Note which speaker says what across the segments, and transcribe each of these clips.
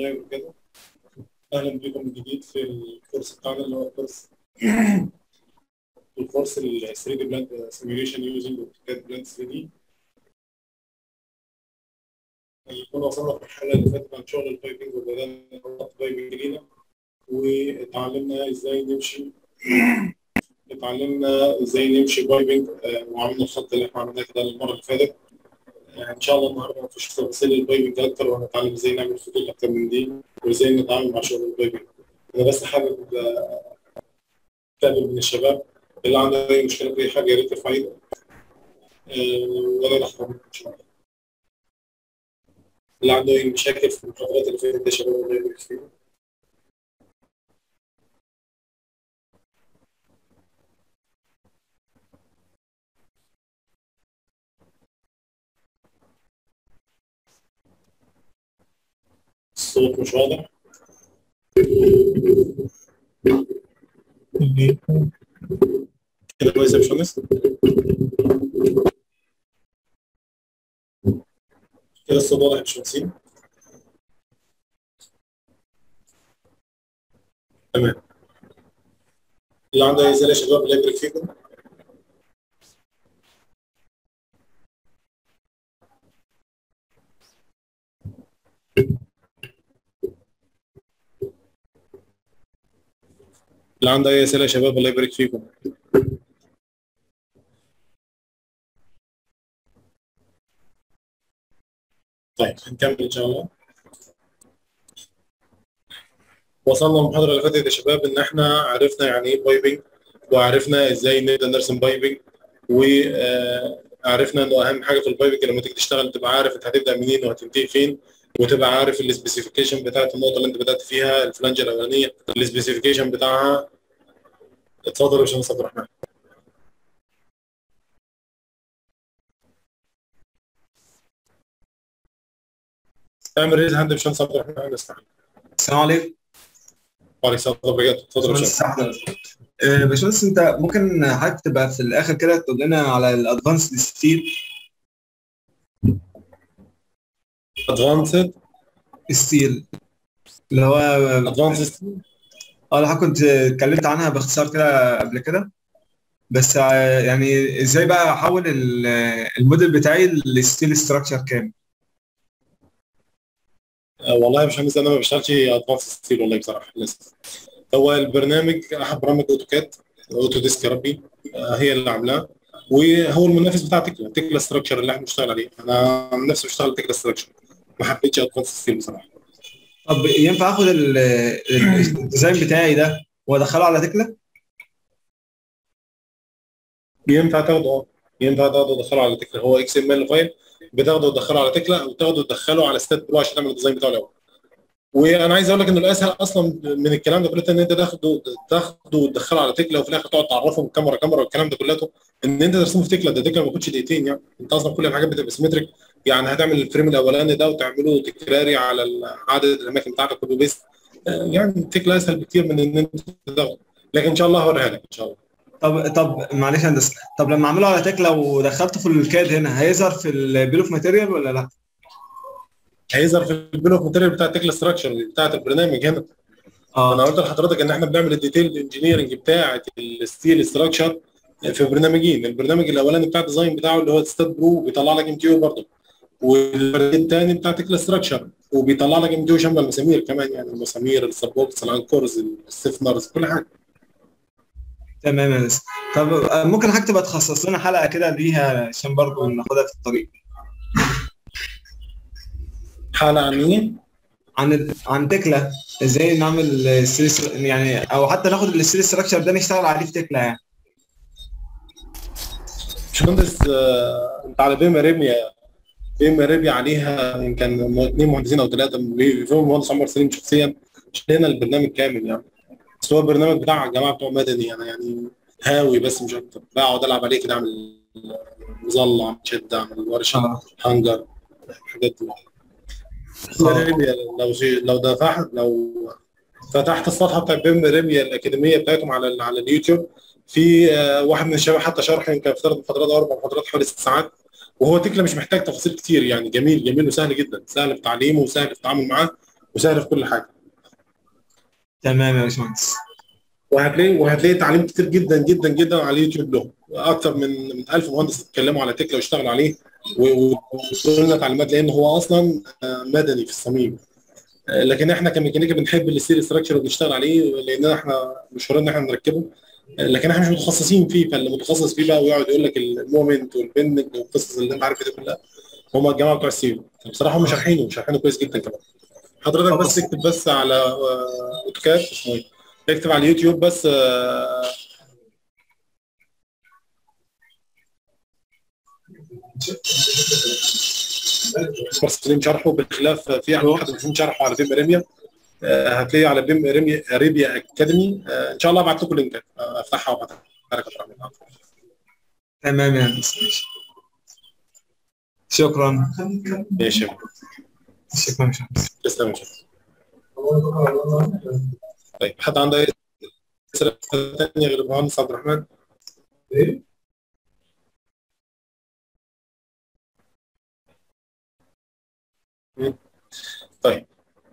Speaker 1: لايف وكده اهلا بكم من جديد في الكورس بتاعنا اللي هو الكورس الكورس ال 3 دي بلانت سيميوليشن يوزنج اوتوكاد بلانت 3 دي كنا وصلنا في الحلقه اللي فاتت عن شغل البايبنج وبدانا نحط بايبنج لينا واتعلمنا ازاي نمشي اتعلمنا ازاي نمشي بايبنج وعملنا الخط اللي احنا عملناه كده المره اللي فاتت ان شاء الله النهارده مفيش تفاصيل البايبنج اكتر وهنتعلم ازاي نعمل خطوط اكتر من دي وازاي نتعامل مع شغل البايبنج انا بس حابب اتكلم من الشباب اللي عنده اي مشكله في اي حاجه يا ريت يرفع ايده ولا نحكم ان شاء الله اللي عنده اي مشاكل في المحاضرات اللي فاتت يا شباب الله يبارك فيكم الصوت مش واضح كده كويس يا باشمهندس كده الصوت واضح يا باشمهندسين تمام اللي عنده اي اسئله يا شباب الله يبارك فيكم اللي عنده اي اسئله يا شباب الله يبارك فيكم طيب هنكمل ان شاء الله وصلنا المحاضره اللي فاتت يا شباب ان احنا عرفنا يعني ايه بايبنج وعرفنا ازاي نقدر نرسم بايبنج وعرفنا انه اهم حاجه في البايبنج لما تيجي تشتغل تبقى عارف انت هتبدا منين وهتنتهي فين وتبقى عارف السبيسيفيكيشن بتاعت النقطه اللي انت بدات فيها الفلانجه الاولانيه السبيسيفيكيشن بتاعها اتفضل يا باشمهندس عبد الرحمن اعمل ريز هاند باشمهندس عبد الرحمن اسمع
Speaker 2: السلام عليكم
Speaker 1: وعليكم السلام وبركاته اتفضل يا
Speaker 2: باشمهندس
Speaker 1: باشمهندس
Speaker 2: أحمد. آه، باشمهندس انت ممكن حضرتك تبقى في الاخر كده تقول لنا على الادفانسد ستيل
Speaker 1: ادفانسد
Speaker 2: ستيل اللي هو
Speaker 1: ادفانسد
Speaker 2: اه اللي حضرتك كنت اتكلمت عنها باختصار كده قبل كده بس آه، يعني ازاي بقى احول ال- الموديل بتاعي لستيل ستراكشر كامل
Speaker 1: والله يا باشمهندس انا ما بشتغلش ادفانسد ستيل والله بصراحه للاسف هو البرنامج احد برامج اوتوكاد اوتو ديسك يا ربي آه، هي اللي عاملاه وهو المنافس بتاع تكلا تكلا ستراكشر اللي احنا بنشتغل عليه انا عن نفسي بشتغل تكلا ستراكشر ما حبيتش ادفانسد ستيل بصراحه
Speaker 2: طب ينفع اخد ال- ال- الديزاين بتاعي ده وادخله على تكلا
Speaker 1: ينفع تاخده اه ينفع تاخده وتدخله على تكلا هو اكس ام ال فايل بتاخده وتدخله على تكلا او تاخده وتدخله على ستات برو عشان تعمل الديزاين بتاعه الاول وانا عايز اقول لك انه الاسهل اصلا من الكلام ده كله ان انت تاخده تاخده وتدخله على تكلا وفي الاخر تقعد تعرفهم كاميرا كاميرا والكلام ده كله ان انت ترسمه في تكلا ده تكلا ما بياخدش دقيقتين يعني انت اصلا كل الحاجات بتبقى سيمتريك يعني هتعمل الفريم الاولاني ده وتعمله تكراري على عدد الاماكن بتاعتك كله بيست يعني تكلا اسهل بكتير من ان انت تاخده لكن ان شاء الله هوريها لك ان شاء الله
Speaker 2: طب طب معلش يا هندسه طب لما اعمله على تكلا ودخلته في الكاد هنا هيظهر في البيل اوف ماتيريال ولا لا؟
Speaker 1: هيظهر في البيل اوف ماتيريال بتاع تكلا ستراكشر بتاعت البرنامج هنا انا
Speaker 2: اه
Speaker 1: قلت لحضرتك ان احنا بنعمل الديتيل انجينيرنج بتاعه الستيل ستراكشر في برنامجين البرنامج الاولاني بتاع الديزاين بتاعه اللي هو ستاد برو بيطلع لك ام كيو برضه والبرنامج الثاني بتاع تكلا ستراكشر وبيطلع لك ام كيو شامل المسامير كمان يعني المسامير السبورتس الانكورز الستيفنرز كل حاجه
Speaker 2: تمام يا هندسه طب آه، ممكن حضرتك تبقى تخصص لنا حلقه كده ليها عشان برضه ناخدها في الطريق
Speaker 1: حاله عن مين؟
Speaker 2: عن ال... عن تكلا ازاي نعمل الستيل يعني او حتى ناخد الستيل ستراكشر ده نشتغل عليه في تكلا يعني
Speaker 1: باشمهندس آه، انت على بيم ريبيا بيم ريبيا عليها يمكن اثنين مهندسين او ثلاثه فيهم المهندس عمر سليم شخصيا شلنا البرنامج كامل يعني بس هو البرنامج بتاع الجماعه بتوع مدني انا يعني هاوي بس مش اكتر بقعد العب عليه كده اعمل مظله اعمل شد اعمل ورشه
Speaker 2: اه
Speaker 1: هانجر الحاجات دي بيم ريبيا لو شي- لو دفعت لو فتحت الصفحه بتاع بيم ريبيا الاكاديميه بتاعتهم على ال- على اليوتيوب في آه، واحد من الشباب حتى شرح يمكن في ثلاث محاضرات او اربع محاضرات حوالي ست ساعات وهو تكلا مش محتاج تفاصيل كتير يعني جميل جميل وسهل جدا سهل في تعليمه وسهل في التعامل معاه وسهل في كل حاجه
Speaker 2: تمام يا باشمهندس
Speaker 1: وهتلاقي وهتلاقي تعليم كتير جدا جدا جدا على اليوتيوب له اكثر من من 1000 مهندس اتكلموا على تكلا واشتغلوا عليه ويقولوا لنا تعليمات لان هو اصلا مدني في الصميم لكن احنا كميكانيكا بنحب الستيل ستراكشر وبنشتغل عليه لان احنا مشهورين ان احنا نركبه لكن احنا مش متخصصين فيه فاللي متخصص فيه بقى ويقعد يقول لك المومنت والبندنج والقصص اللي انت عارفها دي كلها هم الجماعه بتوع السيو بصراحه هم شارحينه شارحينه كويس جدا كمان حضرتك بس اكتب بس على اوتوكاد اسمه ايه اكتب على اليوتيوب بس سليم شرحه بخلاف في احد المحدثين شرحه على بيم اريبيا هتلاقيه على بيم اريبيا اكاديمي ان شاء الله ابعت لكم اللينك افتحها وابعتها لك
Speaker 2: تمام يا هندسه شكرا
Speaker 1: ماشي
Speaker 2: شكرا
Speaker 1: تسلم طيب حد عنده اي اسئله ثانيه غير المهندس عبد الرحمن؟
Speaker 2: ايه؟
Speaker 1: طيب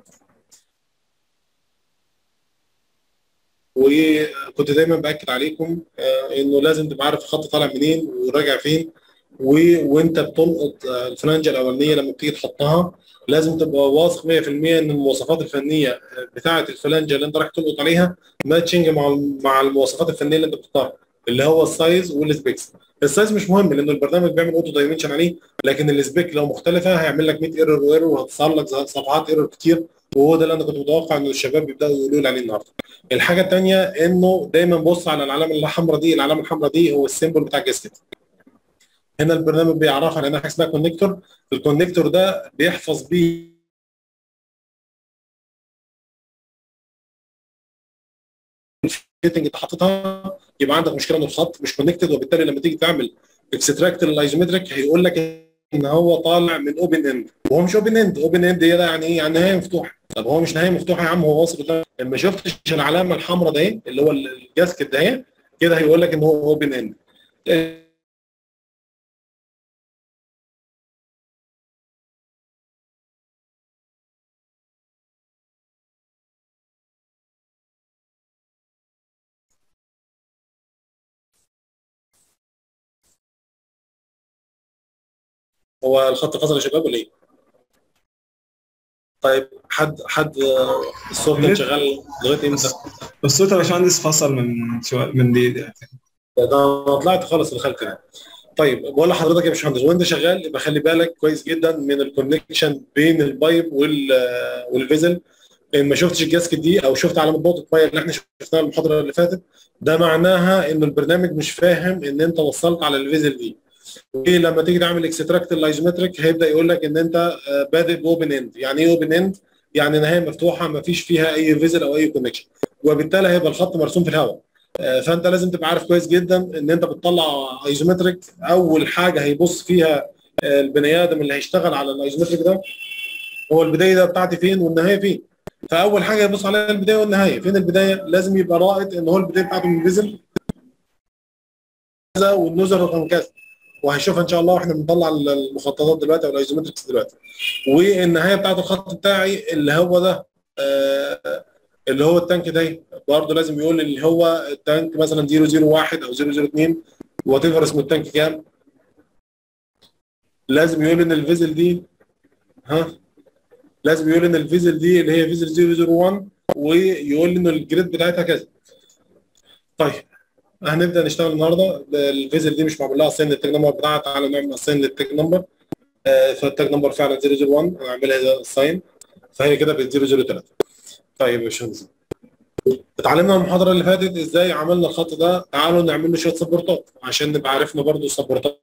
Speaker 1: وكنت دايما باكد عليكم انه لازم تبقى عارف الخط طالع منين وراجع فين و... وانت بتلقط الفلانجه الاولانيه لما بتيجي تحطها لازم تبقى واثق 100% ان المواصفات الفنيه بتاعه الفلانجه اللي انت رايح تلقط عليها ماتشنج مع مع المواصفات الفنيه اللي انت بتختارها اللي هو السايز والسبيكس السايز مش مهم لان البرنامج بيعمل اوتو دايمنشن عليه لكن السبيك لو مختلفه هيعمل لك 100 ايرور وايرور وهتصار لك صفحات ايرور كتير وهو ده اللي انا كنت متوقع ان الشباب بيبداوا يقولوا لي عليه النهارده. الحاجه الثانيه انه دايما بص على العلامه الحمراء دي العلامه الحمراء دي هو السيمبل بتاع الجاسكت. هنا البرنامج بيعرفها لان حاجه اسمها كونكتور الكونكتور ده بيحفظ بيه الفيتنج انت حاططها يبقى عندك مشكله ان الخط مش كونكتد وبالتالي لما تيجي تعمل اكستراكت للايزومتريك هيقول لك ان هو طالع من اوبن اند وهو مش اوبن اند اوبن اند ده يعني ايه يعني نهايه مفتوحه طب هو مش نهايه مفتوحه يا عم هو واصل قدام لما شفتش العلامه الحمراء ده اللي هو الجاسكت ده كده هيقول لك ان هو اوبن اند هو الخط فصل يا شباب ولا ايه؟ طيب حد حد الصوت كان شغال لغايه امتى؟
Speaker 2: الصوت يا باشمهندس فصل من شو من دقيقه
Speaker 1: ده انا طلعت خالص دخلت يعني. طيب بقول لحضرتك يا باشمهندس وانت شغال يبقى خلي بالك كويس جدا من الكونكشن بين البايب وال والفيزل ان ما شفتش الجاسكت دي او شفت علامه نقطه ميه اللي احنا شفناها المحاضره اللي فاتت ده معناها ان البرنامج مش فاهم ان انت وصلت على الفيزل دي ولما تيجي تعمل اكستراكت الايزومتريك هيبدا يقول لك ان انت بادئ باوبن اند يعني ايه اوبن اند يعني نهايه مفتوحه ما فيش فيها اي فيزل او اي كونكشن وبالتالي هيبقى الخط مرسوم في الهواء فانت لازم تبقى عارف كويس جدا ان انت بتطلع ايزومتريك اول حاجه هيبص فيها البني ادم اللي هيشتغل على الايزومتريك ده هو البدايه ده بتاعتي فين والنهايه فين فاول حاجه يبص عليها البدايه والنهايه فين البدايه لازم يبقى رائد ان هو البدايه بتاعته من فيزل كذا والنوزل رقم كذا وهنشوفها ان شاء الله واحنا بنطلع المخططات دلوقتي او الايزومتريكس دلوقتي والنهايه بتاعت الخط بتاعي اللي هو ده آه اللي هو التانك ده برضه لازم يقول اللي هو التانك مثلا 001 او 002 وات ايفر اسمه التانك كام لازم يقول ان الفيزل دي ها لازم يقول ان الفيزل دي اللي هي فيزل 001 ويقول ان الجريد بتاعتها كذا طيب هنبدا نشتغل النهارده الفيزل دي مش معمول لها اساين للتاج نمبر بتاعها تعالوا نعمل اساين للتاج نمبر آه فالتاج نمبر فعلا 001 هنعملها اساين فهي كده بقت 003 طيب يا باشمهندس اتعلمنا المحاضره اللي فاتت ازاي عملنا الخط ده تعالوا نعمل له شويه سبورتات عشان نبقى عرفنا برضو السبورتات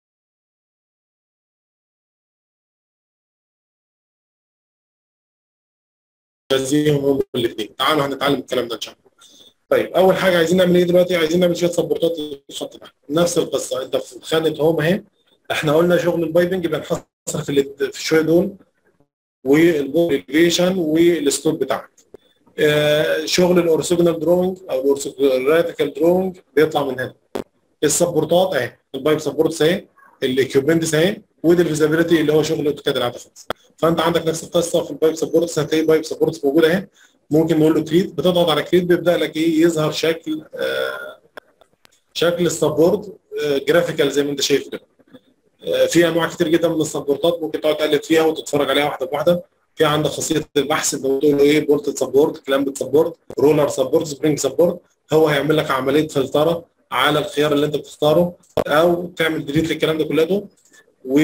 Speaker 1: جازيهم هم الاثنين تعالوا هنتعلم الكلام ده ان شاء الله طيب اول حاجه عايزين نعمل ايه دلوقتي عايزين نعمل شويه سبورتات للخط ده نفس القصه انت في خانه هوم اهي احنا قلنا شغل البايبنج بينحصر في في الشويه دول والبوليفيشن والستوب بتاعك آه شغل الاورثوجونال دروينج او الاورثوجرافيكال دروينج بيطلع من هنا السبورتات اهي البايب سبورتس اهي الاكيوبمنتس اهي ودي الفيزابيلتي اللي هو شغل الاوتوكاد العادي خالص فانت عندك نفس القصه في البايب سبورتس هتلاقي بايب سبورتس موجوده اهي ممكن نقول له كريت بتضغط على كريت بيبدا لك ايه يظهر شكل آه شكل السبورت آه جرافيكال زي ما انت شايف كده آه في انواع كتير جدا من السبورتات ممكن تقعد تقلب فيها وتتفرج عليها واحده بواحده في عندك خاصيه البحث انت بتقول له ايه بولت سبورت كلامب سبورت رولر سبورت سبرينج سبورت هو هيعمل لك عمليه فلتره على الخيار اللي انت بتختاره او تعمل ديليت للكلام ده كلته و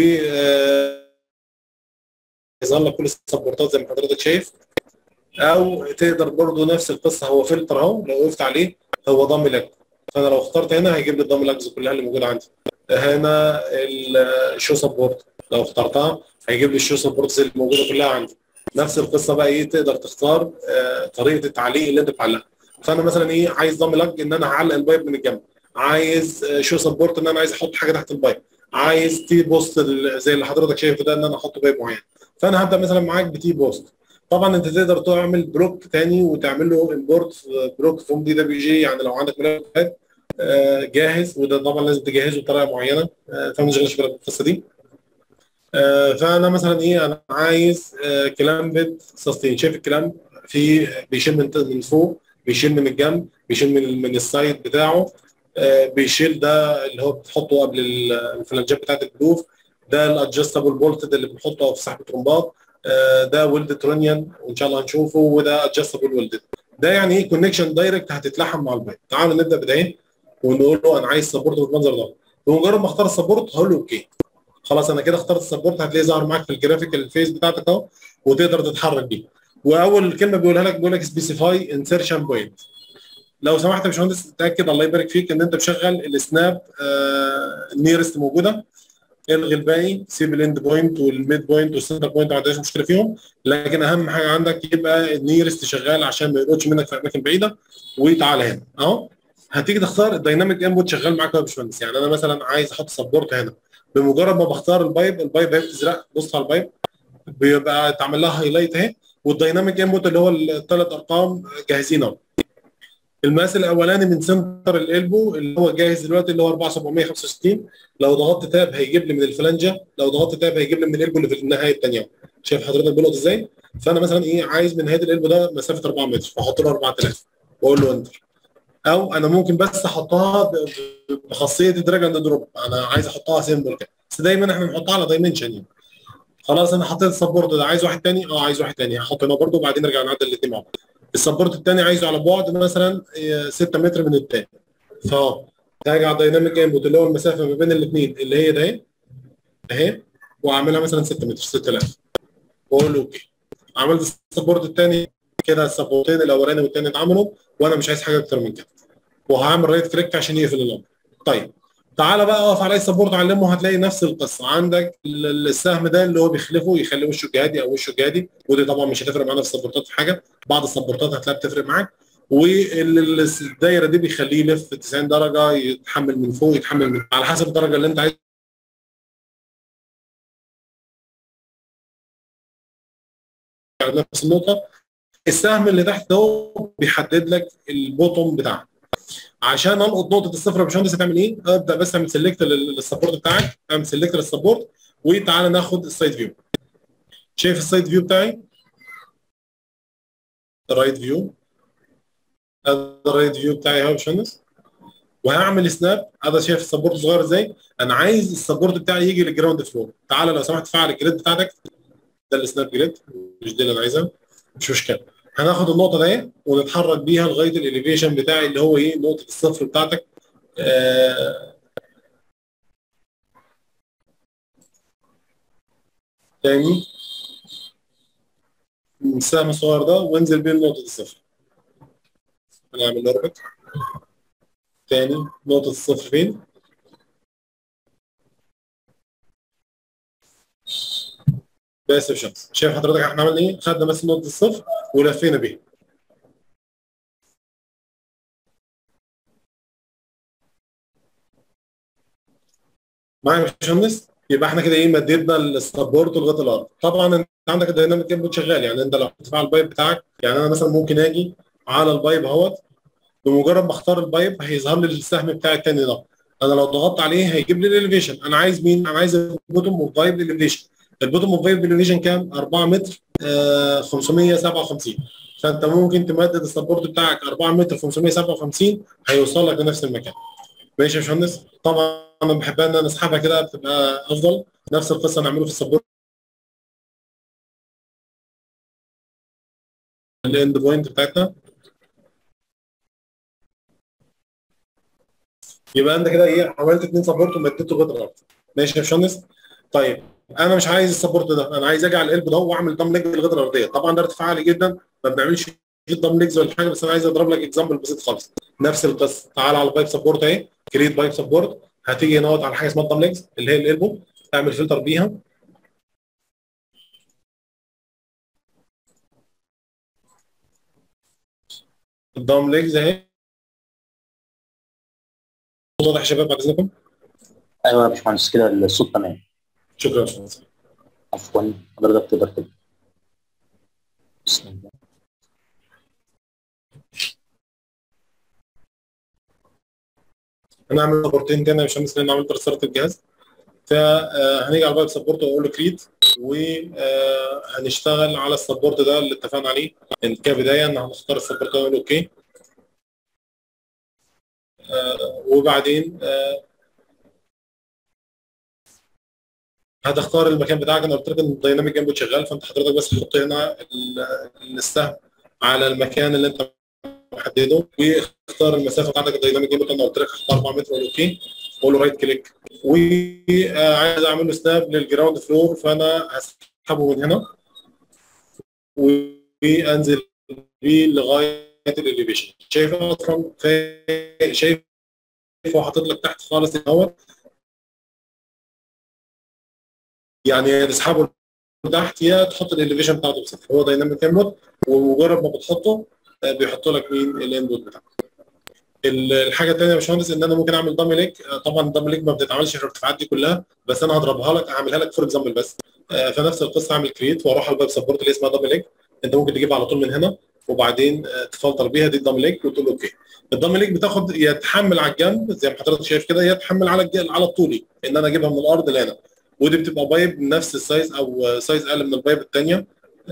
Speaker 1: يظهر لك كل السبورتات زي ما حضرتك شايف او تقدر برضو نفس القصه هو فلتر اهو لو وقفت عليه هو ضم لك فانا لو اخترت هنا هيجيب لي الضم لاجز كلها اللي موجوده عندي هنا الشو سبورت لو اخترتها هيجيب لي الشو سبورتس اللي موجوده كلها عندي نفس القصه بقى ايه تقدر تختار آه طريقه التعليق اللي انت بتعلقها فانا مثلا ايه عايز ضم لاج ان انا هعلق البايب من الجنب عايز آه شو سبورت ان انا عايز احط حاجه تحت البايب عايز تي بوست زي اللي حضرتك شايفه ده ان انا احط بايب معين فانا هبدا مثلا معاك بتي بوست طبعا انت تقدر تعمل بلوك تاني وتعمل له امبورت بلوك فروم دي دبليو جي يعني لو عندك ملف آه جاهز وده طبعا لازم تجهزه بطريقه معينه آه فما تشغلش بالك بالقصه دي آه فانا مثلا ايه انا عايز كلام بيت سستين شايف الكلام في بيشيل من من فوق بيشيل من الجنب بيشيل من من السايد بتاعه بيشيل ده اللي هو بتحطه قبل الفلانجات بتاعت البلوف ده الادجستبل بولتد اللي بنحطه في سحب الترمبات ده ويلد ترونيان وان شاء الله هنشوفه وده ادجستبل ويلدد ده يعني ايه كونكشن دايركت هتتلحم مع البايب تعالوا نبدا بدايه ونقول له انا عايز سبورت بالمنظر ده بمجرد ما اختار السبورت هقول له اوكي خلاص انا كده اخترت السبورت هتلاقيه ظهر معاك في الجرافيك الفيس بتاعتك اهو وتقدر تتحرك بيه واول كلمه بيقولها لك بيقول لك سبيسيفاي انسرشن بوينت لو سمحت يا باشمهندس تاكد الله يبارك فيك ان انت مشغل السناب آه نيرست موجوده الغي الباقي سيب الاند بوينت والميد بوينت والسنتر بوينت ما عندناش مشكله فيهم لكن اهم حاجه عندك يبقى النيرست شغال عشان ما يقعدش منك في اماكن بعيده وتعالى هنا اهو هتيجي تختار الدايناميك انبوت شغال معاك يا باشمهندس يعني انا مثلا عايز احط سبورت هنا بمجرد ما بختار البايب البايب هي بتزرق بص على البايب بيبقى اتعمل لها هايلايت اهي والدايناميك انبوت اللي هو الثلاث ارقام جاهزين اهو المقاس الاولاني من سنتر الالبو اللي هو جاهز دلوقتي اللي هو 4765 لو ضغطت تاب هيجيب لي من الفلانجه لو ضغطت تاب هيجيب لي من الالبو اللي في النهايه الثانيه شايف حضرتك بيلقط ازاي فانا مثلا ايه عايز من نهايه الالبو ده مسافه 4 متر فاحط له 4000 واقول له انتر او انا ممكن بس احطها بخاصيه دراج اند دروب انا عايز احطها سيمبل كده بس دايما احنا بنحطها على دايمنشن يعني خلاص انا حطيت السبورت ده عايز واحد تاني اه عايز واحد تاني هحط هنا برده وبعدين نرجع نعدل الاثنين مع بعض السبورت الثاني عايزه على بعد مثلا 6 متر من الثاني فاه هاجي على الدايناميك انبوت اللي هو المسافه ما بين الاثنين اللي هي ده اهي اهي واعملها مثلا 6 متر 6000 واقول له اوكي عملت السبورت الثاني كده السبورتين الاولاني والثاني اتعملوا وانا مش عايز حاجه اكتر من كده وهعمل رايت كليك عشان يقفل الامر طيب تعالى بقى اقف على اي سبورت علمه هتلاقي نفس القصه عندك السهم ده اللي هو بيخلفه يخلي وشه جهادي او وشه جهادي ودي طبعا مش هتفرق معانا في السبورتات في حاجه بعض السبورتات هتلاقيها بتفرق معاك والدايره دي بيخليه يلف 90 درجه يتحمل من فوق يتحمل من على حسب الدرجه اللي انت عايز نفس النقطه السهم اللي تحت ده بيحدد لك البوتوم بتاعك عشان القط نقطه الصفر يا باشمهندس هتعمل ايه؟ ابدا بس اعمل سيلكت للسبورت بتاعك اعمل سيلكت للسبورت وتعالى ناخد السايد فيو شايف السايد فيو بتاعي؟ الرايت فيو هذا الرايت فيو بتاعي اهو يا باشمهندس وهعمل سناب هذا شايف السبورت صغير ازاي؟ انا عايز السبورت بتاعي يجي للجراوند فلور تعالى لو سمحت فعل الجريد بتاعتك ده السناب جريد مش دي اللي انا عايزها مش مشكله هناخد النقطه دي ونتحرك بيها لغايه الاليفيشن بتاعي اللي هو ايه نقطه الصفر بتاعتك آه تاني السهم الصغير ده وانزل بيه لنقطه الصفر هنعمل اوربت تاني نقطه الصفر فين بس شمس شايف حضرتك احنا عملنا ايه خدنا بس نقطه الصفر ولفينا بيها معايا يا باشمهندس يبقى احنا كده ايه مددنا السبورت لغايه الارض طبعا انت عندك الدايناميك انبوت شغال يعني انت لو هتدفع البايب بتاعك يعني انا مثلا ممكن اجي على البايب اهوت بمجرد ما اختار البايب هيظهر لي السهم بتاعي الثاني ده انا لو ضغطت عليه هيجيب لي الاليفيشن انا عايز مين انا عايز البوتوم اوف بايب الاليفيشن البوتوم اوف فايب اليفيشن كام 4 متر آه 557 فانت ممكن تمدد السبورت بتاعك 4 متر 557 هيوصل لك لنفس المكان ماشي يا باشمهندس طبعا انا بحبها ان انا اسحبها كده بتبقى افضل نفس القصه نعمله في السبورت الاند بوينت بتاعتنا يبقى انت كده ايه عملت اثنين سبورت ومديته غير الارض ماشي يا باشمهندس طيب انا مش عايز السبورت ده انا عايز اجي على القلب ده واعمل دم ليج للغدره الارضيه طبعا ده ارتفاع عالي جدا ما بنعملش دم ليجز ولا حاجه بس انا عايز اضرب لك اكزامبل بسيط خالص نفس القصه تعال على البايب سبورت اهي كريت بايب سبورت هتيجي هنا على حاجه اسمها الدم ليجز اللي هي القلبه تعمل فلتر بيها الدم ليجز اهي واضح يا شباب بعد اذنكم
Speaker 3: ايوه يا باشمهندس كده الصوت تمام
Speaker 1: شكرا يا باشمهندس
Speaker 3: عفوا حضرتك تقدر تبدا بسم الله
Speaker 1: هنعمل سبورتين تاني يا باشمهندس لان عملت ريستارت الجهاز فهنيجي على البايب سبورت واقول له كريت وهنشتغل على السبورت ده اللي اتفقنا عليه كبدايه ان هنختار السبورت ده ونقول اوكي آه، وبعدين آه، هتختار المكان بتاعك انا قلت لك ان الدايناميك جنبه شغال فانت حضرتك بس تحط هنا ال- السهم على المكان اللي انت محدده واختار المسافه بتاعتك الدايناميك جنبه انا قلت لك اختار 4 متر ولا اوكي واقول له رايت كليك وعايز اعمل له سناب للجراوند فلور فانا هسحبه من هنا وانزل بيه لغايه الاليفيشن شايف اصلا في- شايف هو حاطط لك تحت خالص اهو يعني يا تسحبه تحت يا تحط الاليفيشن بتاعته بصفر هو دايناميك انبوت ومجرد ما بتحطه آه، بيحط لك مين الانبوت بتاعك ال- الحاجه الثانيه يا باشمهندس ان انا ممكن اعمل دامي ليك آه، طبعا الدامي ليك ما بتتعملش في الارتفاعات دي كلها بس انا هضربها لك هعملها لك فور اكزامبل بس آه، فنفس القصه هعمل كريت واروح على الويب سبورت اللي اسمها دامي ليك انت ممكن تجيبها على طول من هنا وبعدين آه، تفلتر بيها دي الدامي ليك وتقول اوكي الدامي ليك بتاخد يا تحمل على الجنب زي ما حضرتك شايف كده يا تحمل على الج- على الطولي ان انا اجيبها من الارض لهنا ودي بتبقى بايب نفس السايز او سايز اقل من البايب الثانيه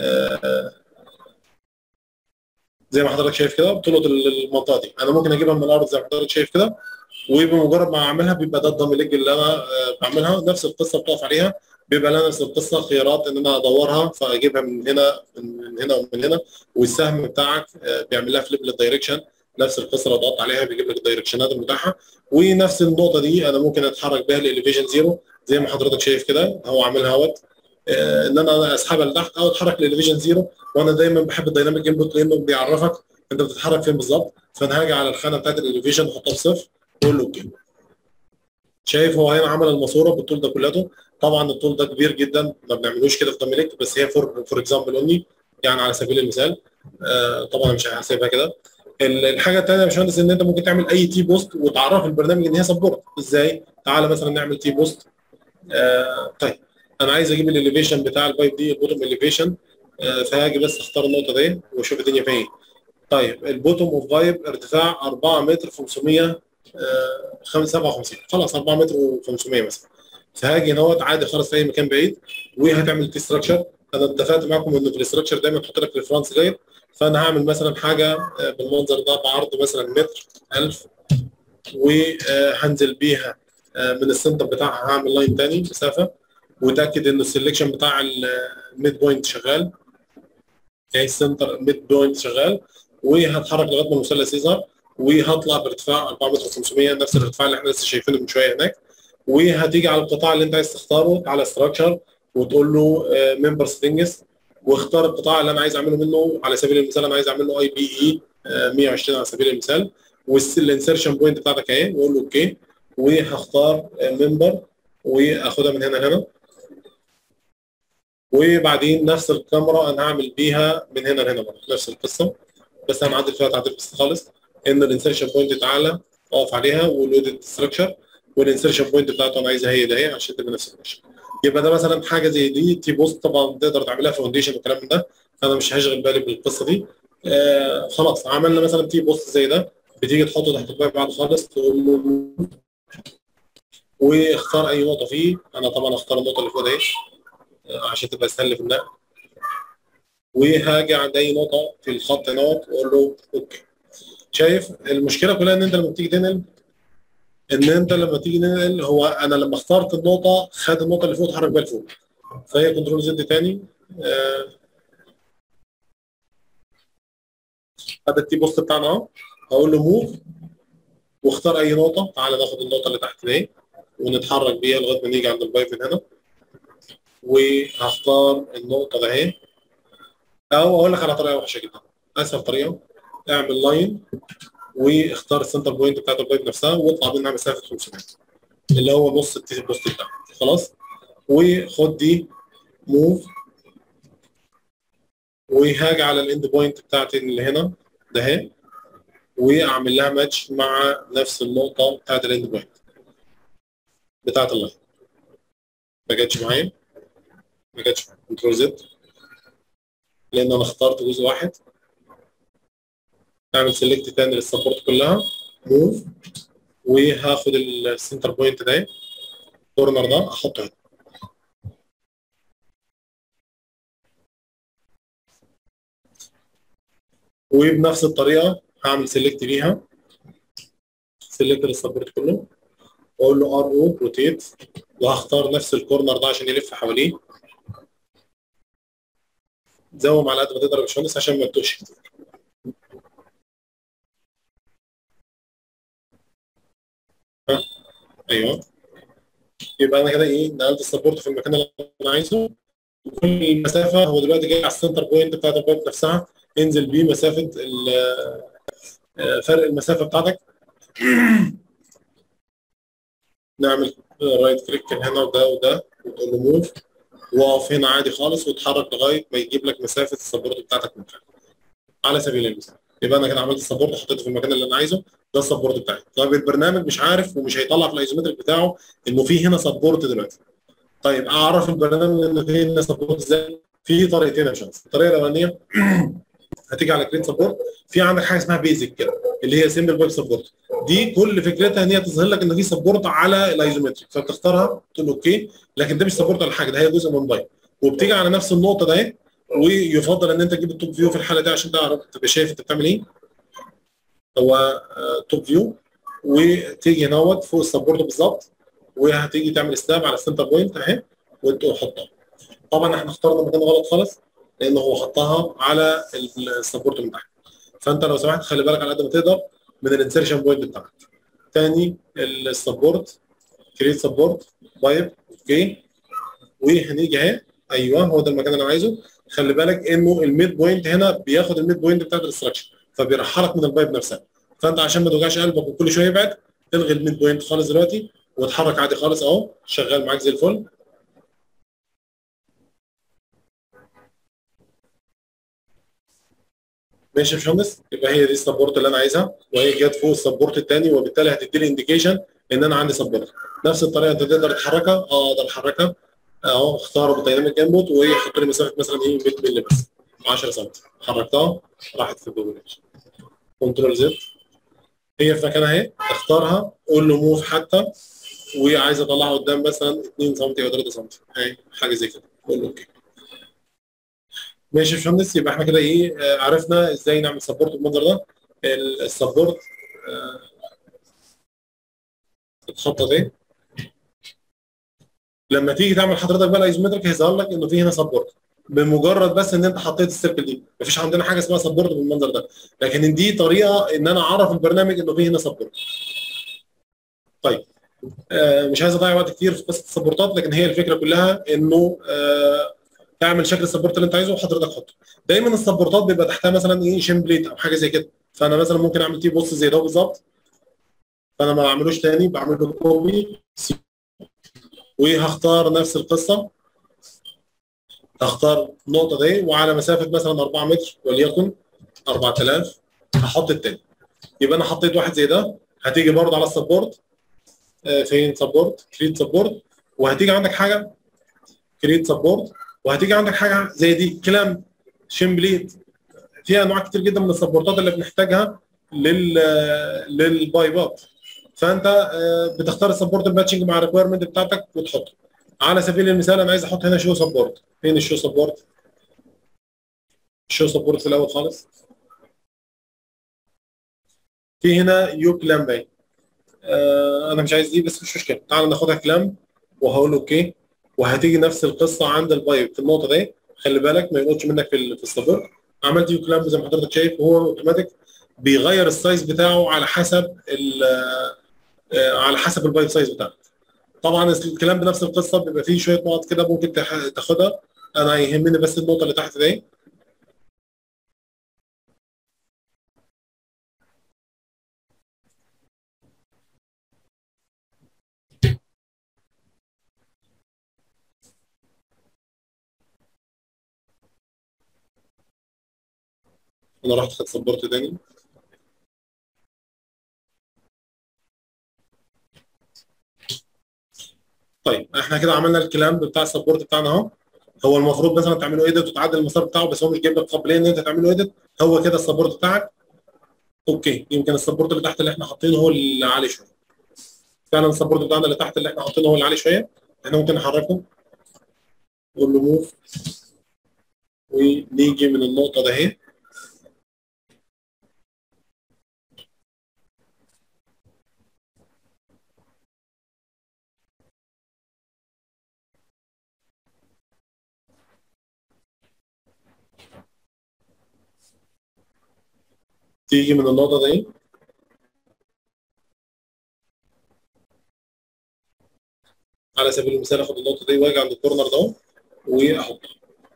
Speaker 1: زي ما حضرتك شايف كده بطولة المنطقه دي انا ممكن اجيبها من الارض زي ما حضرتك شايف كده وبمجرد ما اعملها بيبقى ده الدم ليج اللي انا آه، بعملها نفس القصه بتقف عليها بيبقى لنا نفس القصه خيارات ان انا ادورها فاجيبها من هنا من هنا ومن هنا والسهم بتاعك آه، بيعمل لها فليب للدايركشن نفس القصه لو ضغطت عليها بيجيب لك الدايركشنات المتاحه ونفس النقطه دي انا ممكن اتحرك بيها للاليفيشن زيرو زي ما حضرتك شايف كده هو عاملها اهوت آه، ان انا اسحبها لتحت او اتحرك للاليفيشن زيرو وانا دايما بحب الدايناميك انبوت لانه بيعرفك انت بتتحرك فين بالظبط فانا هاجي على الخانه بتاعت الاليفيشن احطها بصفر واقول له اوكي شايف هو هنا عمل الماسوره بالطول ده كلته طبعا الطول ده كبير جدا ما بنعملوش كده في دملك بس هي فور فور اكزامبل اونلي يعني على سبيل المثال آه طبعا مش هحسبها كده ال- الحاجه الثانيه يا باشمهندس ان انت ممكن تعمل اي تي بوست وتعرف البرنامج ان هي سبورت ازاي تعالى مثلا نعمل تي بوست آه طيب انا عايز اجيب الاليفيشن بتاع البايب دي البوتوم اليفيشن آه فهاجي بس اختار النقطه دي واشوف الدنيا فيها ايه طيب البوتوم اوف فايب ارتفاع 4 متر 500 آه، 57 خلاص 4 متر و500 مثلا فهاجي هنا اهوت عادي خالص في اي مكان بعيد وهتعمل تي ستراكشر انا اتفقت معاكم ان في الاستراكشر دايما تحط لك ريفرنس جايد فانا هعمل مثلا حاجه آه، بالمنظر ده بعرض مثلا متر 1000 وهنزل بيها آه، من السنتر بتاعها هعمل لاين تاني مسافه وتاكد ان السلكشن بتاع الميد بوينت شغال يعني السنتر ميد بوينت شغال وهتحرك لغايه ما المثلث يظهر وهطلع بارتفاع 4 متر 500 نفس الارتفاع اللي احنا لسه شايفينه من شويه هناك وهتيجي على القطاع اللي انت عايز تختاره على ستراكشر وتقول له ممبر سيتنجز واختار القطاع اللي انا عايز اعمله منه على سبيل المثال انا عايز اعمل له اي بي اي 120 على سبيل المثال والانسرشن بوينت بتاعتك اهي واقول له اوكي وهختار ممبر واخدها من هنا لهنا وبعدين نفس الكاميرا انا هعمل بيها من هنا لهنا برضه نفس القصه بس هنعدل فيها تعديل بس خالص ان الانسرشن بوينت تعالى اقف عليها والاوديت ستراكشر والانسرشن بوينت بتاعته انا عايزها هي ده هي عشان تبقى نفس الوش يبقى ده مثلا حاجه زي دي تي بوست طبعا تقدر تعملها فاونديشن والكلام من ده انا مش هشغل بالي بالقصه دي آه خلاص عملنا مثلا تي بوست زي ده بتيجي تحطه تحت البايب بعد خالص تقول له واختار اي نقطه فيه انا طبعا اختار النقطه اللي فوق دي عشان تبقى سهل في النقل وهاجي عند اي نقطه في الخط هنا واقول له اوكي شايف المشكله كلها ان انت لما بتيجي تنقل ان انت لما تيجي تنقل هو انا لما اخترت النقطه خد النقطه اللي فوق اتحرك بيها لفوق فهي كنترول زد تاني آه هذا التي بوست بتاعنا اهو هقول له موف واختار اي نقطه تعالى ناخد النقطه اللي تحت دي ونتحرك بيها لغايه ما نيجي عند البايب من هنا وهختار النقطه ده اهي او اقول لك على طريقه وحشه جدا اسهل طريقه اعمل لاين واختار السنتر بوينت بتاعت البايب نفسها واطلع منها مسافه 500 اللي هو نص التي بوست بتاعك خلاص وخد دي موف وهاجي على الاند بوينت بتاعتي اللي هنا ده اهي واعمل لها ماتش مع نفس النقطه بتاعت الاند بوينت بتاعت اللاين ما جاتش معايا ما جاتش معايا كنترول زد لان انا اخترت جزء واحد اعمل سيلكت تاني للسبورت كلها موف وهاخد السنتر بوينت ده الكورنر ده احطه هنا وبنفس الطريقه هعمل سيلكت ليها سيلكت للسبورت كله واقول له ار او روتيت وهختار نفس الكورنر ده عشان يلف حواليه زوم على قد ما تقدر يا باشمهندس عشان ما تتوهش كتير ها ايوه يبقى انا كده ايه نقلت السبورت في المكان اللي انا عايزه وكل مسافه هو دلوقتي جاي على السنتر بوينت بتاعت البايب نفسها انزل بيه مسافه فرق المسافه بتاعتك نعمل رايت كليك هنا وده وده وتقول له موف واقف هنا عادي خالص واتحرك لغايه ما يجيب لك مسافه السبورت بتاعتك من فوق على سبيل المثال يبقى انا كده عملت السبورت حطيته في المكان اللي انا عايزه ده السبورت بتاعي طيب البرنامج مش عارف ومش هيطلع في الايزومتريك بتاعه انه في هنا سبورت دلوقتي طيب اعرف البرنامج ان في هنا سبورت ازاي في طريقتين يا باشمهندس الطريقه الاولانيه هتيجي على كريت سبورت في عندك حاجه اسمها بيزك كده اللي هي سيمبل بايب سبورت دي كل فكرتها ان هي تظهر لك ان في سبورت على الايزومتريك فبتختارها تقول اوكي لكن ده مش سبورت على حاجه ده هي جزء من بايب وبتيجي على نفس النقطه ده ويفضل ان انت تجيب التوب فيو في الحاله دي عشان تعرف تبقى شايف انت بتعمل ايه هو توب فيو وتيجي هنا فوق السبورت بالظبط وهتيجي تعمل سناب على السنتر بوينت اهي وتحطها طبعا احنا اخترنا مكان غلط خالص لان هو حطها على السبورت من تحت فانت لو سمحت خلي بالك على قد ما تقدر من الانسرشن بوينت بتاعك تاني السبورت كريت سبورت بايب اوكي وهنيجي اهي ايوه هو ده المكان اللي انا عايزه خلي بالك انه الميد بوينت هنا بياخد الميد بوينت بتاعت الاستراكشر فبيرحلك من البايب نفسها فانت عشان ما توجعش قلبك وكل شويه يبعد الغي الميد بوينت خالص دلوقتي واتحرك عادي خالص اهو شغال معاك زي الفل ماشي يا باشمهندس يبقى هي دي السبورت اللي انا عايزها وهي جت فوق السبورت الثاني وبالتالي هتدي لي انديكيشن ان انا عندي سبورت نفس الطريقه انت تقدر تحركها اه اقدر احركها اهو اختار بالديناميك انبوت وهي حط لي مسافه مثلا ايه 100 مللي بس 10 سم حركتها راحت في الدوبليشن كنترول زد هي في مكانها اهي اختارها قول له موف حتى وعايز اطلعها قدام مثلا 2 سم او 3 سم اهي حاجه زي كده قول له اوكي ماشي يا باشمهندس يبقى احنا كده ايه آه عرفنا ازاي نعمل سبورت بالمنظر ده السبورت آه الخطه دي لما تيجي تعمل حضرتك بقى الايزومتريك هيظهر لك انه في هنا سبورت بمجرد بس ان انت حطيت السيركل دي مفيش عندنا حاجه اسمها سبورت بالمنظر ده لكن دي طريقه ان انا اعرف البرنامج انه في هنا سبورت طيب آه مش عايز اضيع وقت كتير في قصه السبورتات لكن هي الفكره كلها انه آه تعمل شكل السبورت اللي انت عايزه وحضرتك حطه دايما السبورتات بيبقى تحتها مثلا ايه شين بليت او حاجه زي كده فانا مثلا ممكن اعمل تي بوست زي ده بالظبط فانا ما بعملوش تاني بعمل له كوبي وهختار نفس القصه هختار النقطه دي وعلى مسافه مثلا 4 متر وليكن 4000 هحط التاني يبقى انا حطيت واحد زي ده هتيجي برضه على السبورت آه فين سبورت كريت سبورت وهتيجي عندك حاجه كريت سبورت وهتيجي عندك حاجه زي دي كلام شمبليت فيها انواع كتير جدا من السبورتات اللي بنحتاجها لل للبايبات فانت بتختار السبورت الماتشنج مع الريكويرمنت بتاعتك وتحطه على سبيل المثال انا عايز احط هنا شو سبورت فين الشو سبورت الشو سبورت في الاول خالص في هنا يو كلام باي آه انا مش عايز دي بس مش مشكله تعال ناخدها كلام وهقول اوكي وهتيجي نفس القصه عند البايب في النقطه دي خلي بالك ما يقولش منك في ال- في السبورت عملت يو كلام زي ما حضرتك شايف وهو اوتوماتيك بيغير السايز بتاعه على حسب ال- آه، على حسب البايب سايز بتاعك طبعا الكلام بنفس القصه بيبقى فيه شويه نقط كده ممكن تح- تاخدها انا يهمني بس النقطه اللي تحت دي انا رحت خدت سبورت تاني طيب احنا كده عملنا الكلام بتاع السبورت بتاعنا اهو هو المفروض مثلا تعمله ايديت وتعدل المسار بتاعه بس هو مش جايب لك قابليه ان انت تعمله ايديت هو كده السبورت بتاعك اوكي يمكن السبورت اللي تحت اللي احنا حاطينه هو اللي عالي شويه فعلا السبورت بتاعنا اللي تحت اللي احنا حاطينه هو اللي عالي شويه احنا ممكن نحركه نقول له موف ونيجي من النقطه ده اهي تيجي من النقطه دي على سبيل المثال اخد النقطه دي واجي عند الكورنر ده واحطها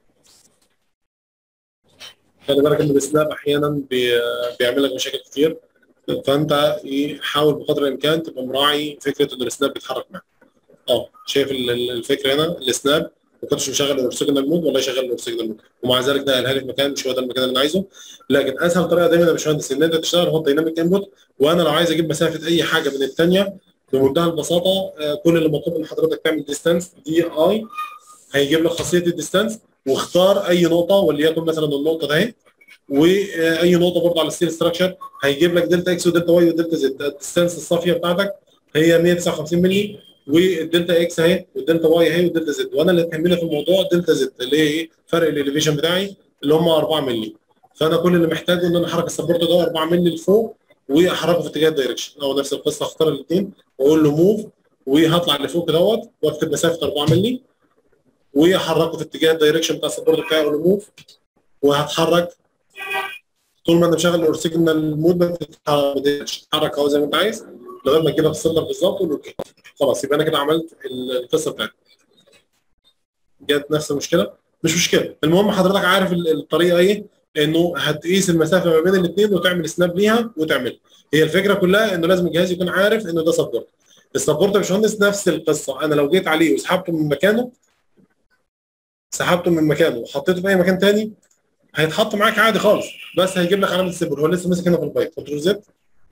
Speaker 1: خلي بالك ان السناب احيانا بي- بيعمل لك مشاكل كتير فانت إيه، حاول بقدر الامكان تبقى مراعي فكره ان السناب بيتحرك معاك اه شايف ال- ال- الفكره هنا السناب ما كنتش مشغل الاورسيجنال مود ولا يشغل الاورسيجنال مود ومع ذلك ده قالها لي في مكان مش هو ده المكان اللي انا عايزه لكن اسهل طريقه دايما يا باشمهندس ان انت تشتغل هو الديناميك انبوت وانا لو عايز اجيب مسافه اي حاجه من الثانيه بمنتهى البساطه آه، كل اللي مطلوب من حضرتك تعمل ديستانس دي اي هيجيب لك خاصيه الديستانس واختار اي نقطه وليكن مثلا النقطه ده اهي واي نقطه برضه على الستيل ستراكشر هيجيب لك دلتا اكس ودلتا واي ودلتا زد الديستانس الصافيه بتاعتك هي 159 مللي والدلتا اكس اهي والدلتا واي اهي والدلتا زد وانا اللي تهمني في الموضوع دلتا زد اللي هي ايه فرق الاليفيشن بتاعي اللي هم 4 مللي فانا كل اللي محتاجه ان انا احرك السبورت ده 4 مللي لفوق واحركه في اتجاه الدايركشن او نفس القصه اختار الاثنين واقول له موف وهطلع لفوق دوت واكتب مسافه 4 مللي واحركه في اتجاه الدايركشن بتاع السبورت بتاعي اقول له موف وهتحرك طول ما انت مشغل الاورسيجنال مود ما تتحرك اهو زي ما انت عايز لغايه ما تجيبها في السنتر بالظبط وتقول اوكي خلاص يبقى انا كده عملت القصه بتاعتي جت نفس المشكله مش مشكله المهم حضرتك عارف ال- الطريقه ايه انه هتقيس المسافه ما بين الاثنين وتعمل سناب ليها وتعملها هي الفكره كلها انه لازم الجهاز يكون عارف انه ده سبورت السبورت يا باشمهندس نفس القصه انا لو جيت عليه وسحبته من مكانه سحبته من مكانه وحطيته في اي مكان تاني هيتحط معاك عادي خالص بس هيجيب لك علامه السيبر هو لسه ماسك هنا في البايب كنترول زد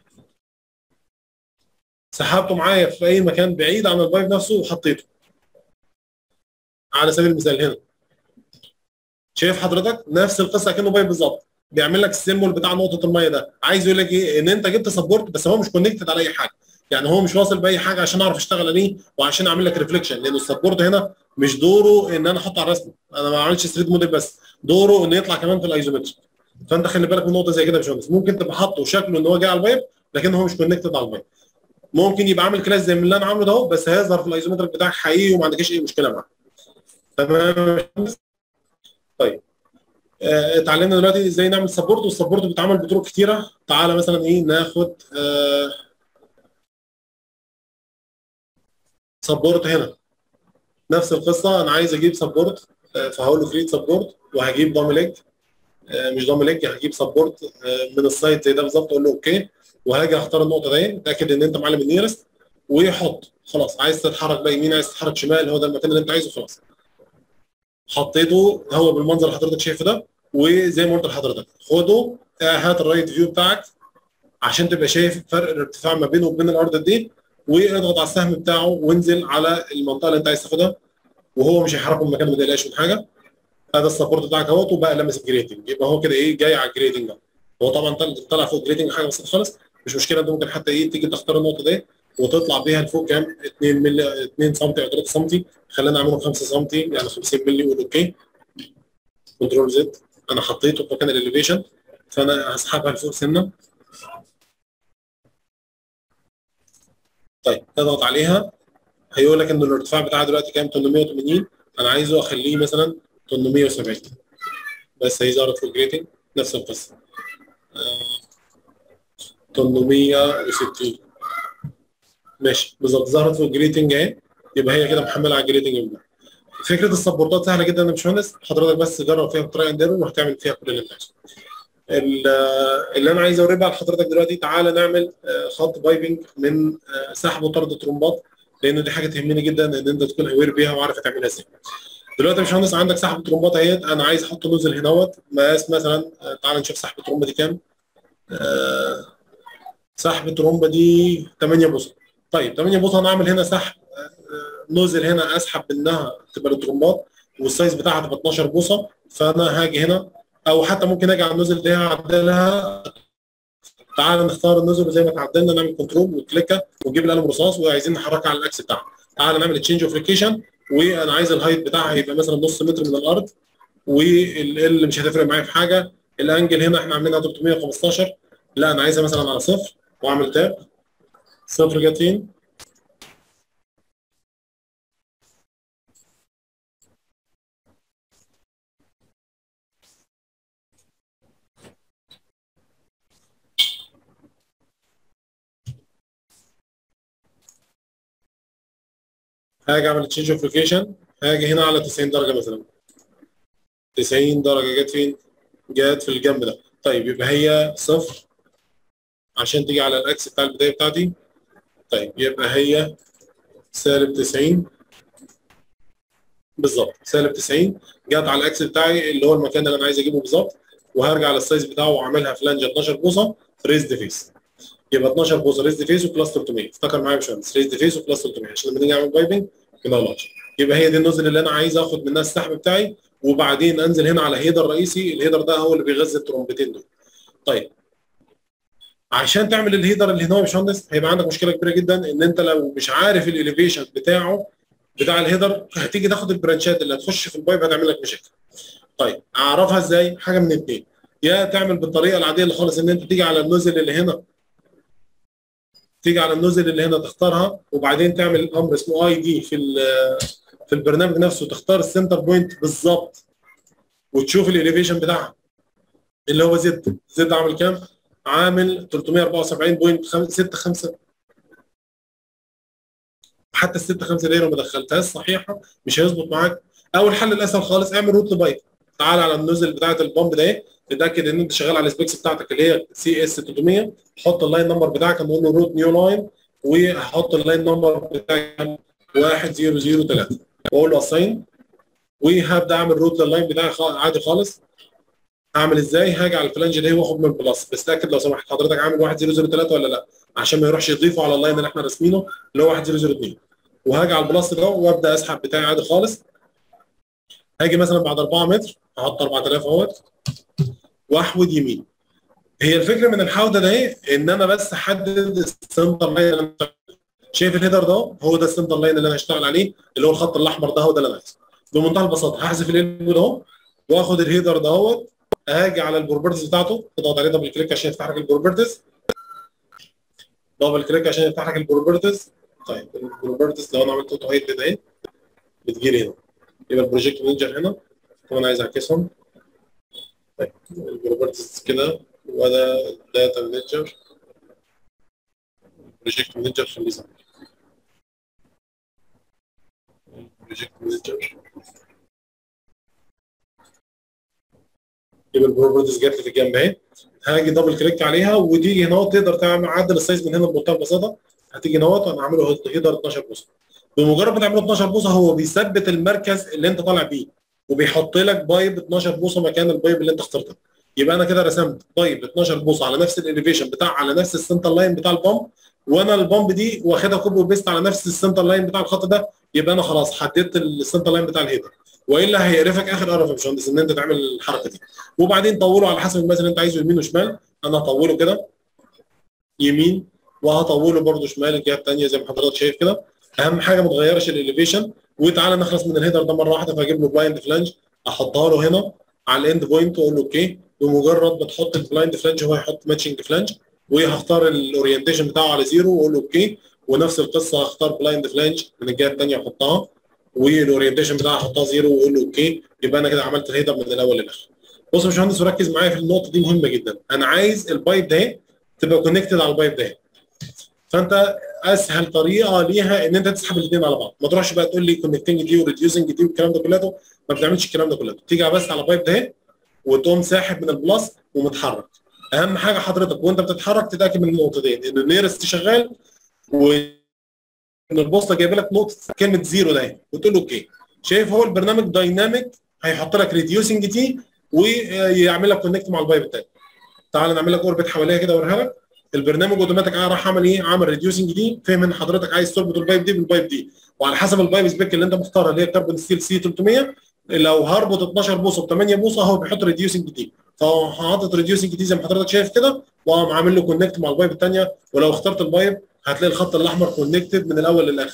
Speaker 1: سحبته معايا في اي مكان بعيد عن البايب نفسه وحطيته على سبيل المثال هنا شايف حضرتك نفس القصه كانه بايب بالظبط بيعمل لك السيمبل بتاع نقطه الميه ده عايز يقول لك ايه ان انت جبت سبورت بس هو مش كونكتد على اي حاجه يعني هو مش واصل باي حاجه عشان اعرف اشتغل عليه وعشان اعمل لك ريفليكشن لان السبورت هنا مش دوره ان انا احطه على الرسم انا ما بعملش 3 موديل بس دوره انه يطلع كمان في الايزومتر فانت خلي بالك من نقطه زي كده يا باشمهندس ممكن تبقى حاطه شكله ان هو جاي على البايب لكن هو مش كونكتد على البايب ممكن يبقى عامل كلاس زي اللي انا عامله ده بس هيظهر في الايزومتر بتاعك حقيقي وما عندكش اي مشكله معاه تمام يا باشمهندس؟ طيب آه، اتعلمنا دلوقتي ازاي نعمل سبورت والسبورت بيتعمل بطرق كتيره تعالى مثلا ايه ناخد آه سبورت هنا نفس القصه انا عايز اجيب سبورت آه فهقول له كريت سبورت وهجيب دام ليج آه مش دام ليج هجيب سبورت آه من السايت زي ده بالظبط اقول له اوكي وهاجي اختار النقطه دي اتاكد ان انت معلم النيرست ويحط خلاص عايز تتحرك بقى يمين عايز تتحرك شمال هو ده المكان اللي انت عايزه خلاص حطيته هو بالمنظر اللي حضرتك شايفه ده وزي ما قلت لحضرتك خده آه، هات الرايت فيو بتاعك عشان تبقى شايف فرق الارتفاع ما بينه وبين الارض دي واضغط على السهم بتاعه وانزل على المنطقه اللي انت عايز تاخدها وهو مش هيحركه من مكانه ما تقلقش من حاجه هذا السبورت بتاعك اهوت وبقى لامس الجريتنج يبقى هو كده ايه جاي على الجريتنج ده هو طبعا طل- طلع فوق الجريتنج حاجه بسيطه خالص مش مشكله انت ممكن حتى ايه تيجي تختار النقطه دي وتطلع بيها لفوق كام 2 مللي 2 سم او 3 سم خلينا نعمله 5 سم يعني 50 مللي قول اوكي كنترول زد انا حطيته في مكان الاليفيشن فانا هسحبها لفوق سنه طيب اضغط عليها هيقول لك ان الارتفاع بتاعها دلوقتي كام 880 انا عايزه اخليه مثلا 870 بس هيظهر فوق جريتنج نفس القصه آه 860 ماشي بالظبط ظهرت فوق الجريتنج اهي يبقى هي كده محمله على الجريتنج ده فكره السبورتات سهله جدا يا باشمهندس حضرتك بس جرب فيها تراي اند ايرور وهتعمل فيها كل اللي انت عايزه اللي انا عايز اوريها لحضرتك دلوقتي تعالى نعمل خط بايبنج من سحب وطرد ترومبات لان دي حاجه تهمني جدا ان انت تكون اوير بيها وعارف تعملها ازاي دلوقتي يا باشمهندس عندك سحب ترومبات اهيت انا عايز احط نوزل هنا اهوت مقاس مثلا تعال نشوف سحب الترومبه دي كام سحب الترومبه دي 8 بوصه طيب 8 بوصه انا اعمل هنا سحب نوزل هنا اسحب منها تبقى الترومبات والسايز بتاعها تبقى 12 بوصه فانا هاجي هنا او حتى ممكن اجي على النوزل دي اعدلها تعال نختار النوزل زي ما تعدلنا نعمل كنترول وكليكه ونجيب القلم رصاص وعايزين نحركها على الاكس بتاعها تعال نعمل تشينج اوف لوكيشن وانا عايز الهايت بتاعها يبقى مثلا نص متر من الارض والال مش هتفرق معايا في حاجه الانجل هنا احنا عاملينها 315 لا انا عايزها مثلا على صفر واعمل تاب صفر جت فين هاجي اعمل تشينج اوف لوكيشن هاجي هنا على 90 درجه مثلا 90 درجه جت فين؟ جت في الجنب ده طيب يبقى هي صفر عشان تيجي على الاكس بتاع البدايه بتاعتي طيب يبقى هي سالب 90 بالظبط سالب 90 جت على الاكس بتاعي اللي هو المكان اللي انا عايز اجيبه بالظبط وهرجع للسايز بتاعه واعملها فلانجه 12 بوصه ريزد فيس يبقى 12 بوصه ريزد فيس وبلس 300 افتكر معايا يا باشمهندس ريزد فيس وبلس 300 عشان لما نيجي نعمل بايبنج ما نغلطش يبقى هي دي النوزل اللي انا عايز اخد منها السحب بتاعي وبعدين انزل هنا على هيدر رئيسي الهيدر ده هو اللي بيغذي الترومبتين دول طيب عشان تعمل الهيدر اللي هنا يا باشمهندس هيبقى عندك مشكله كبيره جدا ان انت لو مش عارف الاليفيشن بتاعه بتاع الهيدر هتيجي تاخد البرانشات اللي هتخش في البايب هتعمل لك مشاكل طيب اعرفها ازاي حاجه من اثنين يا تعمل بالطريقه العاديه اللي خالص ان انت تيجي على النوزل اللي هنا تيجي على النوزل اللي هنا تختارها وبعدين تعمل امر اسمه اي دي في في البرنامج نفسه تختار السنتر بوينت بالظبط وتشوف الاليفيشن بتاعها اللي هو زد زد عامل كام؟ عامل 374.65 حتى ال 6 5 دي لو ما دخلتهاش صحيحه مش هيظبط معاك او الحل الاسهل خالص اعمل روت لبايب تعال على النوزل بتاعه البامب ده تتاكد ان انت شغال على السبيكس بتاعتك اللي هي سي اس 300 حط اللاين نمبر بتاعك نقول له روت نيو لاين وهحط اللاين نمبر بتاعك 1003 واقول له اساين وهبدا اعمل روت لللاين بتاعي عادي خالص اعمل ازاي هاجي على الفلانج ده واخد من بلس بس تاكد لو سمحت حضرتك عامل 1003 ولا لا عشان ما يروحش يضيفه على اللاين اللي احنا راسمينه اللي هو 1002 وهاجي على البلس ده وابدا اسحب بتاعي عادي خالص هاجي مثلا بعد 4 متر احط 4000 اهوت واحود يمين هي الفكره من الحوده ده ايه ان انا بس احدد السنتر لاين اللي انا شايف الهيدر ده هو ده السنتر لاين اللي انا هشتغل عليه اللي هو الخط الاحمر ده هو ده اللي انا عايزه بمنتهى البساطه هحذف الالبو ده اهو واخد الهيدر ده اهوت هاجي على البروبرتيز بتاعته تضغط عليه دبل كليك عشان يفتح لك البروبرتيز دبل كليك عشان يفتح لك البروبرتيز طيب البروبرتيز لو انا عملت اوتو هايد ده ايه بتجيلي هنا يبقى البروجكت مانجر هنا كمان عايز اعكسهم طيب البروبرتيز كده وده داتا مانجر بروجكت مانجر خليه زي بروجكت مانجر يبقى البروبرتيز جات لي في الجنب اهي هاجي دبل كليك عليها وتيجي هنا تقدر تعمل عدل السايز من هنا بمنتهى البساطه هتيجي هنا انا عامله هيدر 12 بوصه بمجرد ما تعمله 12 بوصه هو بيثبت المركز اللي انت طالع بيه وبيحط لك بايب 12 بوصه مكان البايب اللي انت اخترته يبقى انا كده رسمت بايب 12 بوصه على نفس الاليفيشن بتاع على نفس السنتر لاين بتاع البامب وانا البامب دي واخدها كوبي وبيست على نفس السنتر لاين بتاع الخط ده يبقى انا خلاص حددت السنتر لاين بتاع الهيدر والا هيقرفك اخر قرف يا باشمهندس ان انت تعمل الحركه دي وبعدين طوله على حسب المثل اللي انت عايزه يمين وشمال انا هطوله كده يمين وهطوله برده شمال الجهه الثانيه زي ما حضرتك شايف كده اهم حاجه ما تغيرش الاليفيشن وتعالى نخلص من الهيدر ده مره واحده فاجيب له بلايند فلانج احطها له هنا على الاند بوينت واقول له اوكي بمجرد ما تحط البلايند فلانج هو هيحط ماتشنج فلانج وهختار الاورينتيشن بتاعه على زيرو واقول له اوكي ونفس القصه هختار بلايند فلانج من الجهه الثانيه احطها والاورينتيشن بتاعها احطها زيرو واقول له اوكي يبقى انا كده عملت الهيدر من الاول للاخر بص يا باشمهندس وركز معايا في النقطه دي مهمه جدا انا عايز البايب ده تبقى كونكتد على البايب ده فانت اسهل طريقه ليها ان انت تسحب الاثنين على بعض ما تروحش بقى تقول لي كونكتنج دي وريديوسنج دي والكلام ده كله ما بتعملش الكلام ده كله تيجي بس على البايب ده وتقوم ساحب من البلس ومتحرك اهم حاجه حضرتك وانت بتتحرك تتاكد من النقطتين ان النيرست شغال و ان البوصله جايبه لك نقطه كلمه زيرو ده وتقول له اوكي شايف هو البرنامج دايناميك هيحط لك ريديوسنج تي ويعمل لك كونكت مع البايب الثاني تعال نعمل لك اوربت حواليها كده اوريها لك البرنامج اوتوماتيك راح عمل ايه؟ عمل ريديوسنج دي فهم ان حضرتك عايز تربط البايب دي بالبايب دي وعلى حسب البايب سبيك اللي انت مختارها اللي هي كربون ستيل سي 300 لو هربط 12 بوصه ب 8 بوصه هو بيحط ريديوسنج دي فهو حاطط ريديوسنج دي زي ما حضرتك شايف كده وقام عامل له كونكت مع البايب الثانيه ولو اخترت البايب هتلاقي الخط الاحمر كونكتد من الاول للاخر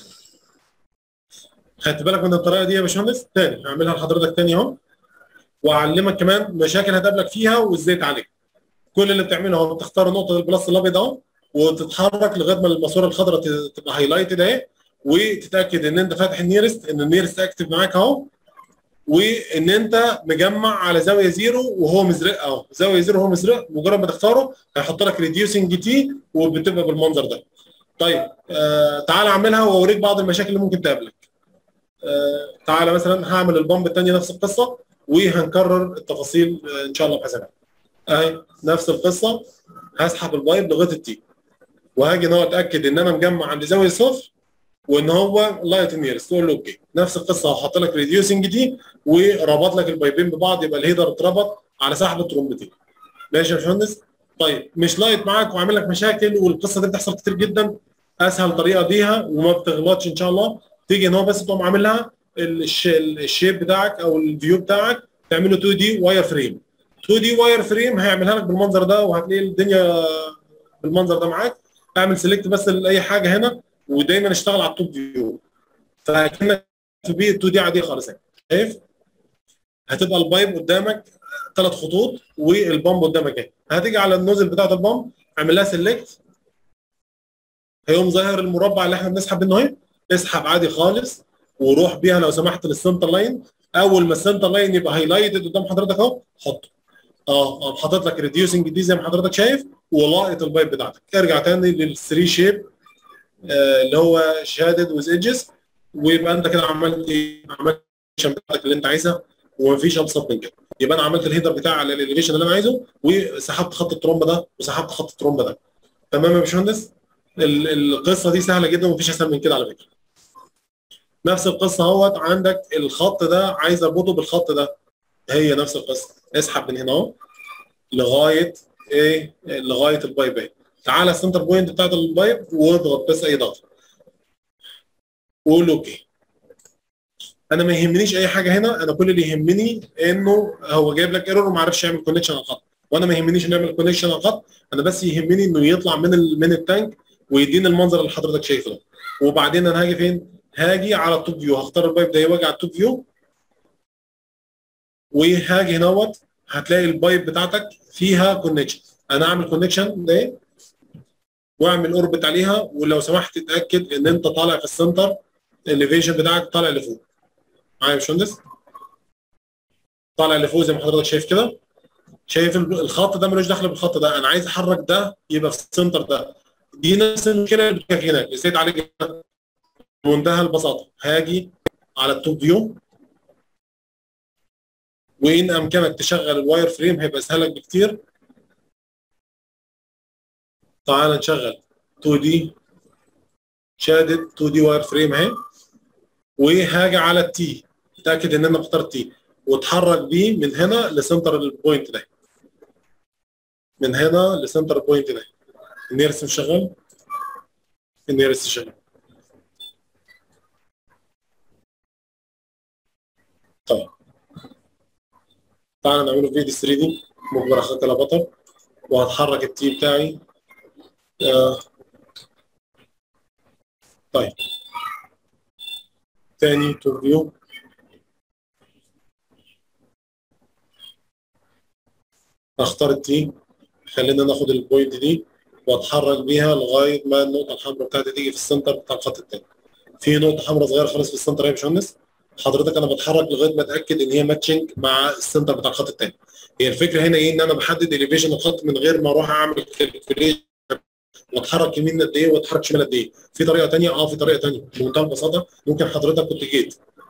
Speaker 1: خدت بالك من الطريقه دي يا باشمهندس تاني هعملها لحضرتك تاني اهو واعلمك كمان مشاكل هتقابلك فيها وازاي تعالجها كل اللي بتعمله هو بتختار نقطه البلس الابيض اهو وتتحرك لغايه ما الماسوره الخضراء تبقى هايلايتد اهي وتتاكد ان انت فاتح النيرست ان النيرست اكتف معاك اهو وان انت مجمع على زاويه زيرو وهو مزرق اهو زاويه زيرو وهو مزرق مجرد ما تختاره هيحط لك ريديوسنج تي وبتبقى بالمنظر ده طيب آه تعال اعملها واوريك بعض المشاكل اللي ممكن تقابلك آه تعالى مثلا هعمل البامب الثانيه نفس القصه وهنكرر التفاصيل آه ان شاء الله بحسابها اهي نفس القصه هسحب البايب لغايه التي وهاجي ان هو اتاكد ان انا مجمع عند زاويه صفر وان هو لايت نيرست تقول له اوكي نفس القصه هحط لك ريديوسنج دي وربط لك البايبين ببعض يبقى الهيدر اتربط على سحب الترومبتين ماشي يا باشمهندس طيب مش لايت معاك وعامل لك مشاكل والقصه دي بتحصل كتير جدا اسهل طريقه ليها وما بتغلطش ان شاء الله تيجي ان هو بس تقوم عامل لها الشيب بتاعك او الفيو بتاعك تعمله 2 دي واير فريم 2 دي واير فريم هيعملها لك بالمنظر ده وهتلاقي الدنيا بالمنظر ده معاك اعمل سيلكت بس لاي حاجه هنا ودايما اشتغل على التوب فيو فكانك في بي 2 دي عاديه خالص شايف هتبقى البايب قدامك ثلاث خطوط والبامب قدامك اهي هتيجي على النوزل بتاعت البامب اعمل لها سيلكت هيقوم ظاهر المربع اللي احنا بنسحب منه اهي اسحب عادي خالص وروح بيها لو سمحت للسنتر لاين اول ما السنتر لاين يبقى هايلايتد قدام حضرتك اهو حطه اه اه حاطط لك ريديوسنج دي زي ما حضرتك شايف ولاقط البايب بتاعتك ارجع تاني للثري شيب آه اللي هو شادد ويز ايدجز ويبقى انت كده عملت ايه عملت بتاعتك اللي انت عايزها ومفيش ابسط من كده يبقى انا عملت الهيدر بتاعي على الاليفيشن اللي انا عايزه وسحبت خط الترومبه ده وسحبت خط الترومبه ده تمام يا باشمهندس القصه دي سهله جدا ومفيش اسهل من كده على فكره نفس القصه اهوت عندك الخط ده عايز اربطه بالخط ده هي نفس القصه اسحب من هنا اهو لغايه ايه لغايه البايب اهي تعالى السنتر بوينت بتاعت البايب واضغط بس اي ضغط وقول اوكي انا ما يهمنيش اي حاجه هنا انا كل اللي يهمني انه هو جايب لك ايرور وما عرفش يعمل كونكشن على الخط وانا ما يهمنيش انه يعمل كونكشن على الخط انا بس يهمني انه يطلع من ال من التانك ويديني المنظر اللي حضرتك شايفه ده وبعدين انا هاجي فين؟ هاجي على التوب فيو هختار البايب ده يواجه على التوب فيو وهاجي هنوت هتلاقي البايب بتاعتك فيها كونكشن انا اعمل كونكشن ده واعمل اوربت عليها ولو سمحت اتاكد ان انت طالع في السنتر الليفيشن بتاعك طالع لفوق معايا يا باشمهندس طالع لفوق زي ما حضرتك شايف كده شايف الخط ده ملوش دخل بالخط ده انا عايز احرك ده يبقى في السنتر ده دي نفس المشكله اللي بتجيلك هناك ازاي تعالج بمنتهى البساطه هاجي على التوب فيو وان امكنك تشغل الواير فريم هيبقى اسهل لك بكتير تعال نشغل 2 دي شادد 2 دي واير فريم اهي وهاجي على التي اتاكد ان انا مختار تي واتحرك بيه من هنا لسنتر البوينت ده من هنا لسنتر البوينت ده النيرس مش شغال النيرس شغال طيب تعالى نعمله فيديو 3 دي مجبر اخدت بطل وهتحرك التي بتاعي آه طيب تاني تو فيو اختار التي خلينا ناخد البوينت دي واتحرك بيها لغايه ما النقطه الحمراء بتاعتي تيجي في السنتر بتاع الخط التاني في نقطه حمراء صغيره خالص في السنتر يا باشمهندس حضرتك انا بتحرك لغايه ما اتاكد ان هي ماتشنج مع السنتر بتاع الخط الثاني هي الفكره هنا ايه ان انا بحدد اليفيشن الخط من غير ما اروح اعمل كالكوليشن واتحرك يمين قد ايه واتحرك شمال قد ايه في طريقه ثانيه اه في طريقه ثانيه بمنتهى البساطه ممكن حضرتك كنت جيت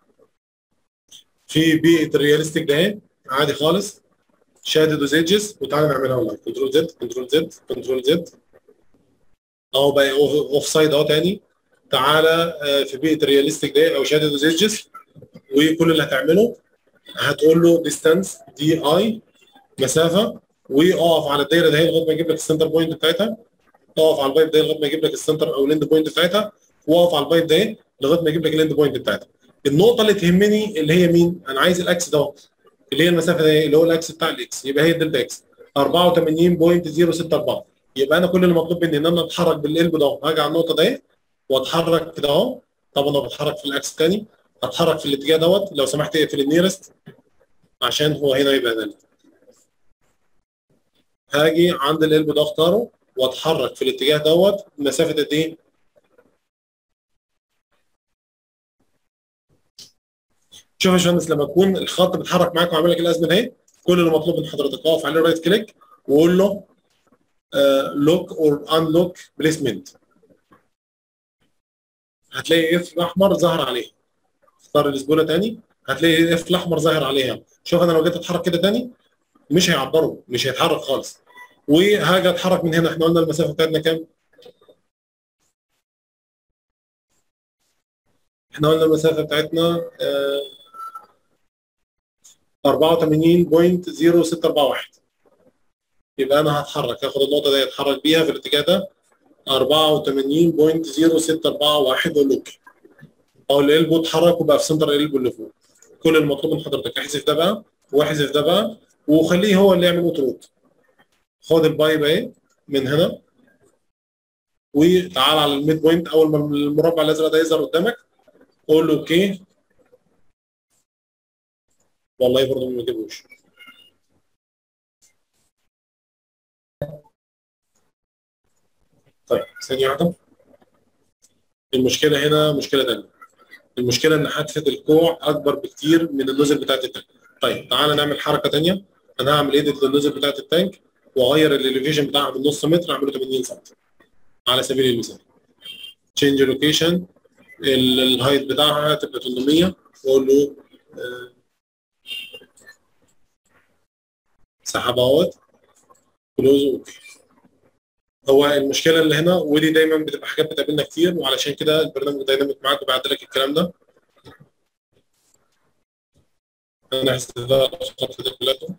Speaker 1: في بيئه الرياليستيك ده اهي عادي خالص شادد وزيدجز وتعالى نعملها اونلاين كنترول زد كنترول زد كنترول زد اهو بقى اوف سايد اهو تاني تعالى في بيئه الرياليستيك ده او شادد وزيدجز وكل اللي هتعمله هتقول له ديستانس دي اي مسافه واقف على الدايره ده لغايه ما يجيب لك السنتر بوينت بتاعتها اقف على البايب ده لغايه ما يجيب لك السنتر او الاند بوينت بتاعتها واقف على البايب ده لغايه ما يجيب لك الاند بوينت بتاعتها النقطه اللي تهمني اللي هي مين انا عايز الاكس ده اللي هي المسافه ده اللي هو الاكس بتاع الاكس يبقى هي الدلتا اكس 84.064 يبقى انا كل اللي مطلوب مني ان انا اتحرك بالقلب ده هاجي على النقطه دي واتحرك كده اهو طبعا انا بتحرك في الاكس الثاني اتحرك في الاتجاه دوت لو سمحت اقفل النيرست عشان هو هنا يبقى ده هاجي عند القلب ده اختاره واتحرك في الاتجاه دوت مسافه قد ايه؟ شوف يا باشمهندس لما يكون الخط بيتحرك معاك وعامل لك الازمه اهي كل اللي مطلوب من حضرتك اقف عليه رايت كليك وقول له لوك اور انلوك بليسمنت هتلاقي اف احمر ظهر عليه اختار الاسبوله تاني هتلاقي اف الاحمر ظاهر عليها شوف انا لو جيت اتحرك كده تاني مش هيعبره مش هيتحرك خالص وهاجي اتحرك من هنا احنا قلنا المسافه بتاعتنا كام؟ احنا قلنا المسافه بتاعتنا آه 84.0641 يبقى انا هتحرك هاخد النقطه دي اتحرك بيها في الاتجاه ده 84.0641 ولوك او القلب اتحرك وبقى في سنتر القلب اللي فوق كل المطلوب من حضرتك احذف ده بقى واحذف ده بقى وخليه هو اللي يعمل اوتروت خد البايب اهي من هنا وتعال على الميد بوينت اول ما المربع الازرق ده يظهر قدامك قول له اوكي والله برضه ما جابوش طيب ثانية واحدة المشكلة هنا مشكلة تانية المشكلة إن حادثة الكوع أكبر بكتير من النزل بتاعت التانك طيب تعالى نعمل حركة تانية أنا هعمل إيديت للنزل بتاعت التانك وأغير الإليفيشن بتاعها من نص متر أعمله 80 سم على سبيل المثال تشينج لوكيشن الهايت بتاعها تبقى 800 واقول له سحب اهوت كلوز اوكي هو المشكله اللي هنا ودي دايما بتبقى حاجات بتقابلنا كتير وعلشان كده البرنامج دايناميك معاك وبيعدل لك الكلام ده انا هحسب ده الخط ده كلته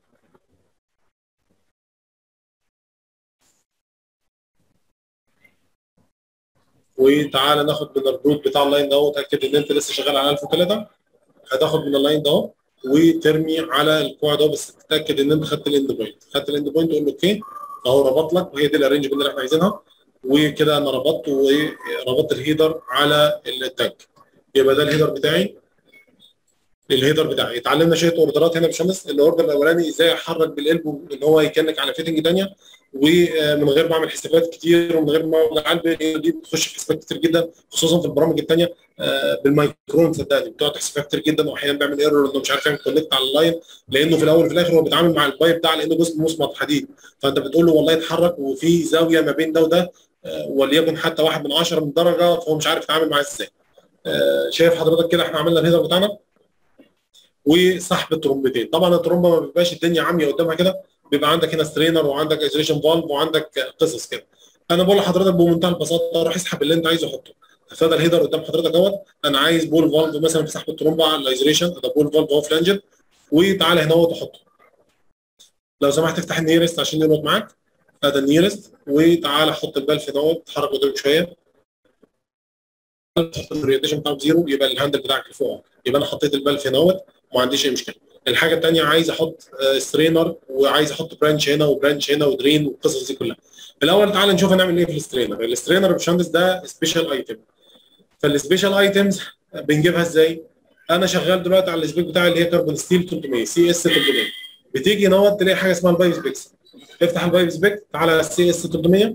Speaker 1: وتعالى ناخد من الروت بتاع اللاين ده وتاكد ان انت لسه شغال على 1003 هتاخد من اللاين ده وترمي على الكوع ده بس تتاكد ان انت خدت الاند بوينت خدت الاند بوينت تقول له اوكي اهو ربط لك وهي دي الارينجمنت اللي احنا عايزينها وكده انا ربطت وربطت الهيدر على التانك يبقى ده الهيدر بتاعي الهيدر بتاعي اتعلمنا شويه اوردرات هنا بشمس الاوردر الاولاني ازاي احرك بالقلب ان هو يكنك على فيتنج ثانيه ومن غير ما اعمل حسابات كتير ومن غير ما قلب دي بتخش في حسابات كتير جدا خصوصا في البرامج الثانيه بالمايكرون صدقني بتقعد تحسبها كتير جدا واحيانا بيعمل ايرور انه مش عارف يعمل كونكت على اللاين لانه في الاول وفي الاخر هو بيتعامل مع البايب بتاع لانه جزء مصمت حديد فانت بتقول له والله اتحرك وفي زاويه ما بين ده وده وليكن حتى واحد من 10 من درجه فهو مش عارف يتعامل معاه ازاي شايف حضرتك كده احنا عملنا الهيدر بتاعنا وسحب الترومبتين طبعا الترومبه ما بيبقاش الدنيا عاميه قدامها كده بيبقى عندك هنا سترينر وعندك ايزوليشن فالف وعندك قصص كده انا بقول لحضرتك بمنتهى البساطه روح اسحب اللي انت عايزه حطه فده الهيدر قدام حضرتك اهوت انا عايز بول فالف مثلا في سحب الترومبه على الايزوليشن ده بول فالف اهو فلانجر وتعالى هنا اهوت وحطه لو سمحت افتح النيرست عشان يربط معاك ادي النيرست وتعالى حط البلف هنا اهوت اتحرك قدام شويه الريديشن بتاعه بزيرو يبقى الهاندل بتاعك لفوق يبقى انا حطيت البلف هنا اهوت وما عنديش اي مشكله الحاجه الثانيه عايز احط سترينر وعايز احط برانش هنا وبرانش هنا ودرين والقصص دي كلها الاول تعالى نشوف هنعمل ايه في السترينر السترينر يا باشمهندس ده سبيشال ايتم فالسبيشال ايتمز بنجيبها ازاي؟ انا شغال دلوقتي على السبيك بتاعي اللي هي كربون ستيل 300 سي اس 300 بتيجي نوت تلاقي حاجه اسمها البايب سبيكس افتح البايب سبيك تعالى على السي اس 300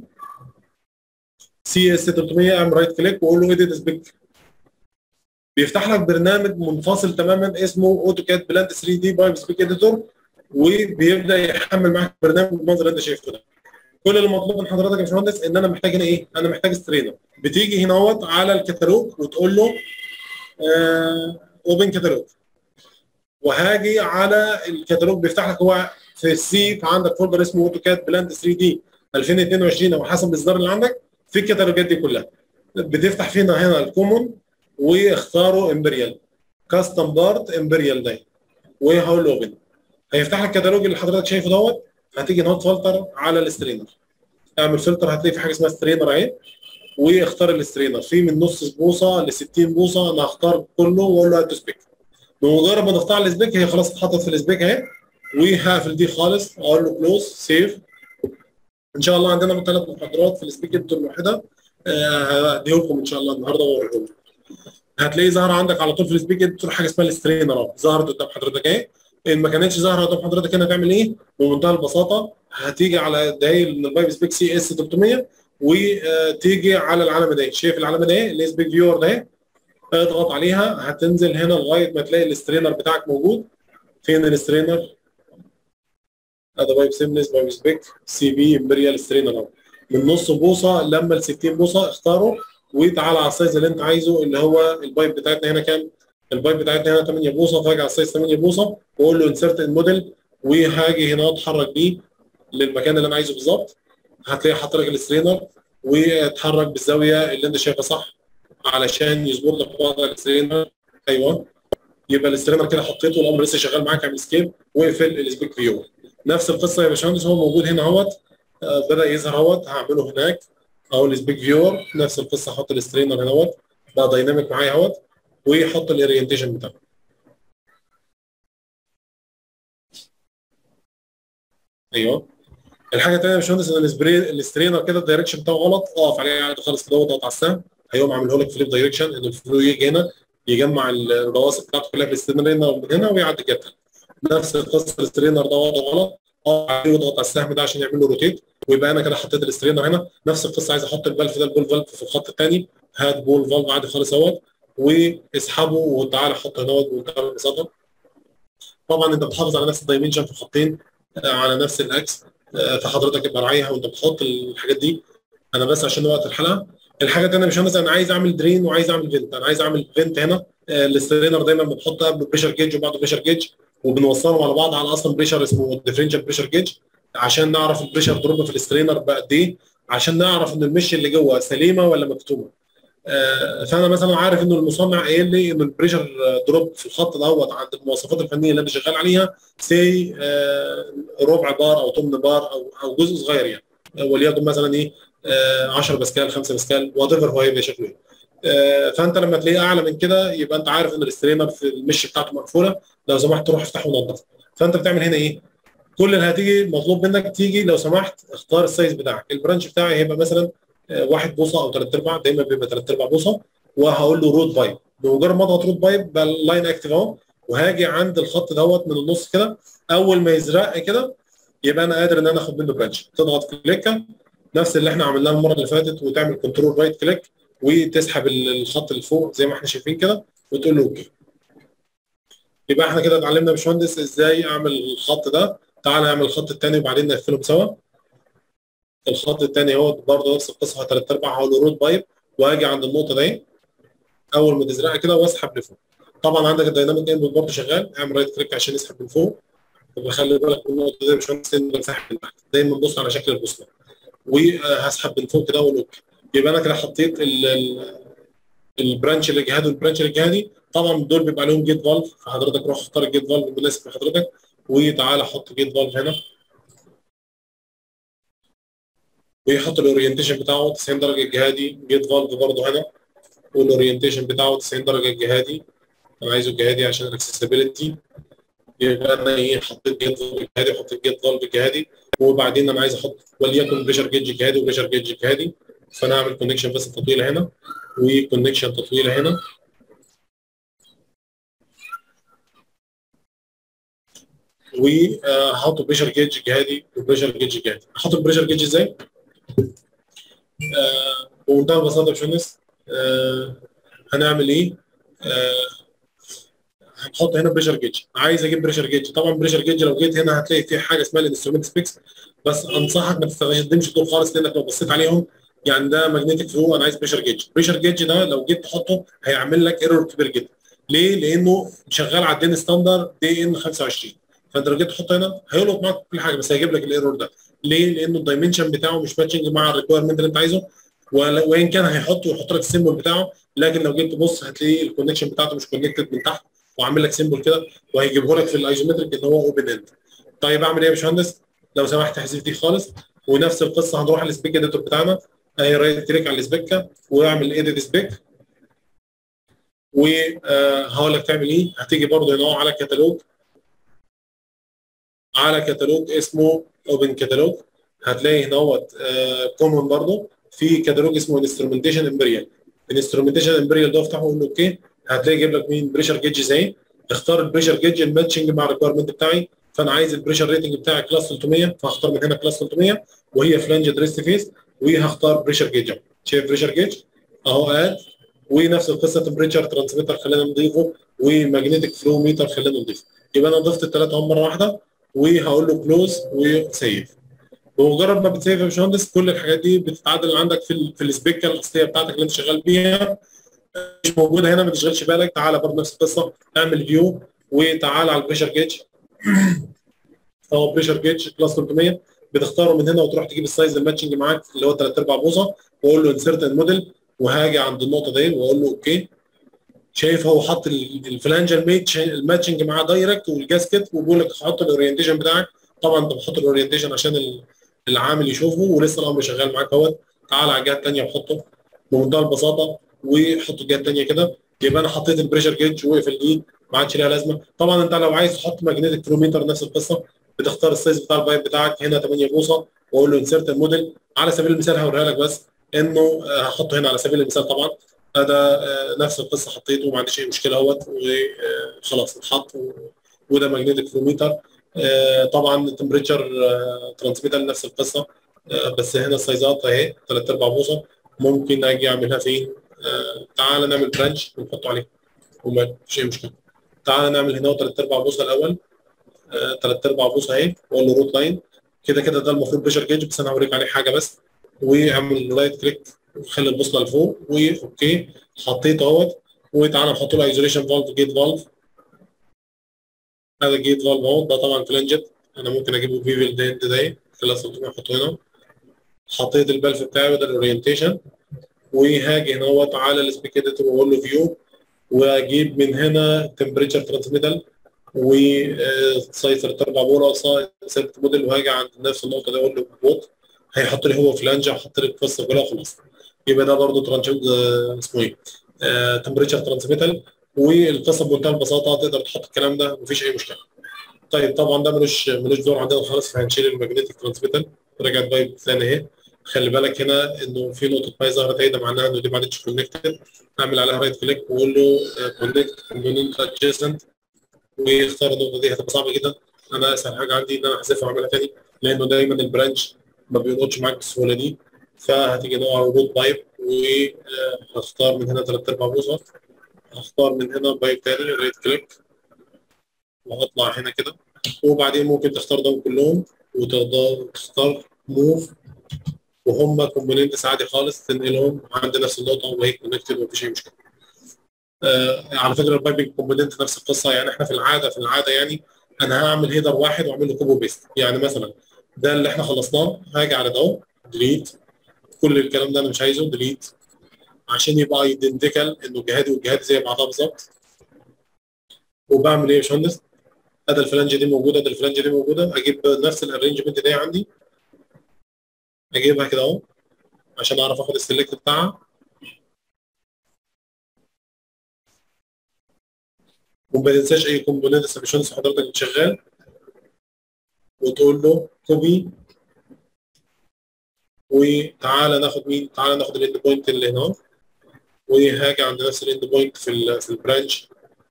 Speaker 1: سي اس 300 اعمل رايت كليك وقول له اديت سبيك بيفتح لك برنامج منفصل تماما اسمه اوتوكاد بلاند 3 دي بايب سبيك اديتور وبيبدا يحمل معاك برنامج بالمنظر اللي انت شايفه ده كل اللي مطلوب من حضرتك يا باشمهندس ان انا محتاج هنا ايه؟ انا محتاج سترينر بتيجي هنا اهوت على الكتالوج وتقول له اوبن كتالوج وهاجي على الكتالوج بيفتح لك هو في السي عندك فولدر اسمه اوتوكاد بلاند 3 دي 2022 او حسب الاصدار اللي عندك في الكتالوجات دي كلها بتفتح فينا هنا الكومون واختاروا امبريال كاستم بارت امبريال ده وهقول له اوبن هيفتح لك الكتالوج اللي حضرتك شايفه دوت هتيجي نوت فلتر على السترينر اعمل فلتر هتلاقي في حاجه اسمها سترينر اهي واختار السترينر في من نص بوصه ل 60 بوصه انا هختار كله واقول له هات سبيك بمجرد ما ضغطت على السبيك هي خلاص اتحطت في السبيك اهي وهقفل دي خالص اقول له كلوز سيف ان شاء الله عندنا ثلاث محاضرات في السبيك اديتور الواحده هديه لكم ان شاء الله النهارده واوريهم هتلاقي ظهر عندك على طول في السبيك اديتور حاجه اسمها السترينر اهو ظهرت قدام حضرتك اهي ان ما كانتش ظاهره قدام حضرتك هنا تعمل ايه؟ بمنتهى البساطه هتيجي على دايل من البايب سبيك سي اس 300 وتيجي على العلامه دي شايف العلامه دي اللي سبيك فيور ده اضغط عليها هتنزل هنا لغايه ما تلاقي السترينر بتاعك موجود فين السترينر؟ هذا بايب سيملس بايب سبيك سي بي امبريال سترينر اهو من نص بوصه لما ل 60 بوصه اختاره وتعالى على السايز اللي انت عايزه اللي هو البايب بتاعتنا هنا كام؟ البايب بتاعتنا هنا 8 بوصه فاجي على السايز 8 بوصه واقول له انسرت الموديل وهاجي هنا اتحرك بيه للمكان اللي انا عايزه بالظبط هتلاقي حاطط لك السترينر واتحرك بالزاويه اللي انت شايفها صح علشان يظبط لك وضع السترينر ايوه يبقى السترينر كده حطيته الامر لسه شغال معاك اعمل سكيب واقفل السبيك فيو نفس القصه يا باشمهندس هو موجود هنا اهوت آه بدا يظهر اهوت هعمله هناك اهو السبيك فيور نفس القصه احط السترينر هنا اهوت بقى دايناميك معايا اهوت ويحط الاورينتيشن بتاعه ايوه الحاجه الثانيه يا باشمهندس ان السبري السترينر كده الدايركشن بتاعه غلط اقف عليه عادي خالص كده واضغط على السهم هيقوم عامله لك فليب دايركشن ان الفلو يجي هنا يجمع الرواسب بتاعته كلها في السترينر من هنا ويعدي كده نفس القصه السترينر ده وضعه غلط اقف عليه واضغط على السهم ده عشان يعمل له روتيت ويبقى انا كده حطيت السترينر هنا نفس القصه عايز احط البلف ده البول فالف في الخط الثاني هات بول فالف عادي خالص اهوت واسحبه وتعالى حط هنا بمنتهى البساطه طبعا انت بتحافظ على نفس الدايمنشن في الخطين على نفس الاكس فحضرتك ابقى راعيها وانت بتحط الحاجات دي انا بس عشان وقت الحلقه الحاجه الثانيه مش مثلا انا عايز اعمل درين وعايز اعمل فينت انا عايز اعمل فينت هنا السترينر دايما بنحط قبل بريشر جيج وبعد بريشر جيج وبنوصلهم على بعض على اصلا بريشر اسمه ديفرنشال بريشر جيج عشان نعرف البريشر دروب في السترينر بقد ايه عشان نعرف ان المش اللي جوه سليمه ولا مكتومه آه فانا مثلا عارف انه المصنع قايل لي ان البريشر دروب في الخط دوت عند المواصفات الفنيه اللي انا شغال عليها سي آه ربع بار او ثمن بار او او جزء صغير يعني وليكن مثلا ايه آه 10 باسكال 5 باسكال وات ايفر هو هيبقى شكله ايه فانت لما تلاقيه اعلى من كده يبقى انت عارف ان الستريمر في المش بتاعته مقفوله لو سمحت تروح افتحه ونضف فانت بتعمل هنا ايه؟ كل اللي هتيجي مطلوب منك تيجي لو سمحت اختار السايز بتاعك البرانش بتاعي هيبقى مثلا واحد بوصه او ثلاث ارباع دايما بيبقى ثلاث ارباع بوصه وهقول له روت بايب بمجرد ما اضغط روت بايب بقى اللاين اكتف اهو وهاجي عند الخط دوت من النص كده اول ما يزرق كده يبقى انا قادر ان انا اخد منه برانش تضغط كليكه نفس اللي احنا عملناه المره اللي فاتت وتعمل كنترول رايت كليك وتسحب الخط اللي فوق زي ما احنا شايفين كده وتقول له اوكي يبقى احنا كده اتعلمنا يا باشمهندس ازاي اعمل الخط ده تعالى نعمل الخط الثاني وبعدين نقفلهم سوا الخط الثاني هو برضه نفس القصه ثلاث ارباع هقول روت بايب واجي عند النقطه دي اول ما تزرقها كده واسحب لفوق طبعا عندك الدايناميك انبوت برضه شغال اعمل رايت كليك عشان يسحب من فوق خلي بالك من النقطه دي مش بنسحب من تحت دايما بص على شكل البوصله وهسحب من فوق كده اقول اوكي يبقى انا كده حطيت البرانش اللي جهادي والبرانش اللي جهادي طبعا دول بيبقى عليهم جيت فالف فحضرتك روح اختار الجيت فالف المناسب لحضرتك وتعالى حط جيت فالف هنا ويحط الاورينتيشن بتاعه 90 درجه جهادي جيت فالف برضه هنا والاورينتيشن بتاعه 90 درجه جهادي انا عايزه جهادي عشان الاكسسبيلتي يبقى انا ايه حطيت جيت فالف جهادي وحطيت جيت فالف جهادي وبعدين انا عايز احط وليكن بريشر جيج جهادي وبريشر جيج جهادي فانا هعمل كونكشن بس تطويله هنا وكونكشن تطويله هنا وهحط بريشر جيج جهادي وبريشر جيج جهادي احط البريشر جيج ازاي؟ آه بمنتهى البساطه يا باشمهندس آه هنعمل ايه؟ آه هنحط هنا بريشر جيج عايز اجيب بريشر جيج طبعا بريشر جيج لو جيت هنا هتلاقي في حاجه اسمها الانسترومنت سبيكس بس انصحك ما تستخدمش دول خالص لانك لو بصيت عليهم يعني ده ماجنتيك فلو انا عايز بريشر جيج بريشر جيج ده لو جيت تحطه هيعمل لك ايرور كبير جدا ليه؟ لانه شغال على الدين ستاندر دي ان 25 فانت لو جيت تحطه هنا هيلقط معاك كل حاجه بس هيجيب لك الايرور ده ليه؟ لانه الدايمنشن بتاعه مش ماتشنج مع الريكويرمنت اللي انت عايزه وان كان هيحطه ويحط لك السيمبل بتاعه لكن لو جيت تبص هتلاقي الكونكشن بتاعته مش كونكتد من تحت وعامل لك سيمبل كده وهيجيبه لك في الايزومتريك ان هو اوبن اند طيب اعمل ايه يا باشمهندس؟ لو سمحت احذف دي خالص ونفس القصه هنروح على السبيك اديتور بتاعنا اهي رايت كليك على السبيكه واعمل ايديت سبيك وهقول لك تعمل ايه هتيجي برضه هنا على كتالوج على كتالوج اسمه اوبن كتالوج هتلاقي هنا اهوت كومن برضه في كتالوج اسمه انسترومنتيشن امبريال انسترومنتيشن امبريال ده افتحه وقول له اوكي هتلاقي جايب لك مين بريشر جيج زي اختار البريشر جيج الماتشنج مع الريكويرمنت بتاعي فانا عايز البريشر ريتنج بتاعي كلاس 300 فهختار من هنا كلاس 300 وهي فلانج ريست فيس وهختار بريشر جيج شايف بريشر جيج اهو اد ونفس القصه تمبريتشر ترانسميتر خلينا نضيفه وماجنتيك فلو ميتر خلينا نضيفه يبقى انا ضفت الثلاثه هم مره واحده وهقول له كلوز وسيف بمجرد ما بتسيف يا باشمهندس كل الحاجات دي بتتعدل عندك في ال في السبيكه الاصليه بتاعتك اللي انت شغال بيها مش موجوده هنا ما تشغلش بالك تعالى برضه نفس القصه اعمل فيو وتعالى على البريشر جيج هو بريشر جيج كلاس 300 بتختاره من هنا وتروح تجيب السايز الماتشنج معاك اللي هو 3 ارباع بوصه واقول له انسرت الموديل وهاجي عند النقطه دي واقول له اوكي شايف هو حط الفلانجه الماتشنج معاه دايركت والجاسكت وبيقول لك حط الاورينتيشن بتاعك طبعا انت بتحط الاورينتيشن عشان العامل يشوفه ولسه الامر شغال معاك اهوت تعال على الجهه الثانيه وحطه بمنتهى البساطه وحط الجهه الثانيه كده يبقى انا حطيت البريشر جيج وقف الايد ما عادش ليها لازمه طبعا انت لو عايز تحط ماجنتيك فلوميتر نفس القصه بتختار السايز بتاع البايب بتاعك هنا 8 بوصه واقول له انسرت الموديل على سبيل المثال هوريها لك بس انه هحطه هنا على سبيل المثال طبعا ده نفس القصه حطيته ما عنديش اي مشكله اهوت وخلاص اتحط وده ماجنتيك فلوميتر طبعا التمبريتشر ترانسميتر نفس القصه بس هنا السايزات اهي 3 ارباع بوصه ممكن اجي اعملها فين تعال نعمل برانش ونحطه عليه وما فيش اي مشكله تعال نعمل هنا 3 ارباع بوصه الاول 3 ارباع بوصه اهي واقول له روت لاين كده كده ده المفروض بريشر جيج بس انا هوريك عليه حاجه بس واعمل رايت كليك وخلي البوصله لفوق واوكي حطيت اهوت وتعالى نحط له ايزوليشن فالف جيت فالف هذا جيت فالف اهو ده طبعا فلانجت انا ممكن اجيبه فيفل ده ده خلال 300 احطه هنا حطيت البلف بتاعي وده الاورينتيشن وهاجي هنا اهوت على السبيك اديتور واقول له فيو واجيب من هنا تمبريتشر ترانسميتال وسايز 3 4 بوره سيرت موديل وهاجي عند نفس النقطه دي اقول له بوت هيحط لي هو فلانجه وحط لي القصه كلها خلاص يبقى ده برضه ترانش اسمه ايه تمبريتشر ترانسميتال والقصه بمنتهى البساطه تقدر تحط الكلام ده مفيش اي مشكله طيب طبعا ده ملوش ملوش دور عندنا خالص فهنشيل الماجنتيك ترانسميتال رجعت بايب ثاني اهي خلي بالك هنا انه في نقطه باي ظهرت اهي ده معناها انه دي ما عادتش كونكتد اعمل عليها رايت كليك واقول له كونكت كومبوننت ادجيسنت ويختار النقطه دي هتبقى صعبه جدا انا اسهل حاجه عندي ان انا احذفها واعملها تاني لانه دايما البرانش ما بيلقطش معاك بالسهوله دي فهتيجي نوع روت بايب وهختار من هنا ثلاث ارباع بوصه هختار من هنا بايب تاني رايت كليك وهطلع هنا كده وبعدين ممكن تختار دول كلهم وتختار موف وهم كومبوننتس عادي خالص تنقلهم عند نفس النقطه وهي كونكتد ومفيش اي مشكله. آه على فكره البايبنج كومبوننت نفس القصه يعني احنا في العاده في العاده يعني انا هعمل هيدر واحد واعمل له كوبو بيست يعني مثلا ده اللي احنا خلصناه هاجي على ده ديليت كل الكلام ده انا مش عايزه ديليت عشان يبقى ايدنتيكال انه الجهادي والجهادي زي بعضها بالظبط وبعمل ايه يا باشمهندس؟ ادي الفلانجه دي موجوده ادي الفلانجه دي موجوده اجيب نفس الارينجمنت دي عندي اجيبها كده اهو عشان اعرف اخد السلكت بتاعها وما تنساش اي كومبوننت يا باشمهندس حضرتك شغال وتقول له كوبي وتعالى ناخد مين؟ تعالى ناخد الاند بوينت اللي هنا وهاجي عند نفس الاند بوينت في ال في البرانش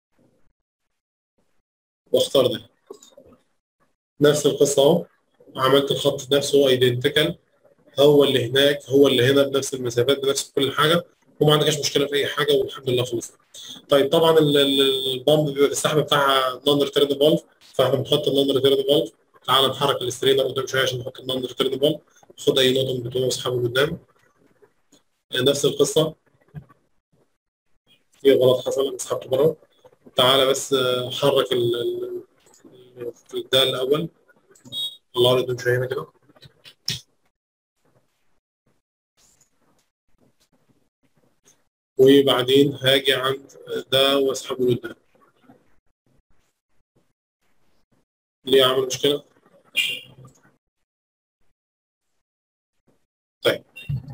Speaker 1: واختار ده نفس القصه اهو عملت الخط نفسه ايدنتيكال هو اللي هناك هو اللي هنا بنفس المسافات بنفس كل حاجه وما عندكش مشكله في اي حاجه والحمد لله خلصنا. طيب طبعا البامب بيبقى السحب بتاعها نون ريتيرن فالف فاحنا بنحط النون ريتيرن فالف تعال نحرك الاسترينر قدام شويه عشان نحط النون ريتيرن فالف خد اي نقطه من بتوعه واسحبه قدام نفس القصه في غلط حصل انا سحبته بره تعالى بس حرك ال ده الاول الله قدام شويه هنا كده وبعدين هاجي عند ده واسحبه لقدام ليه عمل مشكله طيب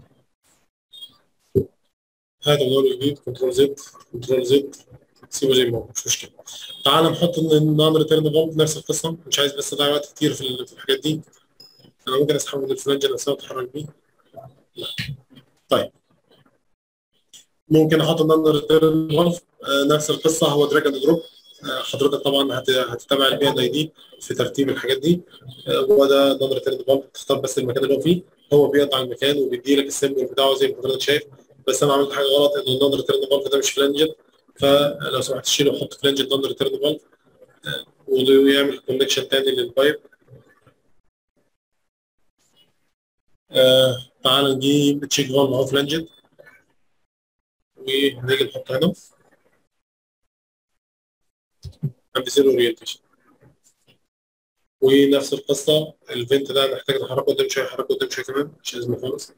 Speaker 1: هذا النور الجديد كنترول زد كنترول زد سيبه زي ما هو مش مشكله تعال نحط النون ريتيرن فالف نفس القصه مش عايز بس اضيع وقت كتير في في الحاجات دي انا ممكن اسحبه من الفلانجه نفسها واتحرك بيه لا طيب ممكن احط النون ريتيرن فالف نفس القصه هو دراج اند دروب حضرتك طبعا هتتابع البي ان اي دي في ترتيب الحاجات دي هو ده نون ريتيرن فالف تختار بس المكان اللي هو فيه هو بيقطع المكان وبيدي لك السيمبل بتاعه زي ما حضرتك شايف بس انا عملت حاجه غلط ان النون ريتيرن فالف ده مش فلانجد فلو سمحت شيله وحط فلانجد نون ريتيرن فالف ويعمل كونكشن تاني للبايب آه تعال نجيب تشيك فالف اهو فلانجد ونيجي نحط هنا عندي زيرو اورينتيشن ونفس القصه الفنت ده محتاج نحركه قدام شويه نحركه قدام شويه كمان مش ازمه خالص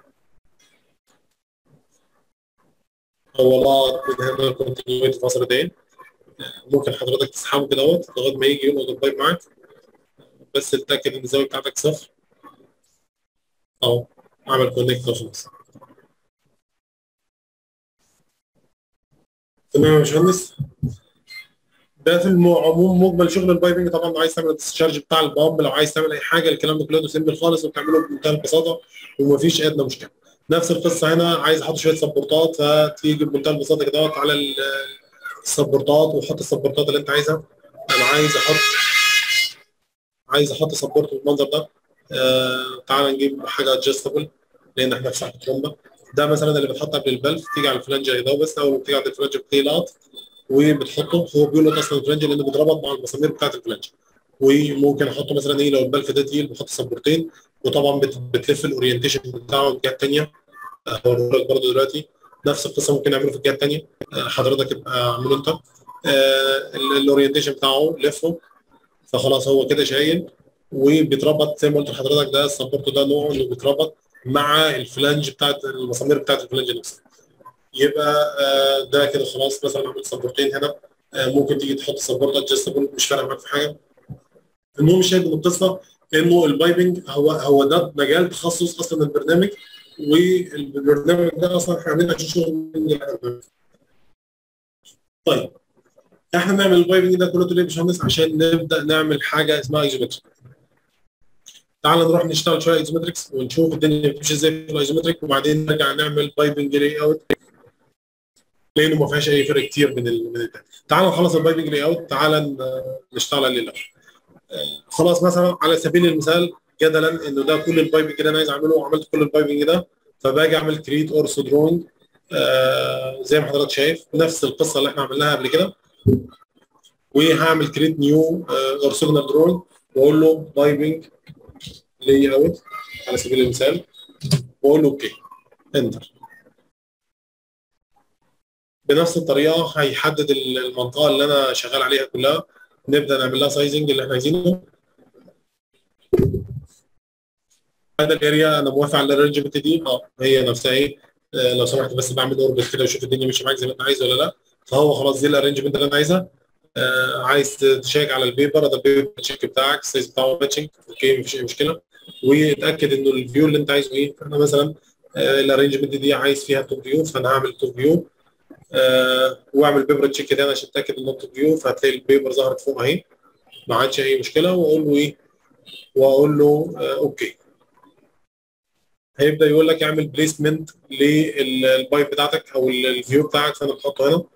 Speaker 1: هو لقط من هنا الكونتينيوتي في دقايق ممكن حضرتك تسحبه كده اهوت لغايه ما يجي يلقط البايب معاك بس تتاكد ان الزاويه بتاعتك صفر اهو عمل كونكت خلاص تمام يا باشمهندس ده في العموم مجمل شغل البايبنج طبعا لو عايز تعمل الديسشارج بتاع البامب لو عايز تعمل اي حاجه الكلام ده كله سيمبل خالص وبتعمله بمنتهى البساطه ومفيش ادنى مشكله نفس القصه هنا عايز احط شويه سبورتات فتيجي بمنتهى البساطه كده على السبورتات وحط السبورتات اللي انت عايزها انا عايز احط عايز احط سبورت بالمنظر ده آه تعال نجيب حاجه ادجستبل لان احنا في ساعه ترومبه ده مثلا اللي بتحط قبل البلف تيجي على الفلانجه ده بس اول ما بتيجي عند الفلانجه بتقلط وبتحطه هو بيقول اصلا الفلانجه لانه بيتربط مع المسامير بتاعت الفلانجه وممكن احطه مثلا ايه لو البلف ده تقيل بحط سبورتين وطبعا بتلف الاورينتيشن بتاعه الجهه الثانيه هوريه لك برضه دلوقتي نفس القصه ممكن نعمله في الجهه الثانيه حضرتك ابقى اعمله انت الاورينتيشن بتاعه لفه فخلاص هو كده شايل وبيتربط زي ما قلت لحضرتك ده السبورت ده نوعه انه بيتربط مع الفلانج بتاعت المسامير بتاعت الفلانج نفسها يبقى ده كده خلاص مثلا عملت سبورتين هنا ممكن تيجي تحط سبورت ادجستبل مش فارق معاك في حاجه المهم الشاهد من القصه انه البايبنج هو هو ده مجال تخصص اصلا البرنامج والبرنامج ده اصلا احنا عاملين عشان شغل طيب احنا نعمل البايبنج ده كله ليه يا باشمهندس عشان نبدا نعمل حاجه اسمها ايزومتريك تعال نروح نشتغل شويه ايزومتريكس ونشوف الدنيا بتمشي ازاي في الايزومتريك وبعدين نرجع نعمل بايبنج لاي اوت لانه ما فيهاش اي فرق كتير من ال من التاني تعال نخلص البايبنج لاي اوت تعال نشتغل عليه الاول خلاص مثلا على سبيل المثال جدلا انه ده كل البايبنج اللي انا عايز اعمله وعملت كل البايبنج ده فباجي اعمل كريت اورسو درونج آه زي ما حضرتك شايف نفس القصه اللي احنا عملناها قبل كده وهعمل كريت نيو اورسوجنال درونج واقول له بايبنج لي اوت على سبيل المثال واقول له اوكي انتر بنفس الطريقه هيحدد المنطقه اللي انا شغال عليها كلها نبدا نعمل لها سايزنج اللي احنا عايزينه هذا الاريا انا موافق على الارينجمنت دي اه هي نفسها ايه آه لو سمحت بس بعمل اوربت كده وشوف الدنيا ماشيه معاك زي ما انت عايز ولا لا فهو خلاص دي الارينجمنت اللي انا عايزها آه عايز تشيك على البيبر ده البيبر تشيك بتاعك السايز بتاعه ماتشنج اوكي مفيش اي مشكله واتاكد انه الفيو اللي انت عايزه ايه فانا مثلا آه الارينجمنت دي عايز فيها توب فيو فانا هعمل توب فيو آه واعمل بيبر تشيك تاني عشان اتاكد انه توب فيو فهتلاقي البيبر ظهرت فوق اهي ما عادش اي مشكله واقول له ايه واقول له آه اوكي هيبدا يقول لك اعمل بليسمنت للبايب بتاعتك او الفيو بتاعك فانا بحطه هنا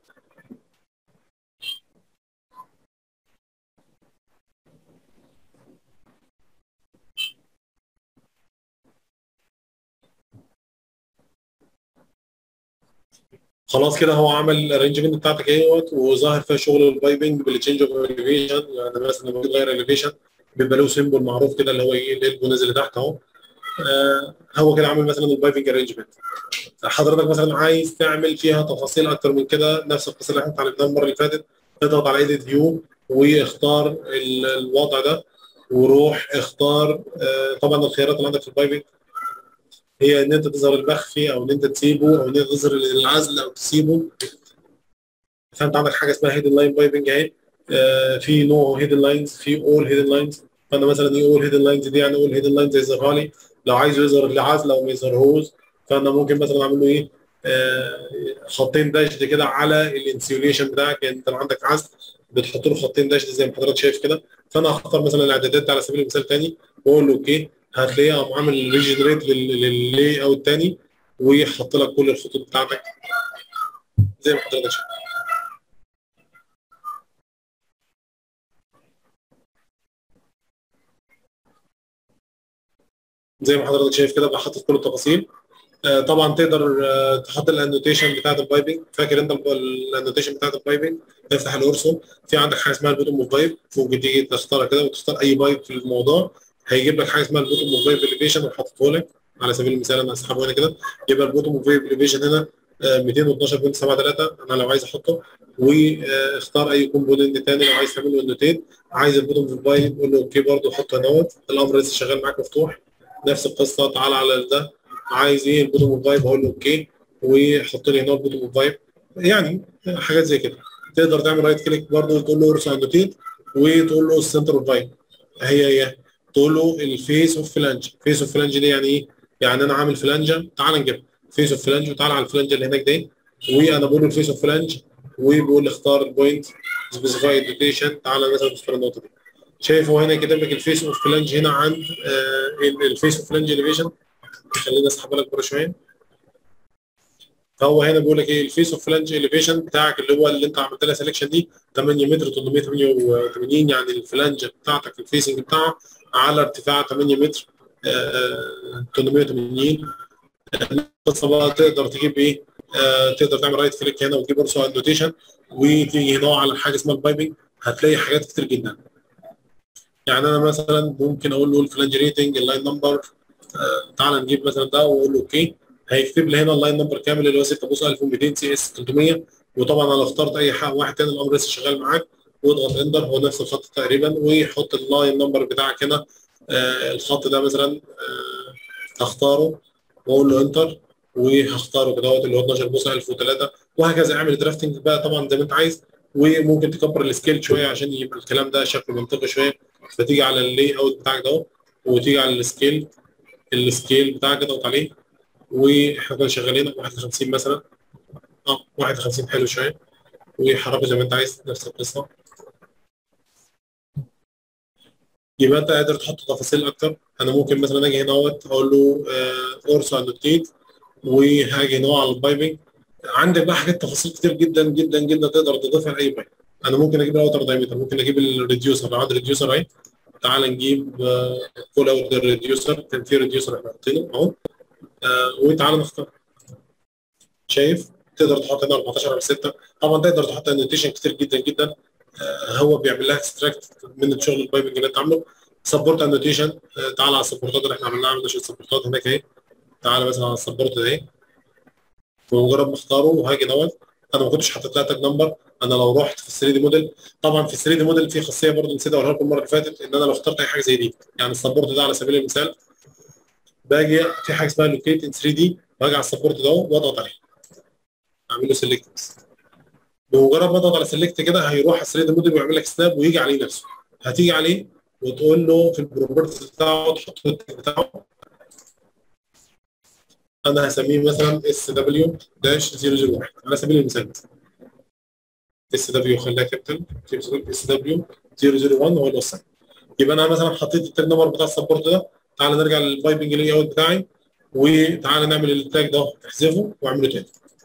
Speaker 1: خلاص كده هو عمل الارينجمنت بتاعتك اهوت وظاهر فيها شغل البايبنج بالتشينج اوف اليفيشن يعني مثلا لما تغير اليفيشن بيبقى له سيمبل معروف كده اللي هو ايه الالبو نازل لتحت اهو آه هو كده عامل مثلا البايبنج ارينجمنت حضرتك مثلا عايز تعمل فيها تفاصيل اكتر من كده نفس القصه اللي احنا اتعلمناها المره اللي فاتت اضغط على ايديت فيو واختار الوضع ده وروح اختار آه طبعا الخيارات اللي عندك في البايبنج هي ان انت تظهر المخفي او ان انت تسيبه او ان انت تظهر العزل او تسيبه فانت عندك حاجه اسمها هيدن لاين بايبنج اهي آه في نوع هيدن لاينز في اول هيدن لاينز فانا مثلا ايه اول هيدن لاينز دي يعني اول هيدن لاينز يظهرها لي لو عايزه يظهر العزل او ما يظهرهوش فانا ممكن مثلا اعمل له ايه آه خطين داشد كده على الانسيوليشن بتاعك يعني انت لو عندك عزل بتحط له خطين داشد زي ما حضرتك شايف كده فانا هختار مثلا الاعدادات دي على سبيل المثال تاني واقول له اوكي هتلاقيه قام عامل ريجنريت لللاي اوت تاني ويحط لك كل الخطوط بتاعتك زي ما حضرتك شايف زي ما حضرتك شايف كده بقى حاطط كل التفاصيل آه طبعا تقدر آه تحط الانوتيشن بتاعت البايبنج فاكر انت الانوتيشن بتاعت البايبنج تفتح الاورسو في عندك حاجه اسمها البوتوم اوف بايب ممكن تيجي تختارها كده وتختار اي بايب في الموضوع هيجيب لك حاجه اسمها البوتوم اوف بايب اليفيشن وحاططه لك على سبيل المثال انا اسحبه هنا كده يبقى البوتوم اوف بايب اليفيشن هنا آه 212.73 انا لو عايز احطه واختار اي كومبوننت تاني لو عايز تعمل له انوتيت عايز البوتوم اوف بايب قول له اوكي برضه حطه هنا الامر لسه شغال معاك مفتوح نفس القصه تعال على ده عايز ايه البوتوم اوف فايب هقول له اوكي وحط لي هنا البوتوم اوف فايب يعني حاجات زي كده تقدر تعمل رايت كليك برضه تقول له ارسل انوتيت وتقول له السنتر اوف فايب هي هي تقول له الفيس اوف فلانج فيس اوف فلانج دي يعني ايه؟ يعني انا عامل فلانجه تعال نجيبها فيس اوف فلانج وتعال على الفلانجه اللي هناك دي وانا بقول له الفيس اوف فلانج وبقول له اختار البوينت سبيسيفاي لوكيشن تعالى مثلا نختار النقطه دي شايف هو هنا كاتب لك الفيس اوف فلانج هنا عند آه الفيس اوف فلانج اليفيشن خلينا اسحبها لك بره شويه فهو هنا بيقول لك ايه الفيس اوف فلانج اليفيشن بتاعك اللي هو اللي انت عملت لها سelection دي 8 متر 388 يعني الفلانجه بتاعتك الفيسنج بتاعها على ارتفاع 8 متر آه 880 القصه بقى تقدر تجيب ايه آه تقدر تعمل رايت كليك هنا وتجيب ارسو انوتيشن وتيجي هنا على حاجه اسمها البايبنج هتلاقي حاجات كتير جدا يعني انا مثلا ممكن اقول له الفلانج ريتنج اللاين نمبر آه تعال نجيب مثلا ده واقول له اوكي هيكتب لي هنا اللاين نمبر كامل اللي هو 6 بوصه 1200 سي اس 300 وطبعا انا لو اخترت اي حاجه واحد تاني الامر لسه شغال معاك واضغط انتر هو نفس الخط تقريبا ويحط اللاين نمبر بتاعك هنا آه الخط ده مثلا آه هختاره واقول له انتر وهختاره كده اللي هو 12 بوصه 1003 وهكذا اعمل درافتنج بقى طبعا زي ما انت عايز وممكن تكبر السكيل شويه عشان يبقى الكلام ده شكله منطقي شويه فتيجي على اللاي اوت بتاعك ده وتيجي على السكيل السكيل بتاعك اضغط عليه واحنا كنا شغالين 51 مثلا اه 51 حلو شويه وحركه زي ما انت عايز نفس القصه يبقى انت قادر تحط تفاصيل اكتر انا ممكن مثلا اجي هنا اهوت اقول له اورسو انوتيت وهاجي هنا على البايبنج عندك بقى حاجات تفاصيل كتير جدا جدا جدا تقدر تضيفها لاي بايب انا ممكن اجيب الاوتر دايمتر ممكن اجيب الريديوسر لو عندي ريديوسر اهي تعال نجيب فول اوت الريديوسر كان في ريديوسر احنا حاطينه اهو وتعالى نختار شايف تقدر تحط هنا 14 على 6 طبعا تقدر تحط انوتيشن كتير جدا جدا هو بيعمل لها اكستراكت من الشغل البايبنج اللي انت عامله سبورت انوتيشن تعالى على السبورتات اللي احنا عملناها عملنا شويه سبورتات هناك اهي تعالى مثلا على السبورت ده اهي بمجرد ما اختاره وهاجي دوت انا ما كنتش حاطط لها تاج نمبر انا لو رحت في ال 3 دي موديل طبعا في ال 3 دي موديل في خاصيه برضه نسيت اقولها لكم المره اللي فاتت ان انا لو اخترت اي حاجه زي دي يعني السبورت ده على سبيل المثال باجي في حاجه اسمها لوكيت ان 3 دي باجي على السبورت ده واضغط عليه اعمل له سيلكت بس بمجرد ما اضغط على سيلكت كده هيروح على 3 دي موديل ويعمل لك سناب ويجي عليه نفسه هتيجي عليه وتقول له في البروبرتيز بتاعه تحط التاج بتاعه انا هسميه مثلا اس دبليو داش 001 على سبيل المثال اس دبليو خليها كابتن اس دبليو 001 هو الوسط يبقى انا مثلا حطيت التاج نمبر بتاع السبورت ده تعال نرجع للبايبنج لاي اوت بتاعي وتعالى نعمل التاج ده احذفه واعمله تاني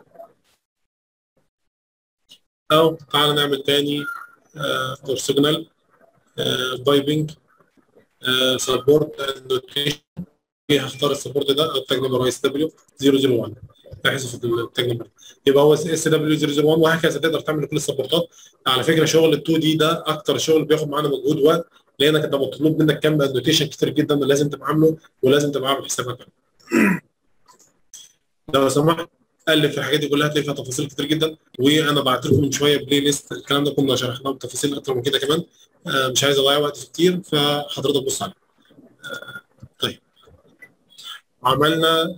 Speaker 1: او تعالى نعمل تاني فور سيجنال بايبنج سبورت نوتيشن هختار السبورت ده او التاج نمبر هو اس دبليو 001 احذف التاج نمبر يبقى هو اس دبليو 001 وهكذا تقدر تعمل كل السبورتات على فكره شغل ال 2 دي ده اكتر شغل بياخد معانا مجهود وقت لانك انت مطلوب منك كم نوتيشن كتير جدا لازم تبقى عامله ولازم تبقى عامل حسابك لو سمحت الف الحاجات دي كلها هتلاقي فيها تفاصيل كتير جدا وانا بعت لكم من شويه بلاي ليست الكلام ده كنا شرحناه بتفاصيل اكتر من كده كمان آه مش عايز اضيع وقت كتير فحضرتك بص عليه آه طيب عملنا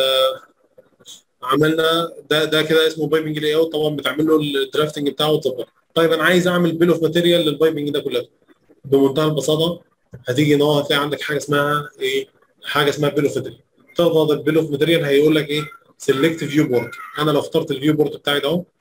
Speaker 1: عملنا ده ده كده اسمه بايبنج لاي اوت طبعا بتعمل له الدرافتنج بتاعه وتظبطه طيب انا عايز اعمل بيل اوف ماتيريال للبايبنج ده كله بمنتهى البساطه هتيجي ان هو هتلاقي عندك حاجه اسمها ايه حاجه اسمها بيل اوف ماتيريال تضغط البيل اوف ماتيريال هيقول لك ايه سيلكت فيو بورد انا لو اخترت الفيو بورد بتاعي ده اهو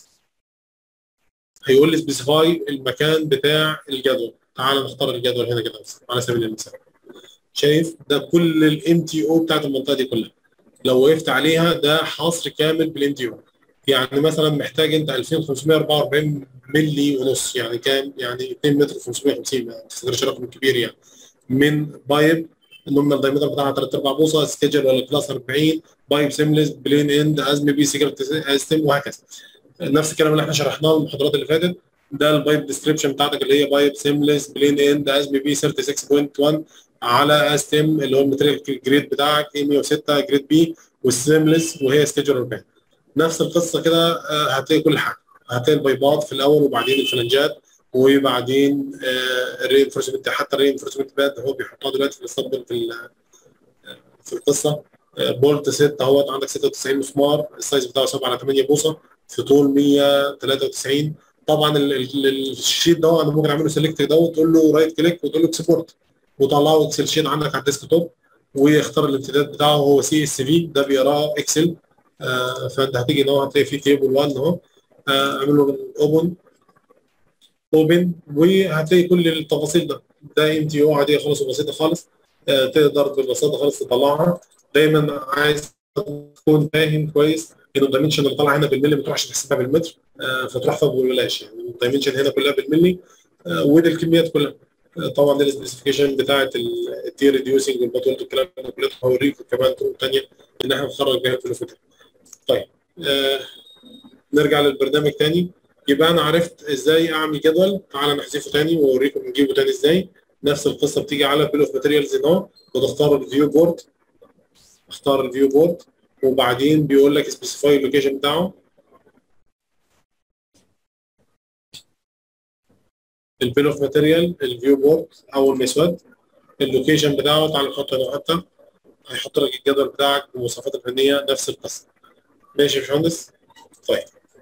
Speaker 1: هيقول لي سبيسيفاي المكان بتاع الجدول تعال نختار الجدول هنا كده بس على سبيل المثال شايف ده كل الام تي او بتاعت المنطقه دي كلها لو وقفت عليها ده حصر كامل بالام تي او يعني مثلا محتاج انت 2544 ملي ونص يعني كام يعني 2 متر 550 ما تفتكرش رقم كبير يعني من بايب النومينال دايمتر بتاعها 3 4 بوصه سكيجر ولا كلاس 40 بايب سيملس بلين اند ازمي بي سيجرت استم وهكذا نفس الكلام اللي احنا شرحناه المحاضرات اللي فاتت ده البايب ديسكريبشن بتاعتك اللي هي بايب سيملس بلين اند ازمي بي 36.1 على استم اللي هو الماتيريال جريد بتاعك اي 106 جريد بي والسيملس وهي سكيجر 40 نفس القصه كده هتلاقي كل حاجه هتلاقي البايبات في الاول وبعدين الفلنجات وبعدين الرينفورسمنت حتى الرينفورسمنت باد هو بيحطها دلوقتي في الاسطبل في في القصه بولت 6 اهوت عندك 96 مسمار السايز بتاعه 7 على 8 بوصه في طول 193 طبعا الشيت ده انا ممكن اعمله سيلكت ده وتقول له رايت كليك وتقول له اكسبورت وطلعه اكسل شيت عندك على الديسك توب ويختار الامتداد بتاعه هو سي اس في ده بيقراه اكسل آه فانت هتيجي ان هو هتلاقي فيه تيبل 1 اهو اعمل له اوبن اوبن وهتلاقي كل التفاصيل ده ده ام تي او عاديه خالص وبسيطه خالص آه تقدر ببساطه خالص تطلعها دايما عايز تكون فاهم كويس ان الدايمنشن اللي طالع هنا بالملي ما تروحش تحسبها بالمتر آه فتروح فبلاش يعني الدايمنشن هنا كلها بالملي آه ودي الكميات كلها طبعا دي السبيسيفيكيشن بتاعت التي ريديوسنج والباتولت والكلام ده كله هوريكم كمان طرق ثانيه ان احنا نخرج بيها في الفوتر. طيب آه نرجع للبرنامج تاني يبقى انا عرفت ازاي اعمل جدول تعالى نحذفه تاني واوريكم نجيبه تاني ازاي نفس القصه بتيجي على بيل اوف ماتيريالز هنا وتختار الفيو بورد اختار الفيو بورد وبعدين بيقول لك سبيسيفاي اللوكيشن بتاعه البيل اوف ماتيريال الفيو بورد اول ما يسود اللوكيشن بتاعه تعالى نحط هنا حتى هيحط لك الجدول بتاعك بالمواصفات الفنيه نفس القصه ماشي يا باشمهندس طيب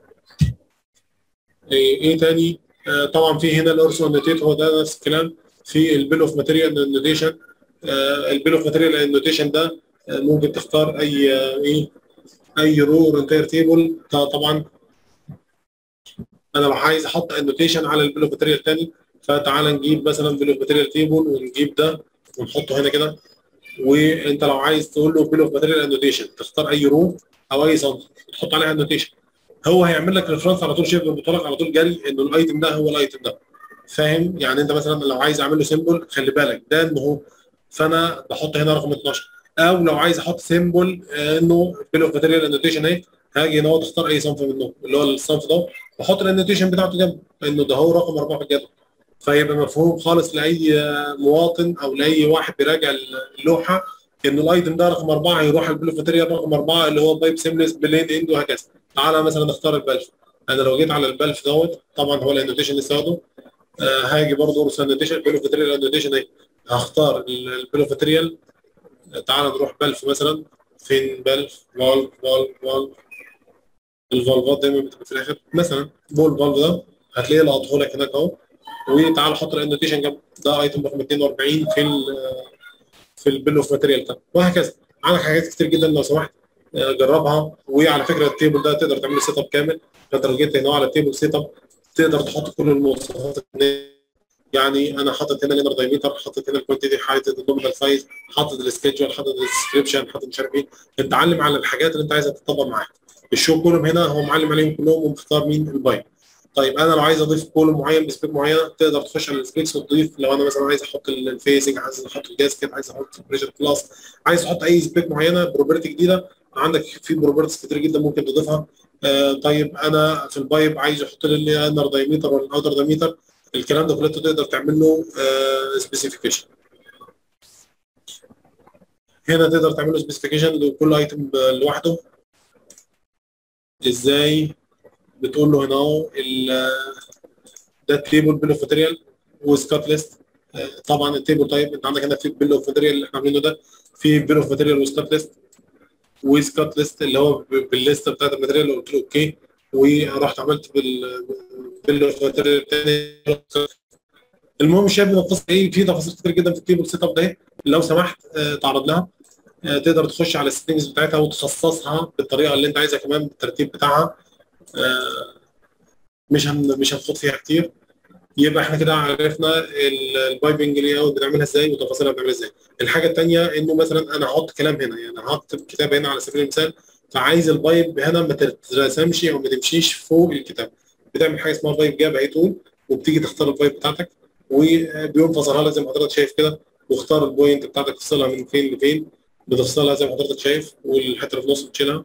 Speaker 1: ايه, إيه تاني آه طبعا في هنا الارسو نوتيت هو ده نفس الكلام في البيل اوف ماتيريال نوتيشن البيل اوف ماتيريال نوتيشن ده آه ممكن تختار اي آه ايه اي رو رونتير تيبل طبعا انا لو عايز احط النوتيشن على البيل اوف ماتيريال تاني فتعالى نجيب مثلا بيل اوف ماتيريال تيبل ونجيب ده ونحطه هنا كده وانت لو عايز تقول له بيل اوف ماتيريال انوتيشن تختار اي رو او اي صنف تحط عليها انوتيشن هو هيعمل لك ريفرنس على طول شبه بيطلق على طول جري انه الايتم ده هو الايتم ده فاهم يعني انت مثلا لو عايز اعمل له سيمبل خلي بالك ده انه هو فانا بحط هنا رقم 12 او لو عايز احط سيمبل انه بيل اوف ماتيريال انوتيشن اهي هاجي هنا تختار اي صنف منهم اللي هو الصنف ده واحط الانوتيشن بتاعته جنبه انه ده هو رقم اربعه في الجدول فيبقى مفهوم خالص لاي مواطن او لاي واحد بيراجع اللوحه ان الايتم ده رقم اربعه هيروح البيل اوف ماتيريال رقم اربعه اللي هو بايب سيملس بلين اند وهكذا تعالى مثلا نختار البلف انا لو جيت على البلف دوت طبعا هو الانوتيشن لسه واخده آه هاجي برضه ارسل انوتيشن بيل اوف ماتيريال انوتيشن اهي هختار البيل اوف ماتيريال تعالى نروح بلف مثلا فين بلف فالف فالف فالف الفالفات دايما بتبقى في الاخر مثلا بول فالف ده هتلاقيه لقطه لك هناك اهو وتعالى حط الانوتيشن جنب ده ايتم رقم 42 في ال في البيل اوف ماتيريال ده وهكذا عندك حاجات كتير جدا لو سمحت جربها وعلى فكره التيبل ده تقدر تعمل سيت اب كامل فانت لو جيت هنا على التيبل سيت اب تقدر تحط كل المواصفات يعني انا حاطط هنا الانر دايمتر حاطط هنا الكوانتيتي حاطط النومينال سايز حاطط السكيدجول حاطط الديسكربشن حاطط مش عارف ايه انت علم على الحاجات اللي انت عايزها تطبق معاك الشو كولوم هنا هو معلم عليهم كلهم ومختار مين البايب طيب انا لو عايز اضيف كولوم معين بسبيك معينه تقدر تخش على السبيكس وتضيف لو انا مثلا عايز احط الفيزنج عايز احط الجاسكت عايز احط بريشر كلاس عايز احط اي سبيك معينه بروبرتي جديده عندك في بروبرتيز كتير جدا ممكن تضيفها آه طيب انا في البايب عايز احط لي الانر دايمتر ولا الاوتر دايمتر الكلام ده كله تقدر تعمل له سبيسيفيكيشن هنا تقدر تعمل له سبيسيفيكيشن لكل ايتم لوحده ازاي بتقول له هنا اهو ده التيبل بيل اوف ماتيريال وسكات ليست طبعا التيبل طيب انت عندك هنا في بيل اوف ماتيريال اللي احنا عاملينه ده في بيل اوف ماتيريال وسكات ليست وسكات ليست اللي هو بالليست بتاعت الماتيريال قلت له اوكي ورحت عملت بالبيل اوف ماتيريال الثاني المهم شايف من القصه ايه في تفاصيل كتير جدا في التيبل سيت اب ده لو سمحت تعرض لها تقدر تخش على السيتنجز بتاعتها وتخصصها بالطريقه اللي انت عايزها كمان بالترتيب بتاعها مش هن مش هنخوض فيها كتير يبقى احنا كده عرفنا البايبنج اللي اوت بنعملها ازاي وتفاصيلها بنعملها ازاي الحاجه الثانيه انه مثلا انا هحط كلام هنا يعني هكتب كتاب هنا على سبيل المثال فعايز البايب هنا ما تترسمش او ما تمشيش فوق الكتاب بتعمل حاجه اسمها بايب جاب اي تول وبتيجي تختار البايب بتاعتك وبيقوم فصلها لك زي ما حضرتك شايف كده واختار البوينت بتاعتك تفصلها من فين لفين بتفصلها زي ما حضرتك شايف والحته اللي في النص بتشيلها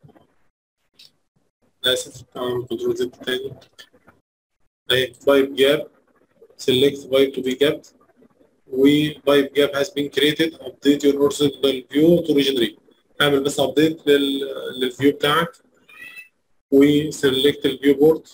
Speaker 1: اسف طبعا كنترول زد تاني اهي بايب جاب select pipe to be gapped و pipe gap has been created update your horizontal view to regenerate اعمل بس ابديت للفيو بتاعك وسلكت الفيو بورد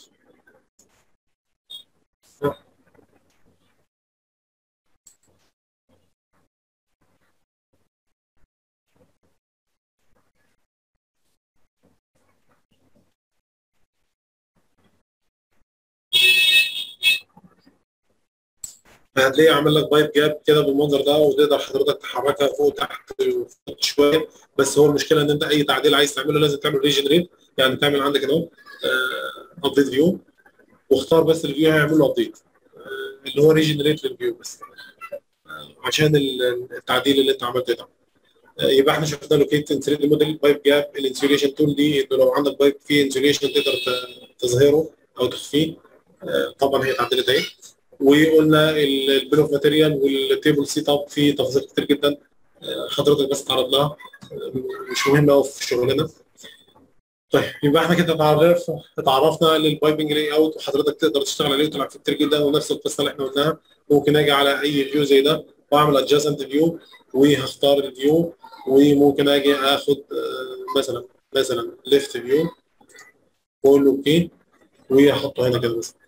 Speaker 1: هتلاقيه عامل لك بايب جاب كده بالمنظر ده وتقدر حضرتك تحركها فوق تحت شويه بس هو المشكله ان انت اي تعديل عايز تعمله لازم تعمل ريجنريت يعني تعمل عندك اهو ابديت فيو واختار بس الفيو هيعمل له ابديت اللي هو ريجنريت للفيو بس عشان التعديل اللي انت عملته ده يبقى احنا شفنا لوكيت 3 دي موديل بايب جاب الانسيوليشن تول دي انه لو عندك بايب فيه انسيوليشن تقدر تظهره او تخفيه طبعا هي اتعدلت اهي وقلنا البيل اوف ماتيريال والتيبل سيت اب فيه تفاصيل كتير جدا حضرتك بس تعرض لها مش مهم قوي في شغلنا طيب يبقى احنا كده اتعرف اتعرفنا للبايبنج لاي اوت وحضرتك تقدر تشتغل عليه وتلعب فيه كتير جدا ونفس القصه اللي احنا قلناها ممكن اجي على اي فيو زي ده واعمل ادجاستنت فيو وهختار الفيو وممكن اجي اخد مثلا مثلا ليفت فيو واقول له اوكي واحطه هنا كده مثلا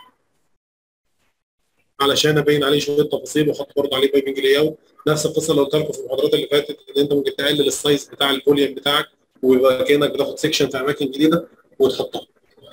Speaker 1: علشان ابين عليه شويه تفاصيل واحط برضه عليه بايبنج لاي اوت نفس القصه اللي قلت لكم في المحاضرات اللي فاتت ان انت ممكن تقلل السايز بتاع الفوليوم بتاعك ويبقى كانك بتاخد سيكشن في اماكن جديده وتحطها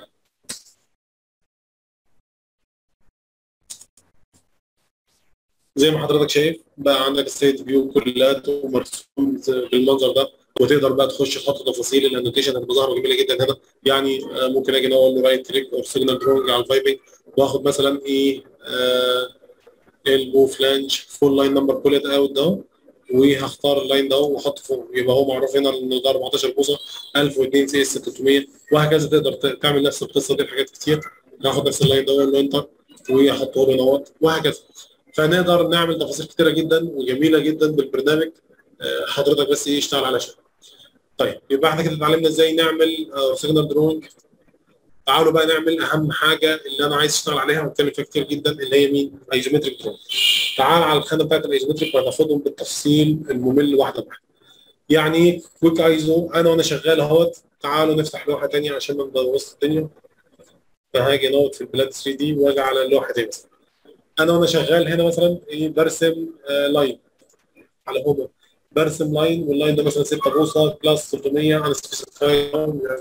Speaker 1: زي ما حضرتك شايف بقى عندك السيت فيو كلها مرسوم بالمنظر ده وتقدر بقى تخش تحط تفاصيل الانوتيشن اللي ظاهره جميله جدا هنا يعني ممكن اجي اقول له رايت كليك اور سيجنال دروينج على الفايبنج واخد مثلا ايه آه البو فلانج فول لاين نمبر بوليت اوت ده وهختار اللاين ده واحطه فوق يبقى هو معروف هنا ان ده 14 بوصه 1002 سي اس 600 وهكذا تقدر تعمل نفس القصه دي حاجات كتير هاخد نفس اللاين ده واقول له انتر واحطه له نوت وهكذا فنقدر نعمل تفاصيل كتيره جدا وجميله جدا بالبرنامج حضرتك بس ايه اشتغل على شغل طيب يبقى احنا كده اتعلمنا ازاي نعمل سيجنال درونج تعالوا بقى نعمل اهم حاجه اللي انا عايز اشتغل عليها واتكلم فيها كتير جدا اللي هي مين؟ ايزومتريك درون. تعال على الخانه بتاعت الايزومتريك وهناخدهم بالتفصيل الممل واحده بواحده. يعني ايه كويك ايزو انا وانا شغال اهوت تعالوا نفتح لوحه ثانيه عشان ما نبوظ الدنيا. فهاجي نقعد في البلاد 3 دي واجي على اللوحه دي مثلا. انا وانا شغال هنا مثلا ايه برسم آه لاين على هوما برسم لاين واللاين ده مثلا 6 بوصه بلس 300 انا سبيسيفاي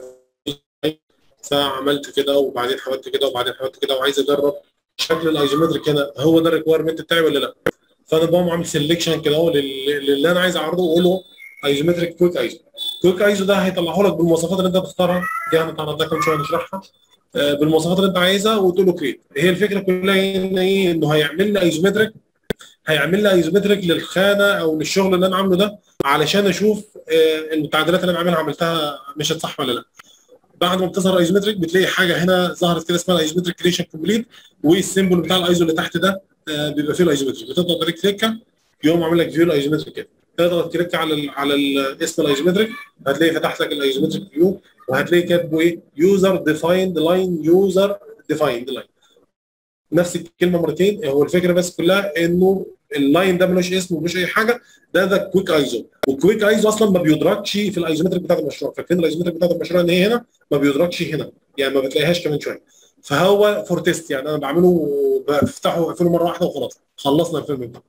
Speaker 1: فعملت كده وبعدين حاولت كده وبعدين حاولت كده وعايز اجرب شكل الايزومتريك هنا هو ده الريكويرمنت بتاعي ولا لا فانا بقوم عامل سيلكشن كده اهو للي انا عايز اعرضه واقول له ايزومتريك كويك ايزو كويك ايزو ده هيطلعه لك بالمواصفات اللي انت تختارها دي هنتعرض لها كمان شويه نشرحها آه، بالمواصفات اللي انت عايزها وتقول له كريت هي الفكره كلها ان ايه انه هيعمل لي ايزومتريك هيعمل لي ايزومتريك للخانه او للشغل اللي انا عامله ده علشان اشوف آه، التعديلات اللي انا عاملها عملتها مشت صح ولا لا بعد ما بتظهر ايزومتريك بتلاقي حاجه هنا ظهرت كده اسمها الايزومتريك كريشن كومبليت والسيمبل بتاع الايزو اللي تحت ده آه، بيبقى فيه الايزومتريك بتضغط عليه كليكه يقوم عامل لك فيو الايزومتريك كده تضغط كليك على ال على ال اسم الايزومتريك هتلاقي فتح لك الايزومتريك فيو وهتلاقي كاتبه ايه يوزر ديفايند لاين يوزر ديفايند لاين نفس الكلمه مرتين هو الفكره بس كلها انه اللاين ده ملوش اسم وملوش اي حاجه ده ده كويك ايزو والكويك ايزو اصلا ما بيدركش في الايزومتريك بتاعت المشروع فاكرين الايزومتريك بتاعت المشروع ان هي هنا ما بيدركش هنا يعني ما بتلاقيهاش كمان شويه فهو فور تيست يعني انا بعمله بفتحه واقفله مره واحده وخلاص خلصنا الفيلم ده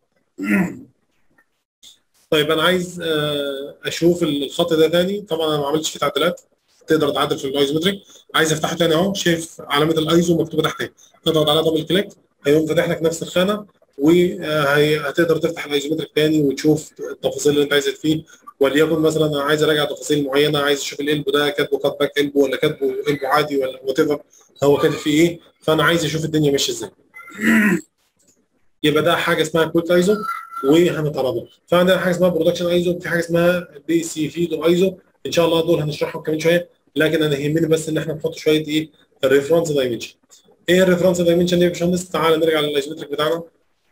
Speaker 1: طيب انا عايز آه، اشوف الخط ده تاني طبعا انا ما عملتش فيه تعديلات تقدر تعدل في الايزومتريك عايز افتحه تاني اهو شايف علامه الايزو مكتوبه تحت اهي تضغط عليها دبل كليك هيقوم فاتح لك نفس الخانه وهتقدر تفتح الايزومتريك تاني وتشوف التفاصيل اللي انت عايز فيه وليكن مثلا انا عايز اراجع تفاصيل معينه عايز اشوف القلب ده كاتبه كات باك قلبه ولا كاتبه قلبه عادي ولا وات ايفر هو كاتب فيه ايه فانا عايز اشوف الدنيا ماشيه ازاي يبقى ده حاجه اسمها كويك ايزو وهنتعرضها فعندنا حاجه اسمها برودكشن ايزو في حاجه اسمها بي سي فيد ايزو ان شاء الله دول هنشرحهم كمان شويه لكن انا يهمني بس ان احنا نحط شويه ايه الريفرنس دايمنشن ايه الريفرنس دايمنشن دي يا باشمهندس تعالى نرجع للايزومتريك بتاعنا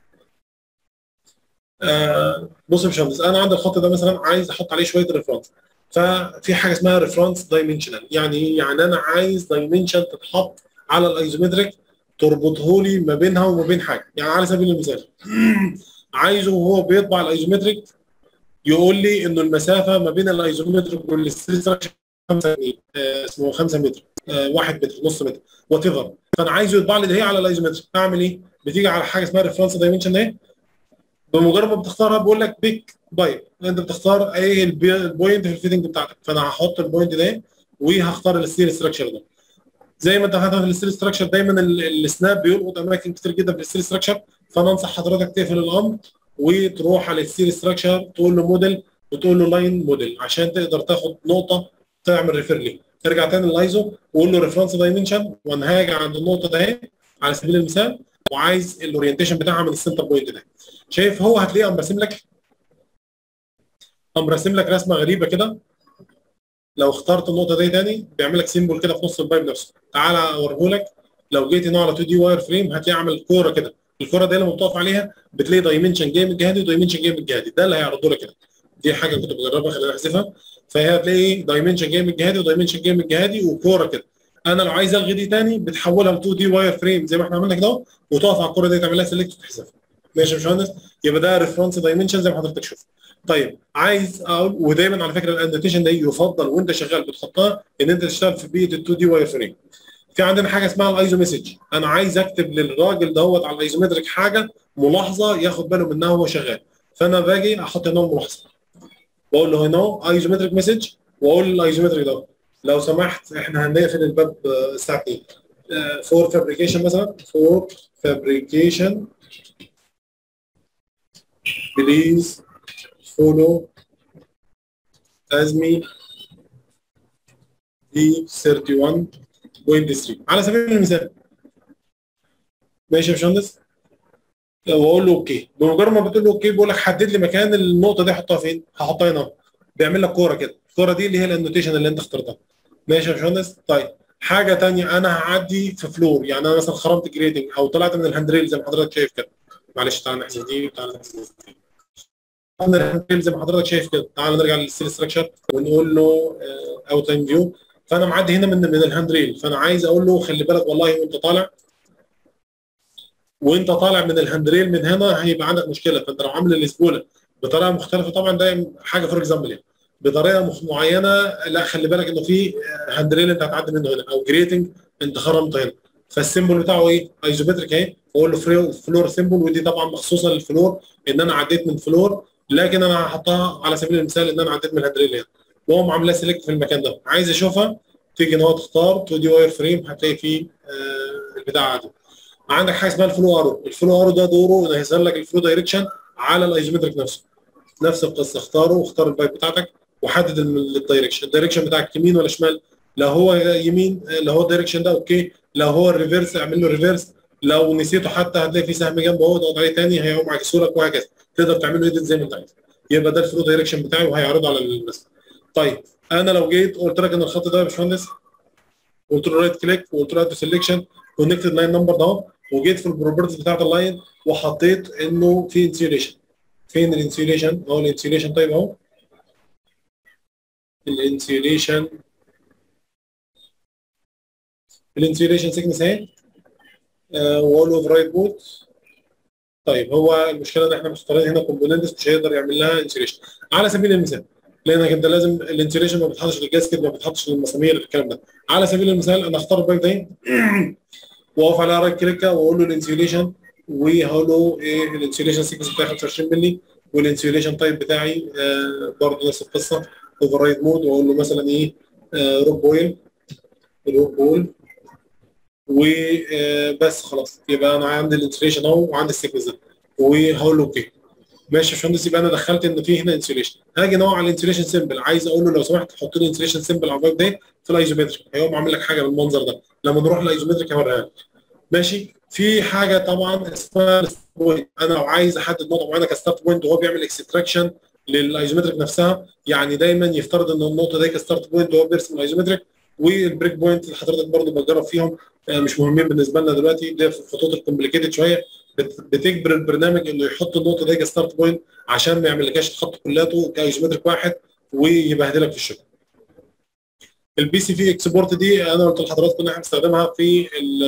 Speaker 1: آه بص يا باشمهندس انا عندي الخط ده مثلا عايز احط عليه شويه ريفرنس ففي حاجه اسمها ريفرنس دايمنشنال يعني ايه؟ يعني انا عايز دايمنشن تتحط على الايزومتريك تربطه لي ما بينها وما بين حاجه يعني على سبيل المثال عايزه وهو بيطبع الايزومتريك يقول لي انه المسافه ما بين الايزومتريك والستراكشر 5 آه اسمه 5 متر آه 1 متر نص متر وات ايفر فانا عايزه يطبع لي ده هي على الايزومتريك اعمل ايه؟ بتيجي على حاجه اسمها ريفرنس دايمنشن اهي بمجرد ما بتختارها بيقول لك بيك بايب انت بتختار ايه البي- البوينت في الفيتنج بتاعتك فانا هحط البوينت ده وهختار الستيل ستراكشر ده زي ما انت فاهم في الستيل ستراكشر دايما ال- السناب بيلقط اماكن كتير جدا في الستيل ستراكشر فانا انصح حضرتك تقفل الامر وتروح على الستيل ستراكشر تقول له موديل وتقول له لاين موديل عشان تقدر تاخد نقطه تعمل ريفير ليه ارجع تاني للايزو وقول له ريفرنس دايمنشن وانا هاجي عند النقطه ده اهي على سبيل المثال وعايز الاورينتيشن بتاعها من السنتر بوينت ده شايف هو هتلاقيه قام راسم لك قام راسم لك رسمه غريبه كده لو اخترت النقطه دي تاني بيعمل لك سيمبل كده في نص البايب نفسه تعالى اوريه لك لو جيت هنا على 2 دي واير فريم هتلاقي عامل كوره كده الكوره دي لما بتقف عليها بتلاقي دايمنشن جاي من الجهه ودايمنشن جاي من الجهه ده اللي هيعرضه لك كده دي حاجه كنت بجربها خلينا احذفها فهي هتلاقي دايمنشن جاي من الجهه ودايمنشن جاي من الجهه وكوره كده انا لو عايز الغي دي تاني بتحولها ل 2 دي واير فريم زي ما احنا عملنا كده وتقف على الكوره دي تعمل لها سيلكت وتحذفها ماشي يا باشمهندس يبقى ده ريفرنس دايمنشن زي ما حضرتك شفت طيب عايز اقول ودايما على فكره الانوتيشن ده يفضل وانت شغال بتحطها ان انت تشتغل في بيئه ال 2 دي واير فريم في عندنا حاجه اسمها الايزو مسج انا عايز اكتب للراجل دوت على الايزومتريك حاجه ملاحظه ياخد باله منها وهو شغال فانا باجي احط هنا ملاحظه واقول له هنا ايزومتريك مسج واقول للايزومتريك ده لو سمحت احنا هنقفل الباب آه، الساعه 2 فور فابريكيشن مثلا فور فابريكيشن بليز فولو ازمي دي 31.3 على سبيل المثال ماشي يا باشمهندس واقول له اوكي بمجرد ما بتقول له اوكي بيقول لك حدد لي مكان النقطه دي احطها فين هحطها هنا بيعمل لك كوره كده الكوره دي اللي هي الانوتيشن اللي انت اخترتها ماشي يا باشمهندس طيب حاجه ثانيه انا هعدي في فلور يعني انا مثلا خرمت جريدنج او طلعت من الهاندريل زي ما حضرتك شايف كده معلش تعالى نحذف دي وتعالى نحذف دي من الهاندريل زي ما حضرتك شايف كده تعالى نرجع للستيل ستراكشر ونقول له اوت لاين فيو فانا معدي هنا من من الهاندريل فانا عايز اقول له خلي بالك والله وانت طالع وانت طالع من الهاندريل من هنا هيبقى عندك مشكله فانت لو عامل الاسبوله بطريقه مختلفه طبعا ده حاجه فور اكزامبل يعني بطريقه مخ- معينه لا خلي بالك انه في هاندريل انت هتعدي منه هنا او جريتنج انت خرمت هنا فالسيمبل بتاعه ايه؟ ايزومتريك اهي واقول له فري فلور سيمبل ودي طبعا مخصوصه للفلور ان انا عديت من فلور لكن انا هحطها على سبيل المثال ان انا عديت من الهاندريل هنا واقوم عاملها سيلكت في المكان ده عايز اشوفها تيجي ان هو تختار 2 دي واير فريم هتلاقي فيه آه البتاع عادي عندك حاجه اسمها الفلو ارو الفلو ارو ده دوره انه يظهر لك الفلو دايركشن على الايزومتريك نفسه نفس القصه اختاره واختار البايب بتاعتك وحدد ال- الدايركشن الدايركشن بتاعك يمين ولا شمال لو هو يمين لو هو الدايركشن ده اوكي لو هو الريفيرس اعمل له ريفيرس لو نسيته حتى هتلاقي في سهم جنبه اهو اضغط عليه تاني هيقوم عكسه لك وهكذا تقدر تعمل له ايديت زي ما انت عايز يبقى ده الفلو دايركشن بتاعي وهيعرضه على الرسم طيب انا لو جيت قلت لك ان الخط ده يا باشمهندس قلت له رايت كليك وقلت له اد سelection كونكتد لاين نمبر ده اهو وجيت في البروبرتيز بتاعت اللاين وحطيت انه في انسيوليشن فين الانسيوليشن اهو الانسيوليشن طيب اهو الانسيوليشن الانسيوليشن سيكنس اهي وول اوف رايت بوت طيب هو المشكله ان احنا مختارين هنا كومبوننتس مش هيقدر يعمل لها انسيوليشن على سبيل المثال لانك انت لازم الانسيوليشن ما بتحطش للجاسكت ما بتحطش للمسامير الكلام ده على سبيل المثال انا اختار الباك ده واقف على رايت كليكه واقول له الانسيوليشن وهقول له ايه الانسيوليشن سيكنس بتاعي 25 مللي والانسيوليشن تايب بتاعي آه برضه نفس القصه اوفر رايد مود واقول له مثلا ايه آه روب بويل روب بويل وبس خلاص يبقى انا عندي الانسيوليشن اهو وعندي السيكنس ده وهقول له اوكي ماشي يا باشمهندس يبقى انا دخلت ان في هنا انسيوليشن هاجي نوع على الانسيوليشن سيمبل عايز اقول له لو سمحت حط لي انسيوليشن سيمبل على البايب ده في الايزومتريك هيقوم عامل لك حاجه بالمنظر ده لما نروح الايزومتريك هوريها لك ماشي في حاجه طبعا اسمها بوينت انا لو عايز احدد نقطه معينه كستارت بوينت وهو بيعمل اكستراكشن للايزومتريك نفسها يعني دايما يفترض ان النقطه دي كستارت بوينت وهو بيرسم الايزومتريك والبريك بوينت اللي حضرتك برضه بتجرب فيهم مش مهمين بالنسبه لنا دلوقتي ده في الخطوط الكومبليكيتد شويه بتجبر البرنامج انه يحط النقطه دي كستارت بوينت عشان ما يعملكاش الخط كلياته كايزومتريك واحد ويبهدلك في الشغل. البي سي في اكسبورت دي انا قلت لحضراتكم ان احنا بنستخدمها في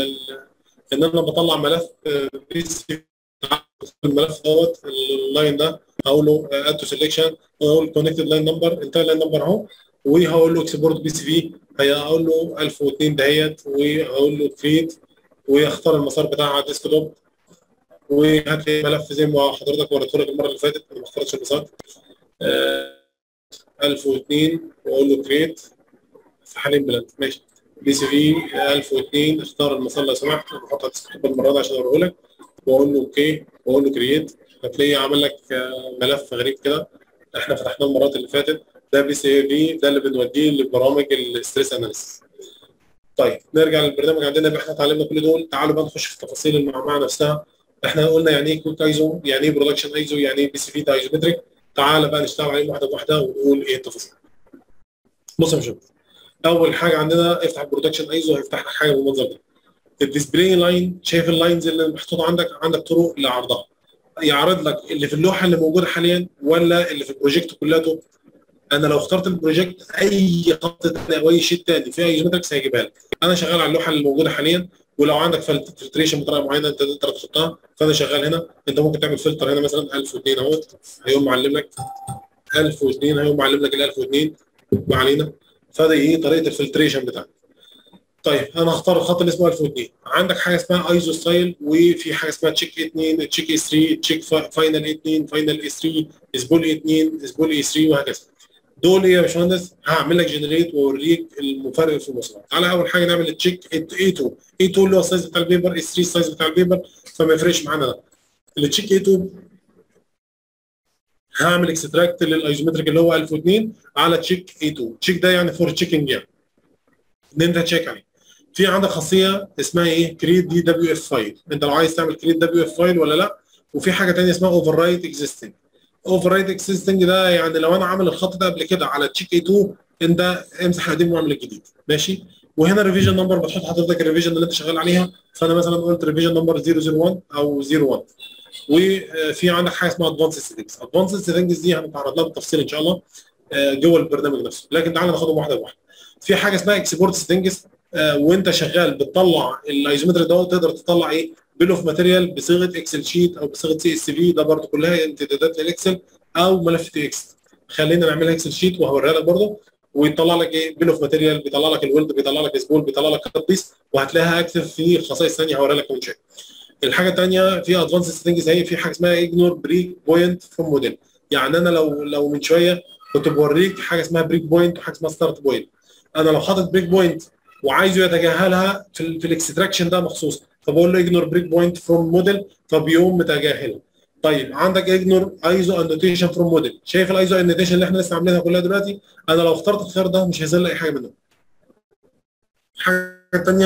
Speaker 1: ان انا بطلع ملف بي سي الملف دوت اللاين ده هقول له اد تو سelection واقول كونكتد لاين نمبر انتهى اللاين نمبر اهو وهقول له اكسبورت بي سي في هقول له 1002 دهيت وهقول له كريت ويختار المسار بتاعها على الديسك توب وهات لي ملف زي ما حضرتك وريته لك المره اللي فاتت انا ما اخترتش المسار آه 1002 واقول له كريت في حالين بلاد ماشي بي سي في 1002 اختار المسار لو سمحت بحط على الديسك توب المره دي عشان اوريه لك واقول له اوكي واقول له كريت هتلاقيه عمل لك ملف غريب كده احنا فتحناه المرات اللي فاتت ده بي سي في ده اللي بنوديه لبرامج الستريس اناليسيس طيب نرجع للبرنامج عندنا يبقى احنا اتعلمنا كل دول تعالوا بقى نخش في تفاصيل المعمعه نفسها احنا قلنا يعني ايه كويك ايزو يعني ايه برودكشن ايزو يعني ايه بي سي في ايزومتريك تعالى بقى نشتغل عليهم واحده بواحده ونقول ايه التفاصيل بص يا شباب اول حاجه عندنا افتح البرودكشن ايزو هيفتح لك حاجه بالمنظر ده الديسبلاي لاين شايف اللاينز اللي محطوطه عندك عندك طرق لعرضها يعرض لك اللي في اللوحه اللي موجوده حاليا ولا اللي في البروجكت كلته انا لو اخترت البروجكت اي خط تاني او اي شيت تاني فيها ايزومتركس هيجيبها لك انا شغال على اللوحه اللي موجوده حاليا ولو عندك فلتريشن بطريقه معينه انت تقدر تحطها فانا شغال هنا انت ممكن تعمل فلتر هنا مثلا 1002 اهوت هيقوم معلم لك 1002 هيقوم معلم لك ال 1002 ما علينا فدي ايه طريقه الفلتريشن بتاعتك طيب انا هختار الخط اللي اسمه 1002 عندك حاجه اسمها ايزو ستايل وفي حاجه اسمها تشيك 2 تشيك اي 3 تشيك فاينل 2 فاينل اي 3 اسبول 2 اسبول اي 3 وهكذا دول ايه يا باشمهندس هعمل لك جنريت واوريك المفرق في المواصفات تعالى اول حاجه نعمل التشيك اي 2 اي 2 اللي هو السايز بتاع البيبر اي 3 السايز بتاع البيبر فما يفرقش معانا ده التشيك اي 2 هعمل اكستراكت للايزومتريك اللي هو 1002 على تشيك اي 2 تشيك ده يعني فور تشيكنج يعني ان انت تشيك عليه في عندك خاصيه اسمها ايه كريت دي دبليو اف فايل انت لو عايز تعمل كريت دبليو اف فايل ولا لا وفي حاجه ثانيه اسمها اوفر رايت اكزيستنج اوفر رايت اكزيستنج ده يعني لو انا عامل الخط ده قبل كده على تشيك اي 2 انت امسح القديم واعمل الجديد ماشي وهنا الريفيجن نمبر بتحط حضرتك الريفيجن اللي انت شغال عليها فانا مثلا قلت ريفيجن نمبر 001 او 01 وفي عندك حاجه اسمها ادفانس سيتنجز ادفانس سيتنجز دي هنتعرض لها بالتفصيل ان شاء الله جوه البرنامج نفسه لكن تعالى ناخدهم واحده بواحده في حاجه اسمها اكسبورت سيتنجز وانت شغال بتطلع الايزومتري ده تقدر تطلع ايه بيل اوف ماتيريال بصيغه اكسل شيت او بصيغه سي اس في ده برضه كلها امتدادات للاكسل او ملف تي اكس خلينا نعملها اكسل شيت وهوريها لك برضه ويطلع لك ايه بيل اوف ماتيريال بيطلع لك الولد بيطلع لك سبول بيطلع لك كات بيس وهتلاقيها اكتف في خصائص ثانيه هوريها لك كمان شويه الحاجه الثانيه في ادفانس سيتنجز هي في حاجه اسمها اجنور بريك بوينت فروم موديل يعني انا لو لو من شويه كنت بوريك حاجه اسمها بريك بوينت وحاجه اسمها ستارت بوينت انا لو حاطط بريك بوينت وعايزه يتجاهلها في, في الاكستراكشن ده مخصوص فبقول له اجنور بريك بوينت فروم موديل فبيقوم متجاهلها طيب عندك اجنور ايزو انوتيشن فروم موديل شايف الايزو انوتيشن اللي احنا لسه عاملينها كلها دلوقتي انا لو اخترت الخيار ده مش هيظهر اي حاجه منهم الحاجه الثانيه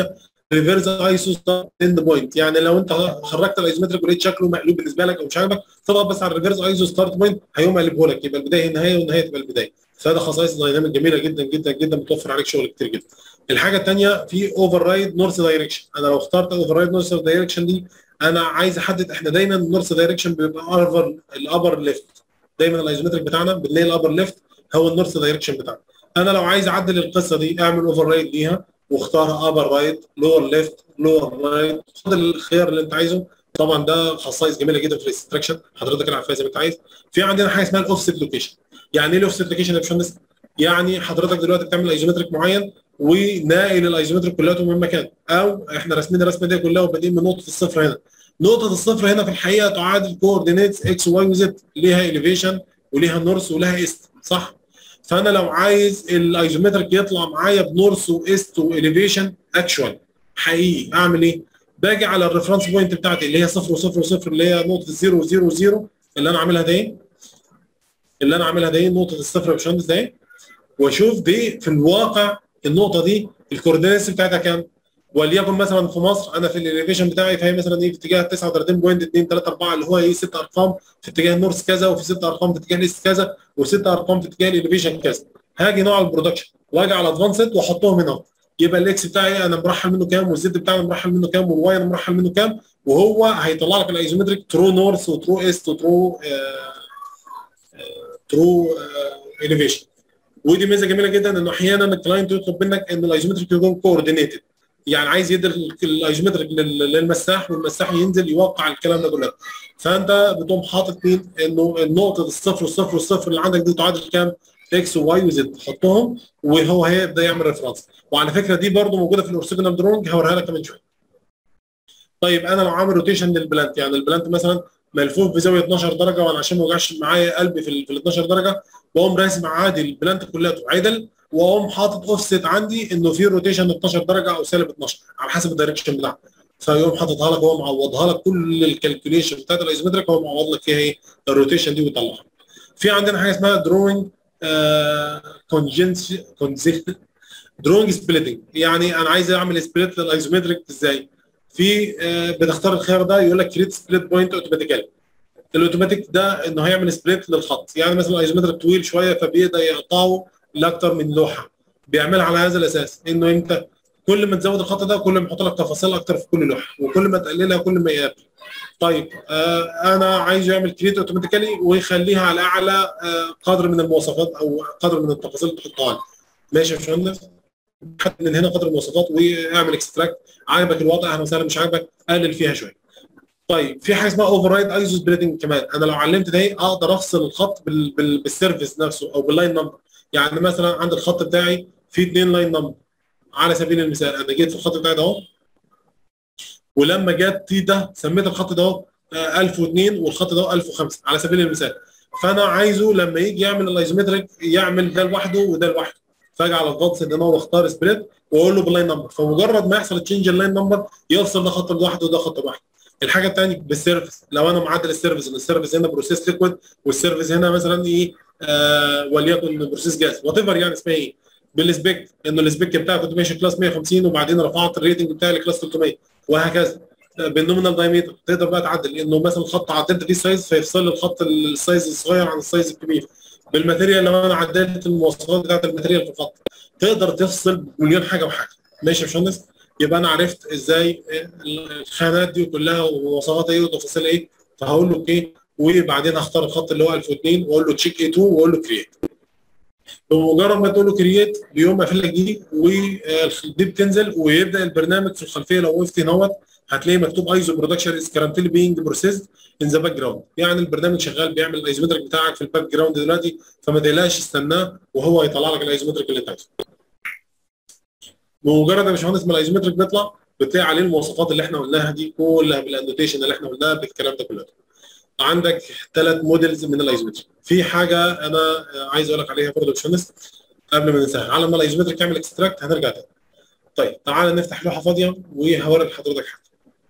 Speaker 1: ريفرس ايسو ستارت اند بوينت يعني لو انت خرجت الايزومتريك ولقيت شكله مقلوب بالنسبه لك او مش عاجبك تضغط بس على الريفرس ايسو ستارت بوينت هيقوم قلبه لك يبقى البدايه النهايه والنهايه تبقى البدايه فهذا خصائص دايناميك جميله جدا جدا جدا بتوفر عليك شغل كتير جدا الحاجه الثانيه في اوفر رايد نورث دايركشن انا لو اخترت اوفر رايد نورث دايركشن دي انا عايز احدد احنا دايما النورث دايركشن بيبقى اوفر الابر ليفت دايما الايزومتريك بتاعنا بنلاقي الابر ليفت هو النورث دايركشن بتاعنا انا لو عايز اعدل القصه دي اعمل اوفر رايد ليها واختار ابر رايت لور ليفت لور رايت خد الخيار اللي انت عايزه طبعا ده خصائص جميله جدا في الاكستراكشن حضرتك العب فيها زي ما انت عايز في عندنا حاجه اسمها الاوفست لوكيشن يعني ايه الاوفست لوكيشن يا باشمهندس؟ يعني حضرتك دلوقتي بتعمل ايزومتريك معين وناقل الايزومتريك كلياته من مكان او احنا راسمين الرسمه دي كلها وبادئين من نقطه الصفر هنا نقطه الصفر هنا في الحقيقه تعادل كوردينيتس اكس واي وزد ليها اليفيشن وليها نورث ولها ايست صح؟ فانا لو عايز الايزومتريك يطلع معايا بنورث وايست واليفيشن اكشوال حقيقي اعمل ايه؟ باجي على الريفرنس بوينت بتاعتي اللي هي 0 0 0 اللي هي نقطه 0 0 0 اللي انا عاملها دي اللي انا عاملها دي نقطه الصفر يا باشمهندس دي واشوف دي في الواقع النقطه دي الكوردينيتس بتاعتها كام؟ وليكن مثلا في مصر انا في الاليفيشن بتاعي فهي مثلا ايه في اتجاه 39.234 اللي هو ايه ست ارقام في اتجاه النورث كذا وفي ست ارقام في اتجاه الايست كذا وست ارقام في اتجاه الاليفيشن كذا هاجي نوع البرودكشن واجي على ادفانسد واحطهم هنا يبقى الاكس بتاعي انا مرحل منه كام والزد بتاعي انا مرحل منه كام والواي انا مرحل منه كام وهو هيطلع لك الايزومتريك ترو نورث وترو ايست وترو ترو اليفيشن ودي ميزه جميله جدا انه احيانا الكلاينت يطلب منك ان الايزومتريك يكون كوردينيتد يعني عايز يدي الايزومتريك للمساح والمساح ينزل يوقع الكلام ده كله فانت بتقوم حاطط مين انه النقطه الصفر والصفر والصفر اللي عندك دي تعادل كام؟ اكس وواي وزد حطهم وهو هيبدا يعمل ريفرنس وعلى فكره دي برده موجوده في الاورثوجونال درونج هوريها لك كمان شويه طيب انا لو عامل روتيشن للبلانت يعني البلانت مثلا ملفوف بزاويه 12 درجه وانا عشان ما يوجعش معايا قلبي في ال 12 درجه واقوم راسم عادي البلانت كلها عدل واقوم حاطط اوفست عندي انه في روتيشن 12 درجه او سالب 12 على حسب الدايركشن بتاعه فيقوم حاططها لك وهو معوضها لك كل الكالكوليشن بتاعت الايزومتريك هو معوض لك فيها ايه الروتيشن دي ويطلعها في عندنا حاجه اسمها دروينج كونجنس دروينج سبليتنج يعني انا عايز اعمل سبليت للايزومتريك ازاي؟ في آه بتختار الخيار ده يقول لك كريت سبليت بوينت اوتوماتيكالي الاوتوماتيك ده انه هيعمل سبليت للخط يعني مثلا الايزومتريك طويل شويه فبيقدر يقطعه لاكثر من لوحه بيعملها على هذا الاساس انه انت كل ما تزود الخط ده كل ما يحط لك تفاصيل اكتر في كل لوحه وكل ما تقللها كل ما يقل طيب آه انا عايز يعمل كريت اوتوماتيكالي ويخليها على اعلى آه قدر من المواصفات او قدر من التفاصيل اللي تحطها لي ماشي يا باشمهندس حط من هنا قدر المواصفات واعمل اكستراكت عاجبك الوضع اهلا وسهلا مش عاجبك قلل فيها شويه طيب في حاجه اسمها اوفر رايد ايزو سبليتنج كمان انا لو علمت ده اقدر افصل الخط بال بال بالسيرفيس نفسه او باللاين نمبر يعني مثلا عند الخط بتاعي في اثنين لاين نمبر على سبيل المثال انا جيت في الخط بتاعي ده اهو ولما جت تي ده سميت الخط ده اهو 1002 والخط ده 1005 على سبيل المثال فانا عايزه لما يجي يعمل الايزومتريك يعمل ده لوحده وده لوحده فاجي على الضغط ان انا واختار سبليت واقول له باللاين نمبر فمجرد ما يحصل تشينج اللاين نمبر يفصل ده خط لوحده وده خط لوحده الحاجه الثانيه بالسيرفيس لو انا معدل السيرفيس ان السيرفيس هنا بروسيس ليكويد والسيرفيس هنا مثلا ايه آه وليكن بروسيس جاز وات ايفر يعني اسمها ايه بالسبيك انه السبيك بتاعي كنت ماشي كلاس 150 وبعدين رفعت الريتنج بتاعي لكلاس 300 وهكذا بالنومينال دايمتر تقدر بقى تعدل انه مثلا خط عدلت فيه سايز فيفصل لي الخط السايز الصغير عن السايز الكبير بالماتيريال لو انا عدلت المواصفات بتاعت الماتيريال في الخط تقدر تفصل مليون حاجه وحاجه ماشي يا باشمهندس يبقى انا عرفت ازاي الخانات دي كلها ومواصفاتها ايه وتفاصيلها ايه فهقول له اوكي وبعدين هختار الخط اللي هو 1002 واقول له تشيك اي 2 واقول له كرييت بمجرد ما تقول له كرييت بيقوم قافل لك دي ودي بتنزل ويبدا البرنامج في الخلفيه لو وقفت هنا هتلاقي مكتوب ايزو برودكشن از كرنتلي بينج بروسيسد ان ذا باك جراوند يعني البرنامج شغال بيعمل الايزومتريك بتاعك في الباك جراوند دلوقتي فما تقلقش استناه وهو هيطلع لك الايزومتريك اللي انت عايزه بمجرد يا باشمهندس ما الايزومتريك بيطلع بتلاقي عليه المواصفات اللي احنا قلناها دي كلها بالانوتيشن اللي احنا قلناها بالكلام ده كله عندك ثلاث موديلز من الايزومتريك في حاجه انا عايز اقول لك عليها برضه يا باشمهندس قبل ما ننساها على ما الايزومتريك يعمل اكستراكت هنرجع تاني طيب تعالى نفتح لوحه فاضيه وهوري لحضرتك حاجه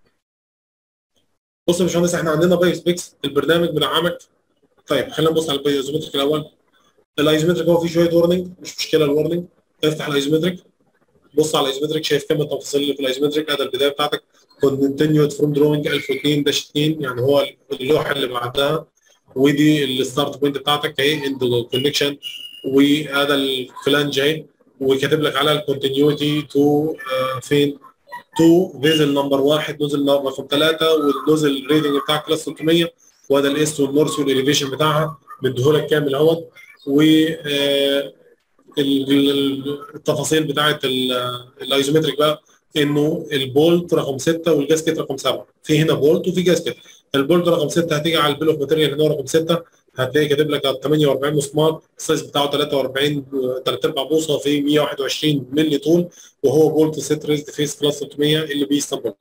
Speaker 1: بص يا باشمهندس احنا عندنا بايو سبيكس البرنامج بيدعمك طيب خلينا نبص على الايزومتريك الاول الايزومتريك هو فيه شويه ورنينج مش مشكله الورنينج افتح الايزومتريك بص على الايزومتريك شايف كم التفاصيل اللي في الايزومتريك ادي البدايه بتاعتك كونتينيود فروم دروينج 1002 داش 2 يعني هو اللوحه اللي بعدها ودي الستارت بوينت بتاعتك اهي اند كونكشن وهذا الفلانج اهي وكاتب لك على الكونتينيوتي تو فين تو فيزل نمبر واحد نزل رقم ثلاثه والنزل ريتنج بتاعك كلاس 300 وهذا الايست والنورث والاليفيشن بتاعها مديهولك كامل اهوت و آه، ال- ال- التفاصيل بتاعت ال- الايزومتريك بقى انه البولت رقم 6 والجاسكت رقم 7 في هنا بولت وفي جاسكت البولت رقم 6 هتيجي على البيل اوف ماتيريال هنا رقم 6 هتلاقي كاتب لك 48 مسمار السايز بتاعه 43 3 ارباع بوصه في 121 مللي طول وهو بولت ست ريزد فيس كلاس 300 اللي بيستنبط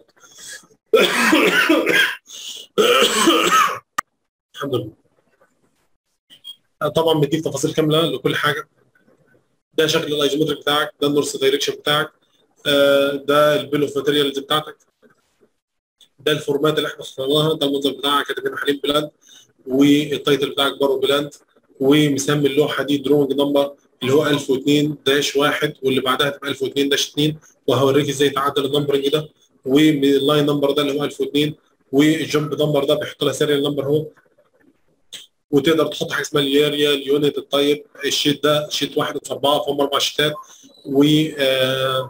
Speaker 1: الحمد لله طبعا بيديك تفاصيل كامله لكل حاجه ده شكل الايزومتريك بتاعك ده النورث دايركشن بتاعك آه، ده البيل اوف ماتيريالز بتاعتك ده الفورمات اللي احنا اخترناها ده المنظر بتاعك كاتبين حليب بلاند والتايتل بتاعك بارو بلاند ومسمي اللوحه دي دروينج نمبر اللي هو 1002 داش 1 واللي بعدها تبقى 1002 داش 2 وهوريك ازاي تعدل النمبرنج ده واللاين نمبر ده اللي هو 1002 والجمب نمبر ده بيحط لها سيريال نمبر هو وتقدر تحط حاجه اسمها الياريا اليونت الطيب الشيت ده شيت واحد في اربعه فهم اربع شيتات و آه،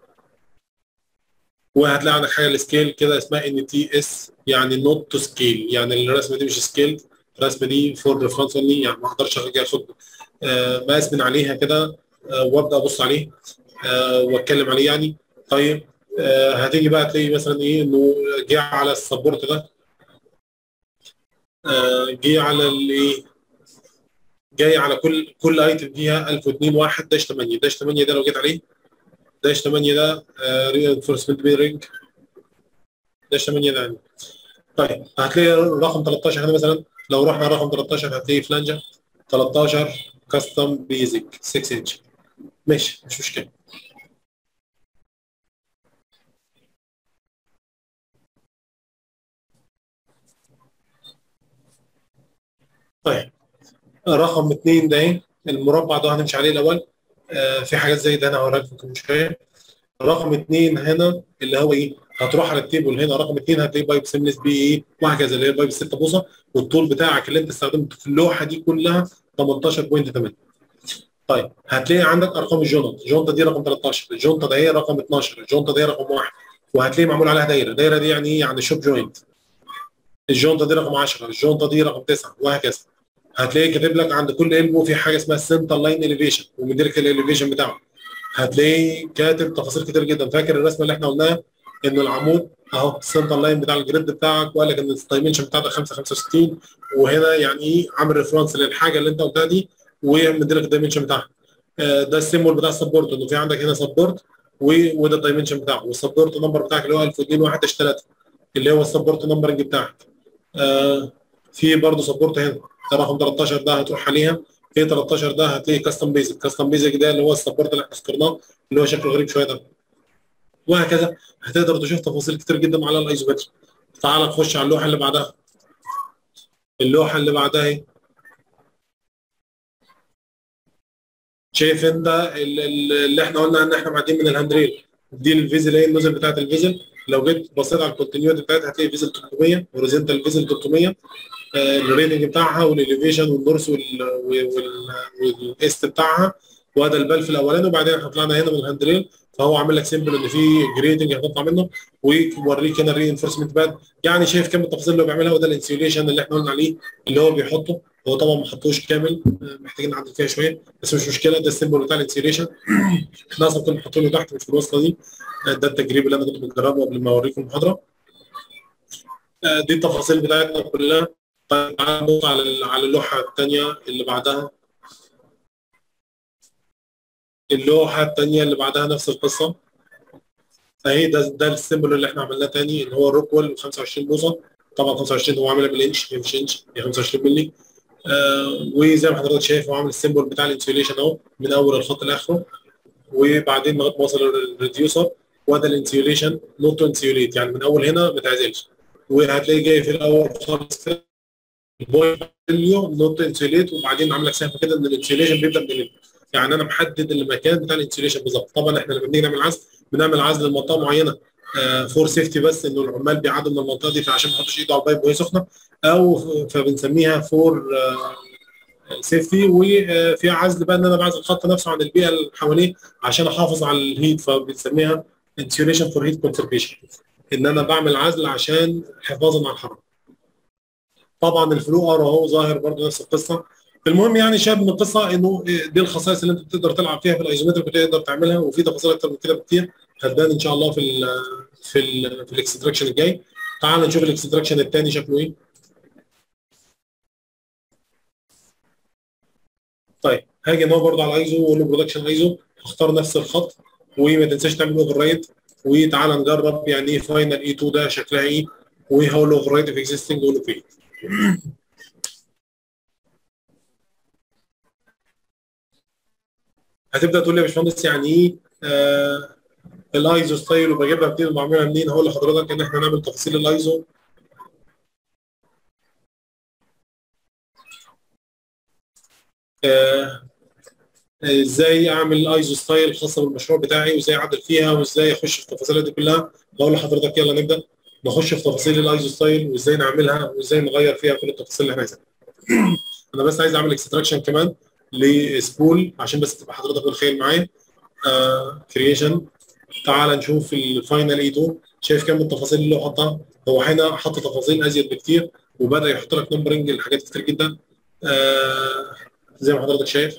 Speaker 1: وهتلاقي عندك حاجه السكيل كده اسمها ان تي اس يعني نوت تو سكيل يعني الرسمه دي مش سكيل الرسمه دي فور ريفرنس اونلي يعني ما اقدرش اجي اخد آه، مقاس من عليها كده آه، وابدا ابص عليه آه، واتكلم عليه يعني طيب آه، هتيجي بقى تلاقي مثلا ايه انه جه على السبورت ده آه، جه على الايه جاي على كل كل ايتم فيها 1002 1 داش 8 داش 8 ده لو جيت عليه داش 8 ده رينفورسمنت بيرنج داش 8 ده يعني طيب هتلاقي رقم 13 هنا مثلا لو رحنا رقم 13 هتلاقي فلانجه 13 كاستم بيزك 6 انش ماشي مش مشكله طيب رقم اثنين ده ايه المربع ده هنمشي عليه الاول آه في حاجات زي ده انا هوريك لكم شويه رقم اثنين هنا اللي هو ايه هتروح على التيبل هنا رقم اثنين هتلاقي بايب سيملس بي ايه وهكذا اللي هي البايب 6 بوصه والطول بتاعك اللي انت استخدمته في اللوحه دي كلها 18.8 طيب هتلاقي عندك ارقام الجونت الجونته دي رقم 13 الجونته ده هي رقم 12 الجونته دي رقم 1 وهتلاقي معمول عليها دايره الدايره دي يعني ايه يعني شوب جوينت الجونته دي رقم 10 الجونته دي رقم 9 وهكذا هتلاقي كاتب لك عند كل البو في حاجه اسمها السنتر لاين اليفيشن ومديرك الاليفيشن بتاعه هتلاقي كاتب تفاصيل كتير جدا فاكر الرسمه اللي احنا قلناها ان العمود اهو السنتر لاين بتاع الجريد بتاعك وقال لك ان الدايمنشن بتاعتك 5 65 وهنا يعني ايه عامل ريفرنس للحاجه اللي انت قلتها دي ومديلك الدايمنشن بتاعها آه، ده السيمبل بتاع السبورت انه في عندك هنا سبورت وده الدايمنشن بتاعه والسبورت نمبر بتاعك اللي هو 1002 1 3 اللي هو السبورت نمبرنج بتاعك آه، في برضه سبورت هنا ده رقم 13 ده هتروح عليها في 13 ده هتلاقي كاستم بيزك كاستم بيزك ده اللي هو السبورت اللي احنا ذكرناه اللي هو شكله غريب شويه ده وهكذا هتقدر تشوف تفاصيل كتير جدا على الايزومتر تعال نخش على اللوحه اللي بعدها اللوحه اللي بعدها اهي شايف انت ال- ال- اللي احنا قلنا ان احنا معديين من الهاندريل دي الفيزل ايه النزل بتاعت الفيزل لو جيت بصيت على الكونتينيوتي بتاعتها هتلاقي فيزل 300 هوريزونتال فيزل 300 آه، الريتنج بتاعها والاليفيشن والنورث وال- وال- والايست بتاعها وهذا البلف الاولاني وبعدين احنا طلعنا هنا من الهاندريل فهو عامل لك سيمبل ان في جريدنج هتطلع منه ويوريك هنا الرينفورسمنت باد يعني شايف كم التفاصيل اللي هو بيعملها وده الانسيوليشن اللي احنا قلنا عليه اللي هو بيحطه هو طبعا ما حطوش كامل آه، محتاجين نعدل فيها شويه بس مش مشكله ده السيمبل بتاع الانسيوليشن احنا اصلا كنا حاطينه تحت مش في الوصله دي آه، ده التجريب اللي انا كنت بجربه قبل ما اوريكم المحاضره آه، دي التفاصيل بتاعتنا كلها طيب تعالى نبص على ال- على اللوحه الثانيه اللي بعدها اللوحه الثانيه اللي بعدها نفس القصه اهي ده ده السيمبل اللي احنا عملناه تاني اللي هو الروكويل 25 بوصه طبعا 25 هو عاملها بالانش هي مش انش هي 25 مللي آه وزي ما حضرتك شايف هو عامل السيمبل بتاع الانسيوليشن اهو من اول الخط لاخره وبعدين لغايه ما وصل الريديوسر وده الانسيوليشن نوت تو انسيوليت يعني من اول هنا ما تعزلش وهتلاقي جاي في الاول خالص كده البوينت فاليو نوت انسيوليت وبعدين عامل لك سهم كده ان الانسيوليشن بيبدا من يعني انا محدد المكان بتاع الانسيوليشن بالظبط طبعا احنا لما بنيجي نعمل عزل بنعمل عزل لمنطقه معينه فور سيفتي بس انه العمال بيعدوا من المنطقه دي فعشان ما يحطش ايده على البايب وهي سخنه او فبنسميها فور سيفتي وفيها عزل بقى ان انا بعزل الخط نفسه عن البيئه اللي حواليه عشان احافظ على الهيت فبنسميها انسيوليشن فور هيت كونسرفيشن ان انا بعمل عزل عشان حفاظا على الحراره طبعا الفلو ار اهو ظاهر برضه نفس القصه المهم يعني شاهد من القصه انه دي الخصائص اللي انت بتقدر تلعب فيها في الايزومتريك وتقدر تعملها وفي تفاصيل اكتر من كده بكتير هتبان ان شاء الله في ال في ال في الاكستراكشن الجاي تعال نشوف الاكستراكشن الثاني شكله ايه طيب هاجي انا برضه على ايزو واقول له برودكشن ايزو اختار نفس الخط وما تنساش تعمل اوفر رايت وتعالى نجرب يعني ايه فاينل اي 2 ده شكلها ايه وهقول له اوفر رايت في اكزيستنج واقول له فين هتبدا تقول لي يا باشمهندس يعني ايه آه الايزو ستايل وبجيبها منين وبعملها منين هقول لحضرتك ان احنا نعمل تفاصيل الايزو آه ازاي اعمل ايزو ستايل خاصه بالمشروع بتاعي وازاي اعدل فيها وازاي اخش في التفاصيل دي كلها بقول لحضرتك يلا نبدا نخش في تفاصيل الايزو ستايل وازاي نعملها وازاي نغير فيها كل التفاصيل اللي احنا عايزينها انا بس عايز اعمل اكستراكشن كمان لسبول عشان بس تبقى حضرتك متخيل معايا كرييشن تعال نشوف الفاينل اي 2 شايف كم التفاصيل اللي هو حطها هو هنا حط تفاصيل ازيد بكتير وبدا يحط لك نمبرنج لحاجات كتير جدا آه زي ما حضرتك شايف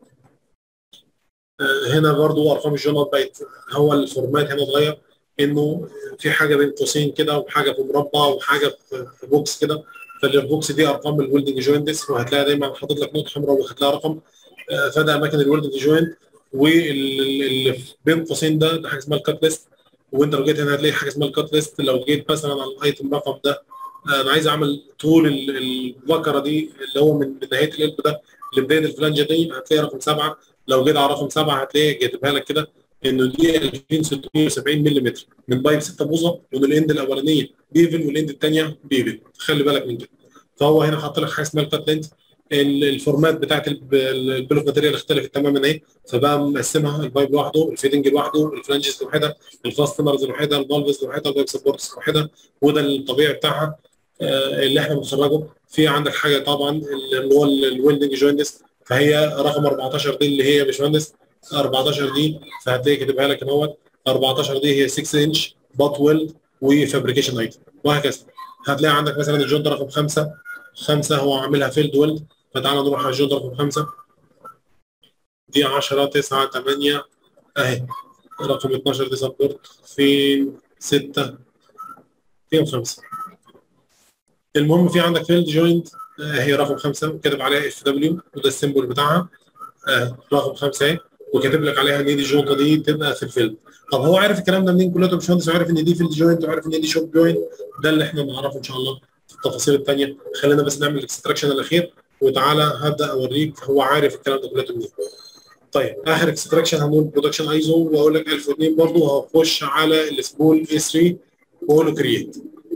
Speaker 1: آه هنا برضو ارقام الجنط بقت هو الفورمات هنا اتغير انه في حاجه بين قوسين كده وحاجه في مربع وحاجه في بوكس كده فالبوكس دي ارقام الويلدنج جوينتس وهتلاقي دايما حاطط لك نقطه حمراء وهتلاقي رقم آه فده اماكن الويلدنج جوينت واللي بين قوسين ده ده حاجه اسمها الكات ليست وانت لو جيت هنا هتلاقي حاجه اسمها الكات ليست لو جيت مثلا على الايتم رقم ده انا عايز اعمل طول البكره دي اللي هو من نهايه القلب ده لبدايه الفلانجه دي هتلاقي رقم سبعه لو جيت على رقم سبعه هتلاقي كاتبها لك كده انه دي 2670 ملم من بايب 6 بوصه وان الاند الاولانيه بيفل والاند الثانيه بيفل خلي بالك من كده فهو هنا حاط لك حاجه اسمها الكات لينت الفورمات بتاعت البيل اوف ماتيريال اختلفت تماما اهي فبقى مقسمها البايب لوحده الفيدنج لوحده الفلانجز لوحدها الفاستنرز لوحدها الفالفز لوحدها البايب سبورتس لوحدها وده الطبيعي بتاعها اللي احنا بنخرجه في عندك حاجه طبعا اللي هو الويلدنج جوينتس فهي رقم 14 دي اللي هي يا باشمهندس 14 دي فهتلاقي كاتبها لك اهوت 14 دي هي 6 انش بات ويلد وفابريكيشن ايتم وهكذا هتلاقي عندك مثلا الجونت رقم 5 5 هو عاملها فيلد ويلد فتعالى نروح على الجونت رقم 5 دي 10 9 8 اهي رقم 12 دي سبورت فين 6 فين 5 المهم في عندك فيلد جوينت هي رقم 5 وكاتب عليها اف دبليو وده السيمبل بتاعها آه رقم 5 اهي وكاتب لك عليها ان دي الجونطه دي تبقى في الفيلد طب هو عارف الكلام ده منين كلته يا باشمهندس وعارف ان دي فيلد جوينت وعارف ان دي شوب جوينت ده اللي احنا نعرفه ان شاء الله في التفاصيل الثانيه خلينا بس نعمل الاكستراكشن الاخير وتعالى هبدا اوريك هو عارف الكلام ده كلته منين طيب اخر اكستراكشن هنقول برودكشن ايزو واقول لك 1002 برضه وهخش على السبول اي 3 واقول له كرييت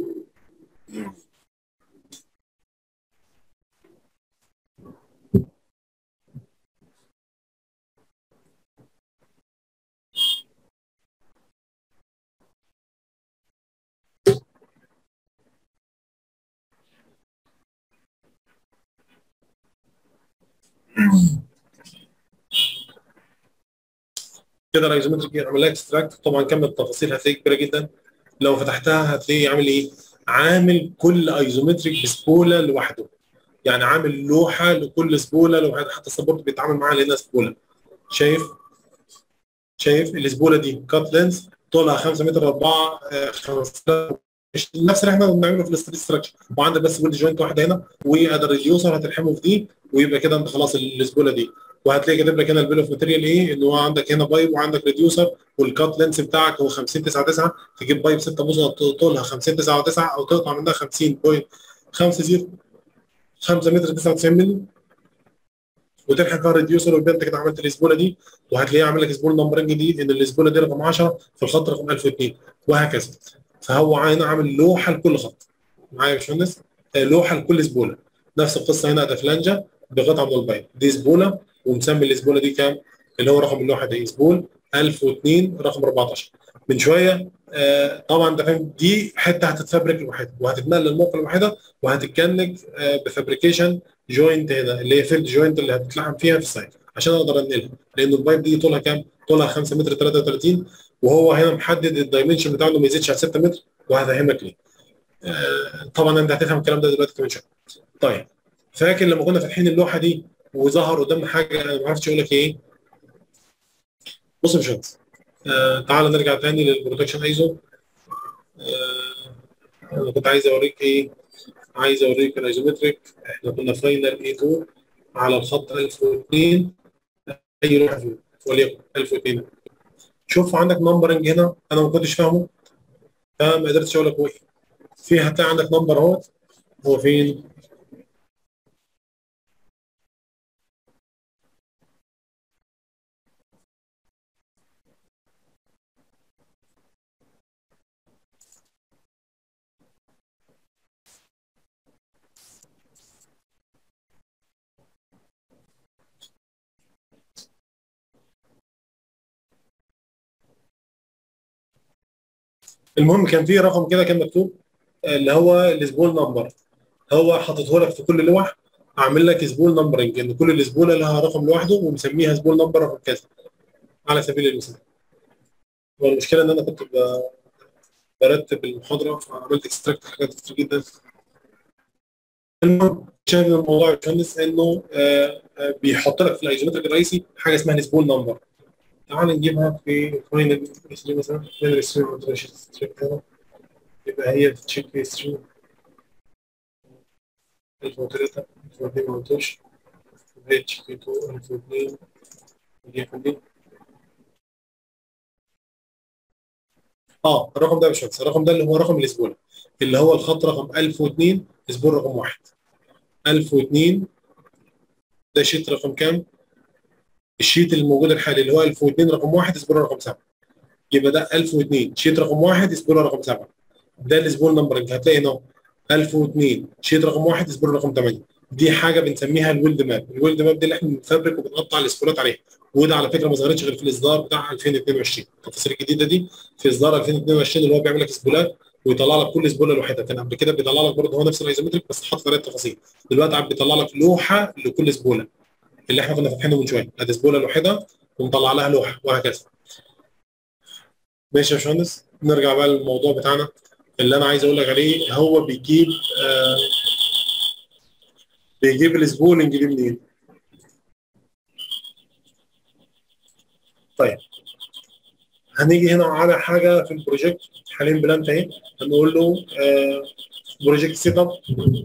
Speaker 1: كده الايزومتريك يعمل لها اكستراكت طبعا كم التفاصيل هتلاقي كبيره جدا لو فتحتها هتلاقي عامل ايه؟ عامل كل ايزومتريك بسبوله لوحده يعني عامل لوحه لكل سبوله لو حتى السبورت بيتعامل معاها لانها سبوله شايف؟ شايف السبوله دي كات لينس طولها 5 متر 4 5 نفس اللي احنا بنعمله في الستريت ستراكشر وعندك بس ويلد جوينت واحده هنا وادر ريديوسر هتلحمه في دي ويبقى كده انت خلاص السبوله دي وهتلاقي كاتب لك هنا البيل اوف ماتيريال ايه ان هو عندك هنا بايب وعندك ريديوسر والكات لينس بتاعك هو 50 9 9 تجيب بايب 6 بوصه طولها 50 9 9 او تقطع منها 50 بوينت 5 0 5 متر 99 مللي وتلحق فيها الريديوسر ويبقى انت كده عملت الاسبوله دي وهتلاقيه عامل لك سبول نمبرنج دي ان الاسبوله دي رقم 10 في الخط رقم 1002 وهكذا فهو هنا عامل لوحه لكل خط معايا يا باشمهندس لوحه لكل سبوله نفس القصه هنا ده فلانجه بقطعه من البايب دي سبوله ومسمي الاسبوله دي كام اللي هو رقم اللوحه دي اسبول 1002 رقم 14 من شويه آه طبعا انت فاهم دي حته هتتفبرك لوحدها وهتتنقل للموقع لوحدها وهتتكنك آه بفابريكيشن جوينت هنا اللي هي فيلد جوينت اللي هتتلحم فيها في السايت عشان اقدر انقلها لان البايب دي طولها كام؟ طولها 5 متر 33 وهو هنا محدد الدايمنشن بتاعه انه ما يزيدش على 6 متر وهفهمك ليه. آه طبعا انت هتفهم الكلام ده دلوقتي كمان شويه. طيب فاكر لما كنا فاتحين اللوحه دي وظهر قدامنا حاجه انا ما عرفتش اقول لك ايه؟ بص يا باشمهندس آه تعال نرجع تاني للبرودكشن ايزو آه انا كنت عايز اوريك ايه؟ عايز اوريك الايزومتريك احنا كنا فاينل اي 2 على الخط 1002 اي لوحه فيه وليكن 1002 شوف عندك نمبرنج هنا انا ما كنتش فاهمه فما قدرتش اقول لك هو ايه في هتلاقي عندك نمبر اهوت هو فين؟ المهم كان في رقم كده كان مكتوب اللي هو الاسبول نمبر هو حاططه لك في كل لوح عامل لك اسبول نمبرنج ان كل الاسبوله لها رقم لوحده ومسميها اسبول نمبر رقم كذا على سبيل المثال والمشكله ان انا كنت برتب المحاضره فعملت اكستراكت حاجات كتير جدا المهم شايف الموضوع الكنس انه آه آه بيحط لك في الايزومتريك الرئيسي حاجه اسمها الاسبول نمبر تعال نجيبها في فاينل اس مثلا فاينل اس 3 يبقى هي في تشيك اس 3 2003 2002 ما قلتش وهي تشيك 2 2002 وليكن دي اه الرقم ده يا باشمهندس الرقم ده اللي هو رقم الاسبوع اللي هو الخط رقم 1002 اسبوع رقم واحد 1002 ده شيت رقم كام؟ الشيت الموجود الحالي اللي هو 1002 رقم واحد اسبوع رقم 7 يبقى ده 1002 شيت رقم واحد اسبوع رقم 7 ده الاسبوع نمبرنج هتلاقي هنا 1002 شيت رقم واحد اسبوع رقم 8 دي حاجه بنسميها الويلد ماب الويلد ماب دي اللي احنا بنفبرك وبنقطع الاسبولات عليها وده على فكره ما ظهرتش غير في الاصدار بتاع 2022 التفاصيل الجديده دي في اصدار 2022 اللي هو بيعمل لك اسبولات ويطلع لك كل اسبوله لوحدها كان قبل كده بيطلع لك برضه هو نفس الايزومتريك بس حاطط عليه التفاصيل دلوقتي عم بيطلع لك لوحه لكل اسبوله اللي احنا كنا فاتحينه من شويه ادي اسبوله لوحدها ونطلع لها لوحه وهكذا ماشي يا باشمهندس نرجع بقى للموضوع بتاعنا اللي انا عايز اقول لك عليه هو بيجيب آه بيجيب السبولنج دي منين؟ طيب هنيجي هنا على حاجه في البروجكت حاليا بلانت اهي هنقول له آه بروجكت سيت اب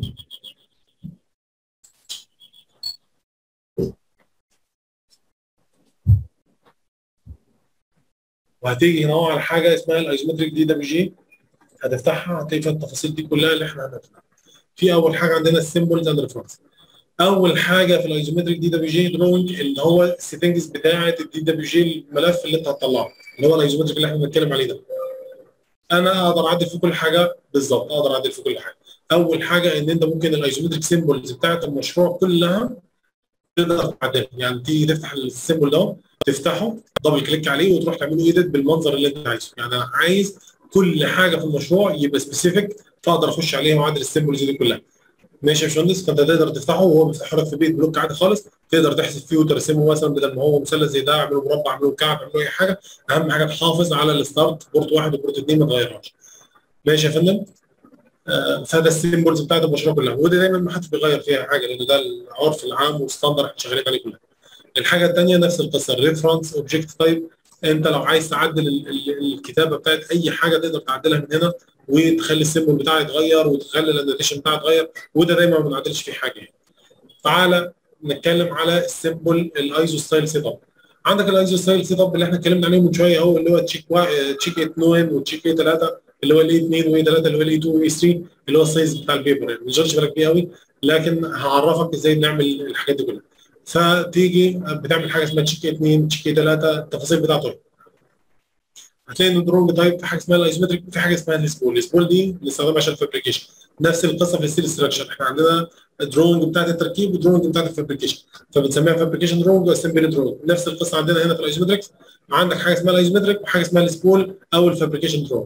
Speaker 1: وهتيجي هنا على حاجه اسمها الايزومتريك دي دبليو جي هتفتحها هتلاقي فيها التفاصيل دي كلها اللي احنا هنفتحها في اول حاجه عندنا السيمبلز اند ريفرنس اول حاجه في الايزومتريك دي دبليو جي دروينج اللي هو السيتنجز بتاعه الدي دبليو جي الملف اللي انت هتطلعه اللي هو الايزومتريك اللي احنا بنتكلم عليه ده انا اقدر اعدل في كل حاجه بالظبط اقدر اعدل في كل حاجه اول حاجه ان انت ممكن الايزومتريك سيمبلز بتاعه المشروع كلها تقدر تعدلها يعني تيجي تفتح السيمبل ده تفتحه دبل كليك عليه وتروح تعمله ايديت بالمنظر اللي انت عايزه يعني انا عايز كل حاجه في المشروع يبقى سبيسيفيك فاقدر اخش عليها واعدل السيمبلز دي كلها ماشي يا باشمهندس فانت تقدر تفتحه وهو بيفتح لك في بيت بلوك عادي خالص تقدر تحذف فيه وترسمه مثلا بدل ما هو مثلث زي ده اعمله مربع اعمله مكعب اعمله اي حاجه اهم حاجه تحافظ على الستارت بورت واحد وبورت اثنين ما تغيرهاش ماشي يا فندم آه فده السيمبلز بتاعت المشروع كلها ودي دايما ما حدش بيغير فيها حاجه لان ده العرف العام والستاندر احنا شغالين عليه كلها الحاجه الثانيه نفس القصه الريفرنس اوبجكت تايب انت لو عايز تعدل ال ال الكتابه بتاعت اي حاجه تقدر تعدلها من هنا وتخلي السيمبل بتاعها يتغير وتخلي الانوتيشن بتاعها يتغير وده دايما ما بنعدلش فيه حاجه يعني. تعالى نتكلم على السيمبل الايزو ستايل سيت اب عندك الايزو ستايل سيت اب اللي احنا اتكلمنا عليه من شويه اهو اللي هو تشيك تشيك 2 وتشيك 3 اللي هو الاي 2 واي 3 اللي هو الاي 2 واي 3 اللي هو السايز بتاع البيبر يعني ما تشغلش بالك بيه قوي لكن هعرفك ازاي نعمل الحاجات دي كلها فتيجي بتعمل حاجه اسمها تشيك 2 تشيك 3 التفاصيل بتاعته هتلاقي ان الدرونج تايب في حاجه اسمها الايزومتريك وفي حاجه اسمها السبول السبول دي بنستخدمها عشان الفابريكيشن نفس القصه في الستيل ستراكشر احنا عندنا دروينج بتاعت التركيب ودروينج بتاعت الفابريكيشن فبنسميها فابريكيشن دروينج واسمبلي دروينج نفس القصه عندنا هنا في الايزومتريكس عندك حاجه اسمها الايزومتريك وحاجه اسمها السبول او الفابريكيشن دروينج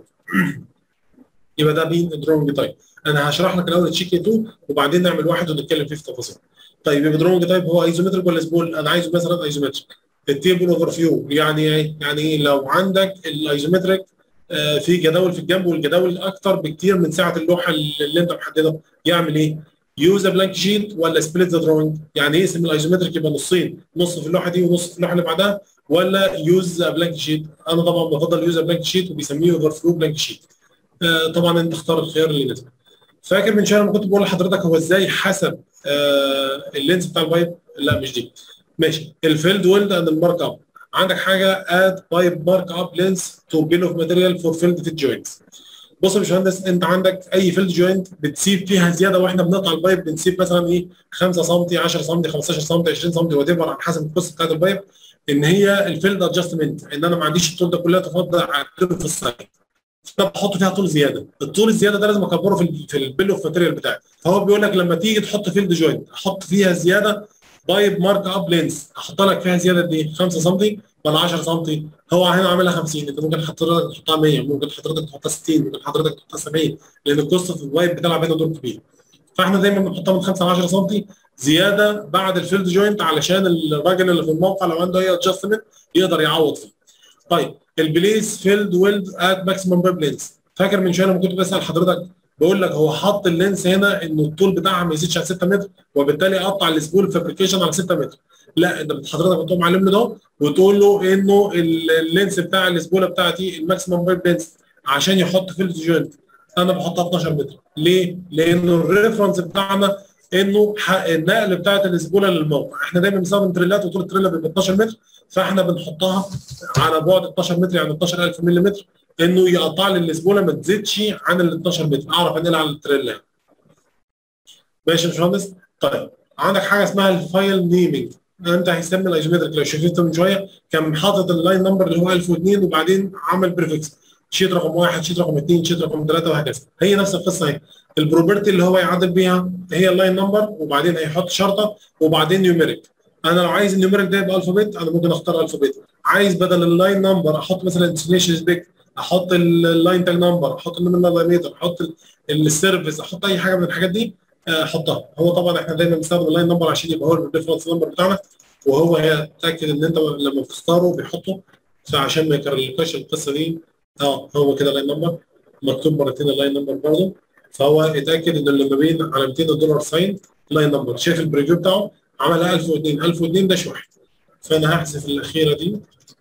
Speaker 1: يبقى ده مين الدروينج تايب انا هشرح لك الاول تشيك 2 وبعدين نعمل واحد ونتكلم فيه في تفاصيل طيب يبقى دروينج تايب هو ايزومتريك ولا سبول انا عايزه مثلا ايزومتريك التيبل اوفر فيو يعني ايه يعني لو عندك الايزومتريك آه في جداول في الجنب والجداول اكتر بكتير من سعه اللوحه اللي انت محددها يعمل ايه يوز بلانك شيت ولا سبليت ذا دروينج يعني ايه اسم الايزومتريك يبقى نصين نص في اللوحه دي ونص في اللوحه اللي بعدها ولا يوز بلانك شيت انا طبعا بفضل يوز بلانك شيت وبيسميه اوفر فلو بلانك شيت آه طبعا انت اختار الخيار اللي يناسبك فاكر من شويه لما كنت بقول لحضرتك هو ازاي حسب آه اللينس بتاع البايب لا مش دي ماشي الفيلد ويلد اند المارك اب عندك حاجه اد بايب مارك اب لينس تو بيل اوف ماتيريال فور فيلد فيت جوينتس بص يا باشمهندس انت عندك اي فيلد جوينت بتسيب فيها زياده واحنا بنقطع البايب بنسيب مثلا ايه 5 سم 10 سم 15 سم 20 سم وات ايفر على حسب القصه بتاعت البايب ان هي الفيلد ادجستمنت ان انا ما عنديش الطول ده كلها تفضل اعدله في السايد فانا بحط فيها طول زياده الطول الزياده ده لازم اكبره في في البيل اوف ماتيريال بتاعي فهو بيقول لك لما تيجي تحط فيلد جوينت احط فيها زياده بايب مارك اب لينس احط لك فيها زياده قد ايه 5 سم ولا 10 سم هو هنا عاملها 50 انت ممكن حضرتك تحطها 100 ممكن حضرتك تحطها 60 ممكن حضرتك تحطها 70 لان القصه في البايب بتلعب هنا دور كبير فاحنا دايما بنحطها من 5 ل 10 سم زياده بعد الفيلد جوينت علشان الراجل اللي في الموقع لو عنده اي ادجستمنت يقدر يعوض فيه طيب البليس فيلد ويلد ات ماكسيمم بايب لينس فاكر من شويه لما كنت بسال حضرتك بقول لك هو حط اللينس هنا انه الطول بتاعها ما يزيدش عن 6 متر وبالتالي قطع السبول فابريكيشن على 6 متر لا انت حضرتك بتقوم معلم له ده وتقول له انه اللينس بتاع السبوله بتاعتي الماكسيمم بايب لينس عشان يحط فيلد جوينت انا بحطها 12 متر ليه؟ لانه الريفرنس بتاعنا انه النقل بتاعت السبوله للموقع احنا دايما بنستخدم تريلات وطول التريلا بيبقى 12 متر فاحنا بنحطها على بعد 12 متر يعني 12000 ملم انه يقطع لي السبوله ما تزيدش عن ال 12 متر اعرف انقلها على التريلا ماشي يا باشمهندس طيب عندك حاجه اسمها الفايل نيمينج انت هيسمي الايزومتريك لو شفته من شويه كان حاطط اللاين نمبر اللي هو 1002 وبعدين عمل بريفكس شيت رقم واحد شيت رقم اثنين شيت رقم ثلاثه وهكذا هي نفس القصه اهي البروبرتي اللي هو يعدل بيها هي اللاين نمبر وبعدين هيحط شرطه وبعدين نيوميريك انا لو عايز النيوميريك ده يبقى الفابيت انا ممكن اختار الفابيت عايز بدل اللاين نمبر احط مثلا ديستنيشن سبيك احط اللاين تاج نمبر احط النمبر لايميتر احط السيرفيس احط اي حاجه من الحاجات دي احطها هو طبعا احنا دايما بنستخدم اللاين نمبر عشان يبقى هو الريفرنس نمبر بتاعنا وهو هيتاكد ان انت لما بتختاره بيحطه فعشان ما يكررلكش القصه دي اه هو كده اللاين نمبر مكتوب مرتين اللاين نمبر برضه فهو اتاكد ان اللي ما بين علامتين الدولار ساين لاين نمبر شايف البريفيو بتاعه عملها 1002 1002 داش واحد فانا هحذف الاخيره دي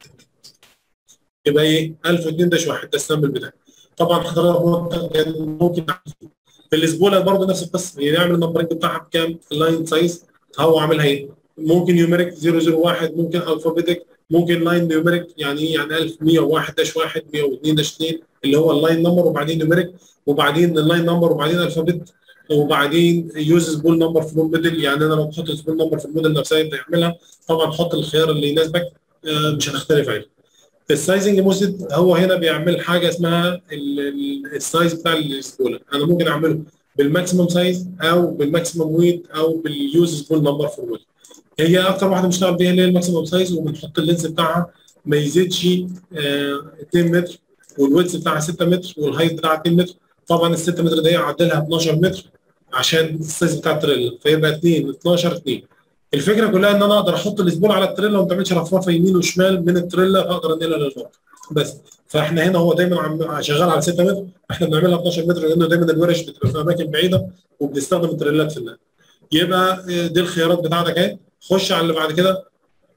Speaker 1: يبقى ايه 1002 داش واحد ده السامبل بتاعي طبعا حضرتك ممكن في الاسبوع برضه نفس القصه يعمل النمبرنج بتاعها بكام اللاين سايز هو عاملها ايه ممكن نيوميريك 001 ممكن الفابيتك ممكن لاين نيوميريك يعني ايه يعني 1101 داش 1 102 داش 2 اللي هو اللاين نمبر وبعدين نيوميريك وبعدين اللاين نمبر وبعدين الفابيت وبعدين يوز سبول نمبر في الموديل يعني انا لو بحط سبول نمبر في الموديل نفسها يبدا يعملها طبعا حط الخيار اللي يناسبك مش هنختلف عليه السايزنج ميثود هو هنا بيعمل حاجه اسمها السايز بتاع السبوله انا ممكن اعمله بالماكسيمم سايز او بالماكسيمم ويت او باليوز سبول نمبر في الموديل هي اكتر واحده بنشتغل بيها اللي هي الماكسيمم سايز وبنحط اللينس بتاعها ما يزيدش 2 متر والويتس بتاعها 6 متر والهايت بتاعها 2 متر طبعا ال 6 متر دي اعدلها 12 متر عشان السايز بتاع التريلا فيبقى 2 12 2 الفكره كلها ان انا اقدر احط الاسبول على التريلا وما تعملش رفرفه يمين وشمال من التريلا اقدر انقلها للموقع بس فاحنا هنا هو دايما عم شغال على 6 متر احنا بنعملها 12 متر لانه دايما الورش بتبقى في اماكن بعيده وبنستخدم التريلات في النقل يبقى دي الخيارات بتاعتك اهي خش على اللي بعد كده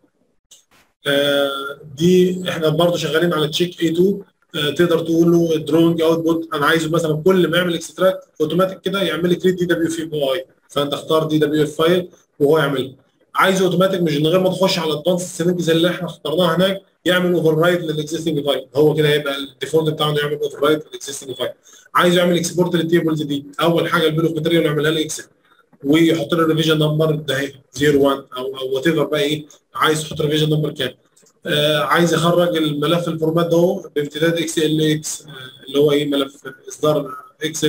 Speaker 1: آه دي احنا برضه شغالين على تشيك اي 2 آه تقدر تقول له دروينج اوتبوت انا عايزه مثلا كل ما يعمل اكستراكت اوتوماتيك كده يعمل لي كريت دي دبليو في بي اي فانت اختار دي دبليو اف فايل وهو يعمل عايزه اوتوماتيك مش من غير ما تخش على الادفانس السيتنج زي اللي احنا اخترناها هناك يعمل اوفر رايت للاكزيستنج فايل هو كده هيبقى الديفولت بتاعه انه يعمل اوفر رايت للاكزيستنج فايل عايز يعمل اكسبورت للتيبلز دي اول حاجه البيل اوف ماتيريال يعملها لي اكسل ويحط له ريفيجن نمبر ده اهي 01 او او وات ايفر بقى ايه عايز يحط ريفيجن نمبر كام آه عايز يخرج الملف الفورمات ده بامتداد اكس ال اكس اللي هو ايه ملف اصدار اكسل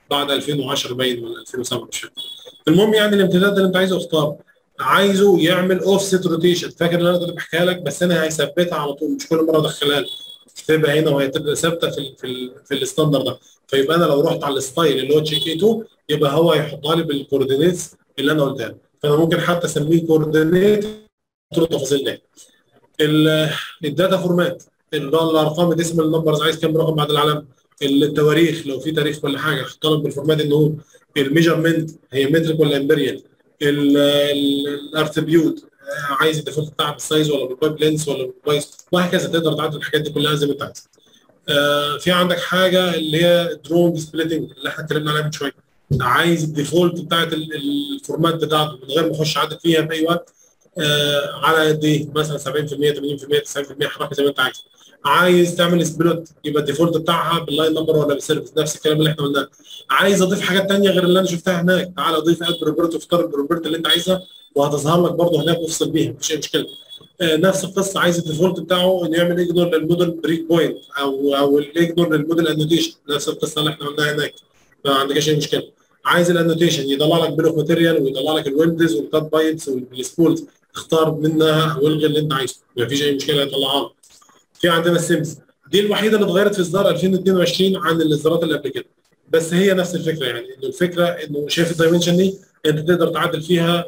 Speaker 1: بعد 2010 باين ولا 2007 مش فاكر المهم يعني الامتداد اللي انت عايزه اختار عايزه يعمل اوف سيت روتيشن فاكر اللي انا كنت بحكيها لك بس انا هيثبتها على طول مش كل مره ادخلها لك تبقى هنا وهي تبقى ثابته في ال في ال في الستاندر ده فيبقى انا لو رحت على الستايل اللي هو تشيك اي 2 يبقى هو هيحطها لي بالكوردينيتس اللي انا قلتها له فانا ممكن حتى اسميه كوردينيت طول التفاصيل دي الداتا فورمات الارقام الديسمال النمبرز عايز كام رقم بعد العلامه التواريخ لو في تاريخ ولا حاجه احط لك بالفورمات ان هو الميجرمنت هي مترك ولا امبريال الارتبيوت عايز الديفولت بتاعها بالسايز ولا بالبايب لينس ولا بالبايس وهكذا تقدر تعدل الحاجات دي كلها زي ما انت عايز. آه في عندك حاجه اللي هي درون سبليتنج اللي احنا اتكلمنا عليها من شويه. عايز الديفولت بتاعت الفورمات بتاعته من غير ما اخش اعدل فيها في اي وقت آه على قد ايه؟ مثلا 70% 80% 90% حركه زي ما انت عايز. عايز تعمل سبلوت يبقى الديفولت بتاعها باللاين نمبر ولا بالسيرفيس نفس الكلام اللي احنا قلناه عايز اضيف حاجات ثانيه غير اللي انا شفتها هناك تعال اضيف اد بروبرت واختار البروبرت اللي انت عايزها وهتظهر لك برضه هناك وافصل بيها مفيش اي مشكله آه نفس القصه عايز الديفولت بتاعه انه يعمل اجنور للموديل بريك بوينت او او الاجنور للموديل انوتيشن نفس القصه اللي احنا قلناها هناك ما عندكش اي مشكله عايز الانوتيشن يطلع لك بيل اوف ماتيريال ويطلع لك الويندز والكات بايتس والسبولز تختار منها والغي اللي انت عايزه مفيش اي مشكله يطلعها لك في عندنا السيمز دي الوحيده اللي اتغيرت في اصدار 2022 عن الاصدارات اللي قبل كده بس هي نفس الفكره يعني انه الفكره انه شايف الدايمنشن دي انت تقدر تعدل فيها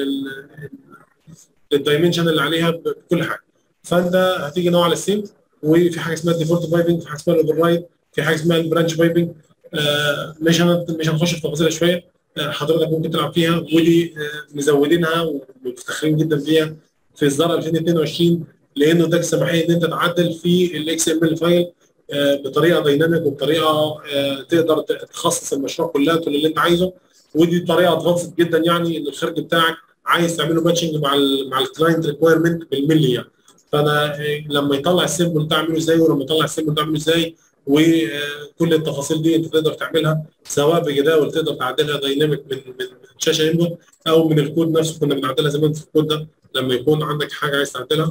Speaker 1: الدايمنشن اللي عليها بكل حاجه فانت هتيجي نوع على السيم وفي حاجه اسمها الديفولت بايبنج في حاجه اسمها الاوفر رايد في حاجه اسمها البرانش بايبنج آه مش مش هنخش في تفاصيلها شويه آه حضرتك ممكن تلعب فيها ودي آه مزودينها ومفتخرين جدا بيها في اصدار 2022 لانه اداك السماحيه ان انت تعدل في الاكس ام ال فايل بطريقه دايناميك وبطريقه تقدر تخصص المشروع كلياته اللي انت عايزه ودي طريقه ادفانسد جدا يعني ان الخارج بتاعك عايز تعمله ماتشنج مع ال مع الكلاينت ريكويرمنت بالملي يعني فانا لما يطلع السيمبل تعمله ازاي ولما يطلع السيمبل تعمله ازاي وكل التفاصيل دي انت تقدر تعملها سواء بجداول تقدر تعدلها دايناميك من من شاشه انبوت او من الكود نفسه كنا بنعدلها زمان في الكود ده لما يكون عندك حاجه عايز تعدلها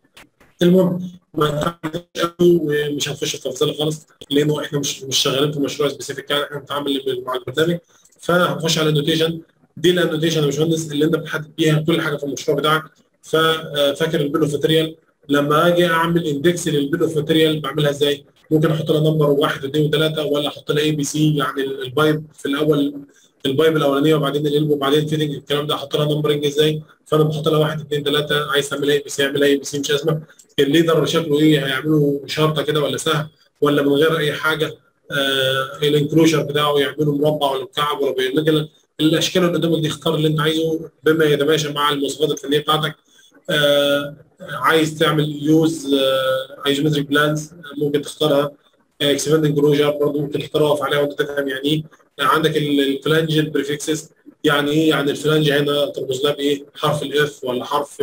Speaker 1: المهم ما تعملش قوي ومش هنخش في تفاصيل خالص لانه احنا مش مش شغالين في مشروع سبيسيفيك يعني احنا بنتعامل مع البرنامج فهنخش على النوتيشن دي الانوتيشن يا باشمهندس اللي انت بتحدد بيها كل حاجه في المشروع بتاعك ففاكر البيل اوف ماتيريال لما اجي اعمل اندكس للبيل اوف ماتيريال بعملها ازاي؟ ممكن احط لها نمبر واحد واثنين وثلاثه ولا احط لها اي بي سي يعني البايب في الاول البايب الاولانيه وبعدين القلب وبعدين فيدنج الكلام ده احط لها نمبرنج ازاي؟ فانا بحط لها واحد اثنين ثلاثه عايز تعمل اي بي سي اعمل اي بي سي مش ازمه الليدر شكله ايه هيعملوا شرطه كده ولا سهم ولا من غير اي حاجه آه الانكلوجر بتاعه يعملوا مربع ولا مكعب ولا بيرجل الاشكال اللي قدامك دي اختار اللي انت عايزه بما يتماشى مع المواصفات الفنيه بتاعتك آه عايز تعمل يوز آه ايزومتريك بلانز ممكن تختارها اكسباند انكلوجر برضه ممكن تختار اقف عليها وانت تفهم يعني ايه عندك الفلانج بريفكسز يعني ايه يعني الفلانج هنا ترمز لها بايه حرف الاف ولا حرف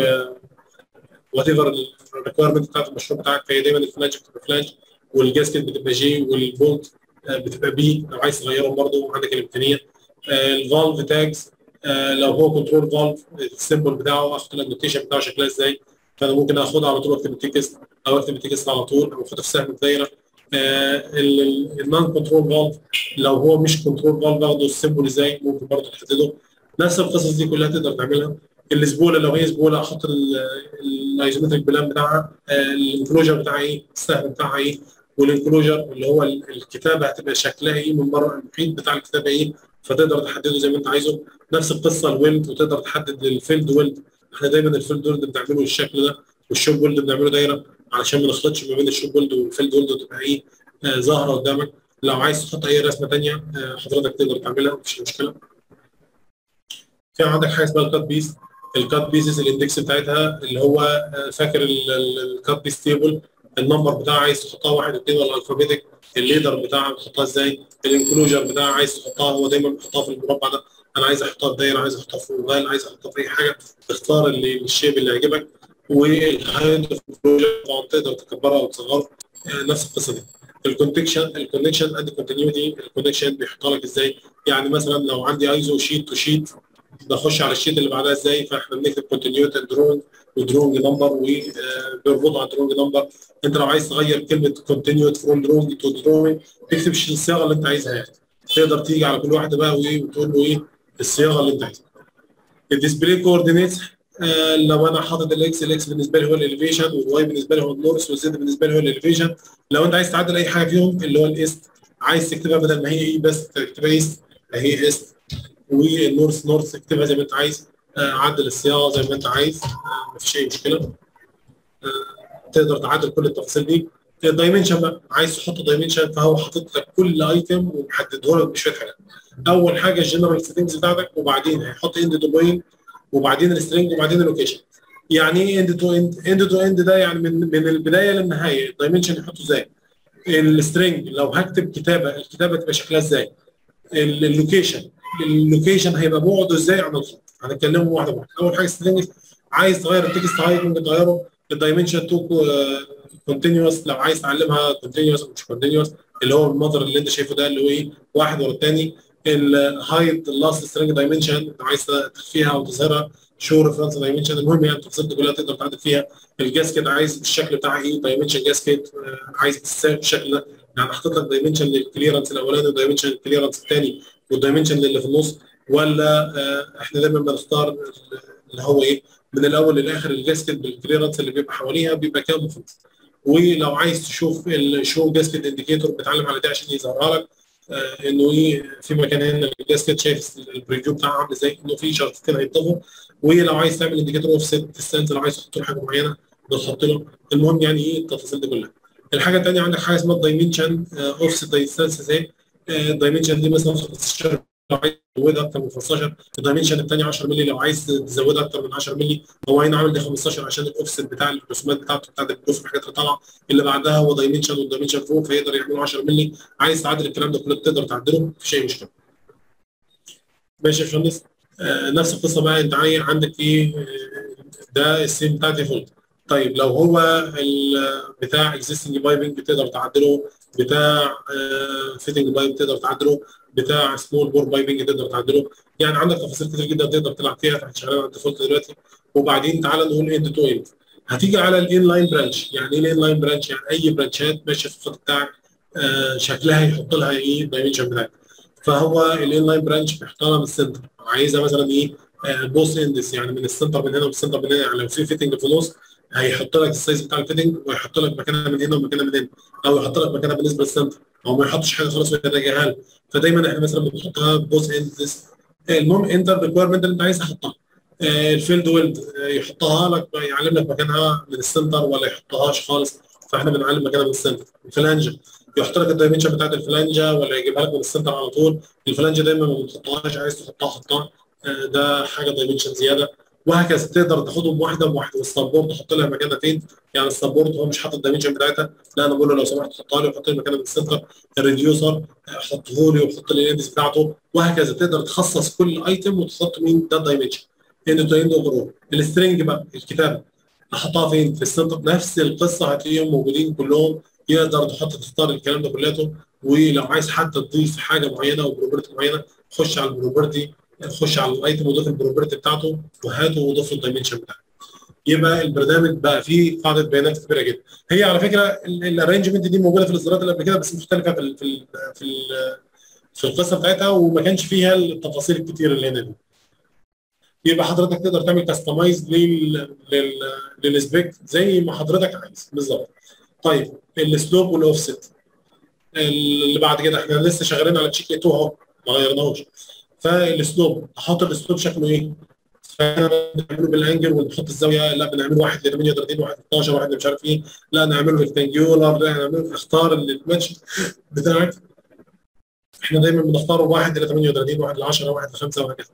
Speaker 1: وات ايفر الريكويرمنت بتاعت المشروع بتاعك فهي دايما الفلانج بتبقى فلانج والجاسكت بتبقى جي والبولت بتبقى بي لو عايز تغيرهم برضه عندك الامكانيه الفالف تاجز لو هو كنترول فالف السيمبل بتاعه اخد النوتيشن بتاعه شكلها ازاي فانا ممكن اخدها على طول واكتب التكست او اكتب التكست على طول او اخدها في سهم الدايره النون كنترول فالف لو هو مش كنترول فالف باخده السيمبل ازاي ممكن برضه تحدده نفس القصص دي كلها تقدر تعملها الزبوله لو هي زبوله احط الايزومتريك بلان بتاعها الانكلوجر بتاعها ايه السهم بتاعها ايه والانكلوجر اللي هو الكتابه هتبقى شكلها ايه من بره المحيط بتاع الكتابه ايه فتقدر تحدده زي ما انت عايزه نفس القصه الويلد وتقدر تحدد الفيلد ويلد احنا دايما الفيلد ويلد بنعمله بالشكل ده والشوب ويلد بنعمله دايره علشان ما نخلطش ما بين الشوب ويلد والفيلد ويلد وتبقى ايه آه ظاهره قدامك لو عايز تحط اي رسمه ثانيه آه حضرتك تقدر تعملها مفيش مشكله في عندك حاجه اسمها الكات بيس الكات بيسز الاندكس بتاعتها اللي هو آه فاكر الكات بيس تيبل النمبر بتاعها عايز تحطها واحد اثنين ولا الفابيتك الليدر بتاعها بتحطها ازاي الانكلوجر بتاعها عايز تحطها هو دايما بيحطها في المربع ده انا عايز احطها في دايره عايز احطها في موبايل عايز احطها في اي حاجه تختار اللي الشيب اللي يعجبك والهايند انكلوجر طبعا تقدر تكبرها او تصغرها نفس القصه دي الكونكشن الكونكشن اند كونتينيوتي الكونكشن بيحطها لك ازاي يعني مثلا لو عندي ايزو شيت تو شيت بخش على الشيت اللي بعدها ازاي فاحنا بنكتب كونتينيوتي درونج ودرونج نمبر وبيربطوا على درونج نمبر انت لو عايز تغير كلمه كونتينيوت فروم درونج تو درونج تكتب الصياغه اللي انت عايزها يعني تقدر تيجي على كل واحده بقى وايه وتقول له ايه الصياغه اللي انت عايزها الديسبلاي كوردينيتس آه لو انا حاطط الاكس الاكس بالنسبه لي هو الاليفيشن والواي بالنسبه لي هو النورث والزد بالنسبه لي هو الاليفيشن لو انت عايز تعدل اي حاجه فيهم اللي هو الايست عايز تكتبها بدل ما هي ايه بس تكتبها ايست هي ايست والنورث نورث اكتبها زي ما انت عايز آه عدل الصياغه زي ما انت عايز آه مفيش اي مشكله آه تقدر تعدل كل التفاصيل دي الدايمنشن بقى عايز تحط دايمنشن فهو حاطط لك كل ايتم ومحدده لك بشويه حاجات اول حاجه الجنرال سيتنجز بتاعتك وبعدين هيحط اند تو بوينت وبعدين السترنج وبعدين اللوكيشن يعني ايه اند تو اند اند تو اند ده يعني من من البدايه للنهايه الدايمنشن يحطه ازاي السترنج لو هكتب كتابه الكتابه تبقى شكلها ازاي اللوكيشن اللوكيشن هيبقى بعده ازاي عن الخط هنتكلمه واحده واحده اول حاجه سترنج عايز تغير التكست هايت ممكن تغيره الدايمنشن تو كونتينوس لو عايز تعلمها كونتينوس او مش كونتينوس اللي هو المنظر اللي انت شايفه ده اللي هو ايه واحد ورا الثاني الهايت اللاست سترنج دايمنشن انت عايز تخفيها او تظهرها شو ريفرنس دايمنشن المهم يعني التفاصيل دي كلها تقدر تعدل فيها الجاسكت عايز الشكل بتاعها ايه دايمنشن جاسكت عايز بالشكل ده يعني حاطط لك دايمنشن للكليرنس الاولاني ودايمنشن للكليرنس الثاني والدايمنشن اللي في النص ولا احنا دايما بنختار اللي هو ايه من الاول للاخر الجاسكت بالكليرنس اللي بيبقى حواليها بيبقى كام مفروض ولو عايز تشوف الشو جاسكت انديكيتور بتعلم على ده عشان يظهرها لك آه انه ايه في مكان هنا الجاسكت شايف البريفيو بتاعها عامل ازاي انه في شرطتين هيتضافوا ولو عايز تعمل انديكيتور اوف ست ديستانس لو عايز تحط له حاجه معينه بتحط له المهم يعني ايه التفاصيل دي كلها الحاجه الثانيه عندك حاجه اسمها الدايمنشن اوف ست ديستانس ازاي الدايمنشن دي مثلا 15 لو عايز تزودها اكتر من 15 الدايمنشن الثاني 10 مللي لو عايز تزودها اكتر من 10 مللي هو هنا عامل دي 15 عشان الاوفست بتاع الرسومات بتاعته بتاعت البروف الحاجات اللي طالعه اللي بعدها هو دايمنشن والدايمنشن فوق فيقدر يعملوا 10 مللي عايز تعدل الكلام ده كله تقدر تعدله مفيش اي مشكله. ماشي يا باشمهندس آه نفس القصه بقى انت عندك ايه آه ده السيم بتاع ديفولت طيب لو هو بتاع اكزيستنج بايبنج تقدر تعدله بتاع فيتنج بايب تقدر تعدله بتاع سمول بور بايبنج تقدر تعدله يعني عندك تفاصيل كتير جدا تقدر تلعب فيها احنا شغالين على الديفولت دلوقتي وبعدين تعالى نقول اند تو اند هتيجي على الان لاين برانش يعني ايه الان لاين برانش يعني اي برانشات ماشيه في الخط بتاعك آه شكلها يحط لها ايه الدايمنشن بتاعك فهو الان لاين برانش بيحطها من السنتر عايزها مثلا ايه آه بوس اندس يعني من السنتر من هنا ومن السنتر من هنا يعني لو في فيتنج في النص هيحط لك السايز بتاع الفيتنج ويحط لك مكانها من هنا ومكانها من هنا او يحط لك مكانها بالنسبه للسنتر او ما يحطش حاجه خالص ويراجعها لك فدايما احنا مثلا بنحطها بوز اندس المهم انت الريكويرمنت اللي انت عايز تحطها آه الفيلد ويلد آه يحطها لك يعلم لك مكانها من السنتر ولا يحطهاش خالص فاحنا بنعلم مكانها من السنتر الفلانجه يحط لك الدايمنشن بتاعت الفلانجه ولا يجيبها لك من السنتر على طول الفلانجه دايما ما بتحطهاش عايز تحطها حطها آه ده حاجه دايمنشن زياده وهكذا تقدر تاخدهم واحده بواحده والسبورت تحط لها مكانها فين يعني السبورت هو مش حاطط الدايمنشن بتاعتها لا انا بقول له لو سمحت حطها لي وحط لي مكانها من السنتر الريديوسر حطه لي وحط لي الاندكس بتاعته وهكذا تقدر تخصص كل ايتم وتحط مين ده الدايمنشن اند تو اند اوفر السترنج بقى الكتابه احطها فين في السنتر نفس القصه هتلاقيهم موجودين كلهم يقدر تحط تختار الكلام ده كلياته ولو عايز حتى تضيف حاجه معينه او بروبرتي معينه خش على البروبرتي خش على الايتم وضيف البروبرتي بتاعته وهاته وضيف الدايمنشن بتاعته يبقى البرنامج بقى فيه قاعده بيانات كبيره جدا هي على فكره الارينجمنت دي موجوده في الاصدارات اللي قبل كده بس مختلفه في ال في ال في ال في القصه بتاعتها وما كانش فيها التفاصيل الكتير اللي هنا دي يبقى حضرتك تقدر تعمل كاستمايز لل للسبيك زي ما حضرتك عايز بالظبط طيب السلوب والاوفست اللي بعد كده احنا لسه شغالين على تشيك 2 اهو ما غيرناهوش فالسلوب احط السلوب شكله ايه؟ فنعمله بالانجل ونحط الزاويه لا بنعمله واحد ل 38 واحد 12 واحد مش عارف ايه لا نعمله ريكتانجولار لا نعمله اختار الماتش بتاعك احنا دايما بنختاره واحد ل 38 واحد ل 10 واحد ل 5 وهكذا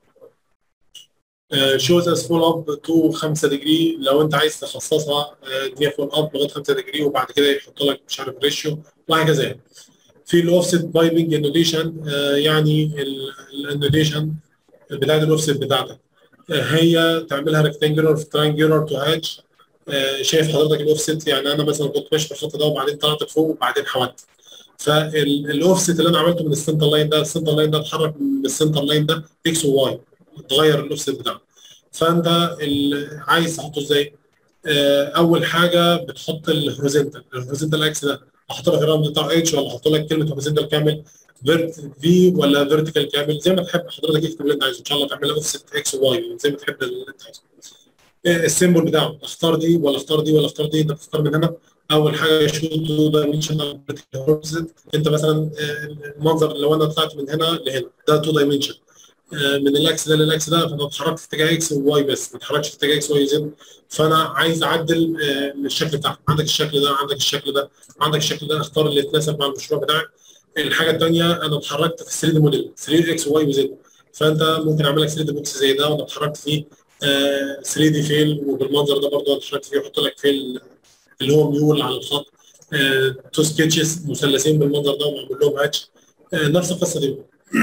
Speaker 1: شوز از فول اب تو 5 ديجري لو انت عايز تخصصها دي فول اب لغايه 5 ديجري وبعد كده يحط لك مش عارف ريشيو وهكذا يعني. في الاوفست بايبنج انوديشن يعني الانوديشن بتاعت الاوفست بتاعتك هي تعملها ريكتانجولار في ترانجولار تو هاتش شايف حضرتك الاوفست يعني انا مثلا كنت ماشي في الخط ده وبعدين طلعت لفوق وبعدين حودت فالاوفست اللي انا عملته من السنتر لاين ده السنتر لاين ده اتحرك من السنتر لاين ده اكس وواي اتغير الاوفست بتاعه فانت عايز تحطه ازاي؟ اول حاجه بتحط الهوريزونتال الهوريزونتال اكس ده احط لك الرقم بتاع اتش ولا احط لك كلمه هوريزونتال كامل فيرت في ولا فيرتيكال كامل زي ما تحب حضرتك اكتب اللي انت عايزه ان شاء الله تعملها اوفست اكس وواي زي ما تحب اللي انت عايزه السيمبل بتاعه اختار دي ولا اختار دي ولا اختار دي انت بتختار من هنا اول حاجه شو تو دايمنشن انت مثلا المنظر لو انا طلعت من هنا لهنا ده تو دايمنشن من الاكس ده للاكس ده فانا اتحركت في اتجاه اكس وواي بس ما اتحركتش في اتجاه اكس واي زد فانا عايز اعدل الشكل بتاعك عندك الشكل ده عندك الشكل ده عندك الشكل ده اختار اللي يتناسب مع المشروع بتاعك الحاجه الثانيه انا اتحركت في 3 دي موديل 3 اكس واي وزد فانت ممكن اعمل لك 3 دي بوكس زي ده وانا اتحركت فيه 3 دي فيل وبالمنظر ده برضه اتحركت فيه واحط لك فيل اللي هو ميول على الخط تو سكتشز مثلثين بالمنظر ده ومعمول لهم هاتش نفس القصه دي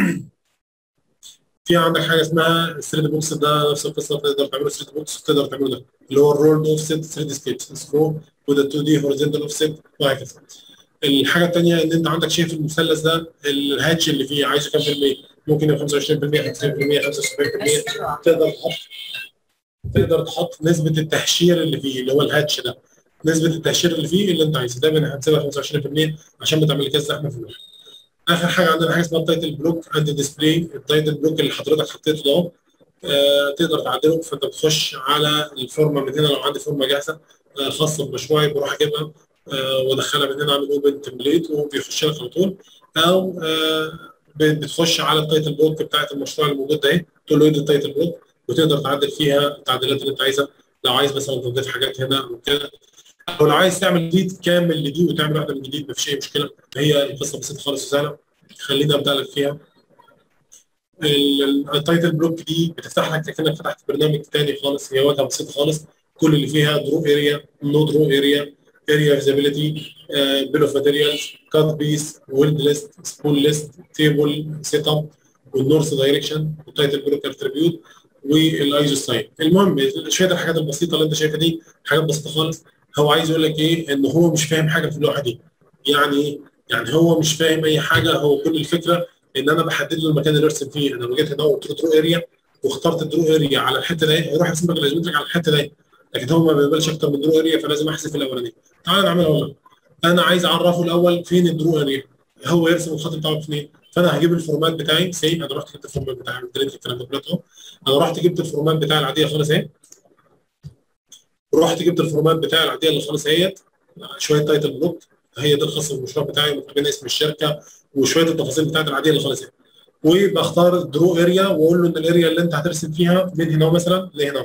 Speaker 1: في عندك حاجه اسمها 3 دي بوكس ده نفس القصه تقدر تعمله 3 دي بوكس تقدر تعمله ده اللي هو الرولد اوف سيت 3 دي سكتش سكرو وده 2 دي هوريزونتال اوف سيت وهكذا الحاجه الثانيه ان انت عندك شايف المثلث ده الهاتش اللي فيه عايزه كام في المية؟ ممكن يبقى 25% 50% 75% تقدر تحط تقدر تحط نسبه التهشير اللي فيه اللي هو الهاتش ده نسبه التهشير اللي فيه اللي انت عايزه دايما هتسيبها 25% عشان ما تعملكش زحمه في اللوحه اخر حاجه عندنا حاجه اسمها التايتل بلوك اند ديسبلاي التايتل بلوك اللي حضرتك حطيته ده آه تقدر تعدله فانت بتخش على الفورمه من هنا لو عندي فورمه جاهزه آه خاصه بمشروعي بروح اجيبها آه وادخلها من هنا اعمل اوبن تمبليت وبيخش لك على طول او آه بتخش على التايتل بلوك بتاعت المشروع الموجود ده اهي تقول له ايه التايتل بلوك وتقدر تعدل فيها التعديلات اللي انت عايزها لو عايز مثلا تضيف حاجات هنا او كده او لو عايز تعمل جديد كامل لدي وتعمل واحده من جديد مفيش اي مشكله هي القصه بسيطه خالص وسهله خليني ابدا لك فيها التايتل بلوك دي بتفتح لك كانك فتحت برنامج تاني خالص هي واجهه بسيطه خالص كل اللي فيها درو اريا نو درو اريا اريا فيزابيلتي بيل اوف ماتيريالز كات بيس ويلد ليست سبول ليست تيبل سيت اب والنورث دايركشن والتايتل بلوك اتريبيوت والايزو ستايل المهم شويه الحاجات البسيطه اللي انت شايفها دي حاجات بسيطه خالص هو عايز يقول لك ايه ان هو مش فاهم حاجه في اللوحه دي يعني ايه يعني هو مش فاهم اي حاجه هو كل الفكره ان انا بحدد له المكان اللي ارسم فيه انا لو جيت هنا وقلت له درو اريا واخترت الدرو اريا على الحته دي هيروح يرسم لك الايزومتريك على الحته دي لكن هو ما بيقبلش اكتر من درو اريا فلازم احذف الاولانيه تعال نعملها والله انا عايز اعرفه الاول فين الدرو اريا هو يرسم الخط بتاعه فين فانا هجيب الفورمات بتاعي سي انا رحت جبت الفورمات بتاعي ديليت الكلام ده كله انا رحت جبت الفورمات بتاعي العاديه خالص اهي رحت جبت الفورمات بتاعي العاديه اللي خالص اهيت شويه تايتل بلوك هي دي الخاصه بالمشروع بتاعي وكمان اسم الشركه وشويه التفاصيل بتاعت العاديه اللي خالص اهي وبختار درو اريا واقول له ان الاريا اللي انت هترسم فيها من هنا مثلا لهنا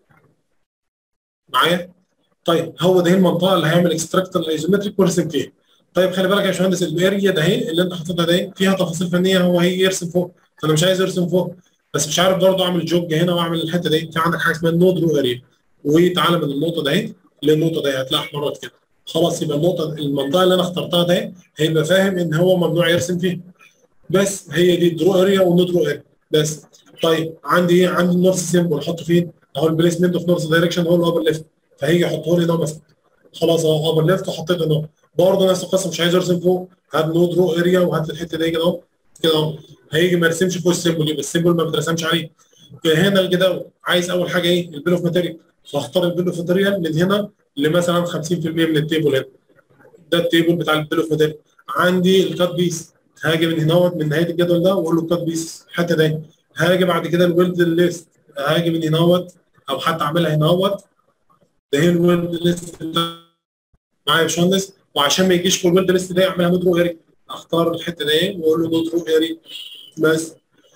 Speaker 1: معايا طيب هو ده المنطقه اللي هيعمل اكستراكت الايزومتريك ويرسم فيها طيب خلي بالك يا باشمهندس الاريا ده اهي اللي انت حاططها ده فيها تفاصيل فنيه هو هيجي يرسم فوق فانا مش عايز ارسم فوق بس مش عارف برضه اعمل جوج هنا واعمل الحته دي في عندك حاجه اسمها نو درو اريا وتعالى من النقطه دي للنقطه دي هتلاقي احمرات كده خلاص يبقى النقطه المنطقه اللي انا اخترتها دي هيبقى فاهم ان هو ممنوع يرسم فيها بس هي دي درو اريا والنو درو اريا بس طيب عندي ايه عندي النورث سيمبل احطه فين اهو البليسمنت اوف نورث دايركشن هو الابر ليفت فهيجي يحطه لي هنا مثلا خلاص اهو ابر ليفت وحطيت هنا برضه نفس القصه مش عايز ارسم فوق هات نو درو اريا وهات الحته دي كده اهو كده اهو هيجي ما يرسمش فوق السيمبل يبقى السيمبل ما بترسمش عليه هنا الجداول عايز اول حاجه ايه البيل اوف ماتيريال فاختار البيل اوف ماتيريال من هنا لمثلا 50% من التيبل هنا ده التيبل بتاع البيل اوف ماتيريال عندي الكات بيس هاجي من هنا من نهايه الجدول ده واقول له الكات بيس الحته دي هاجي بعد كده الويلد ليست هاجي من هنا او حتى اعملها هنا ده هي الويلد ليست معايا يا باشمهندس وعشان ما يجيش في الويلد ليست ده اعملها نودرو اري اختار الحته دي واقول له نودرو اري بس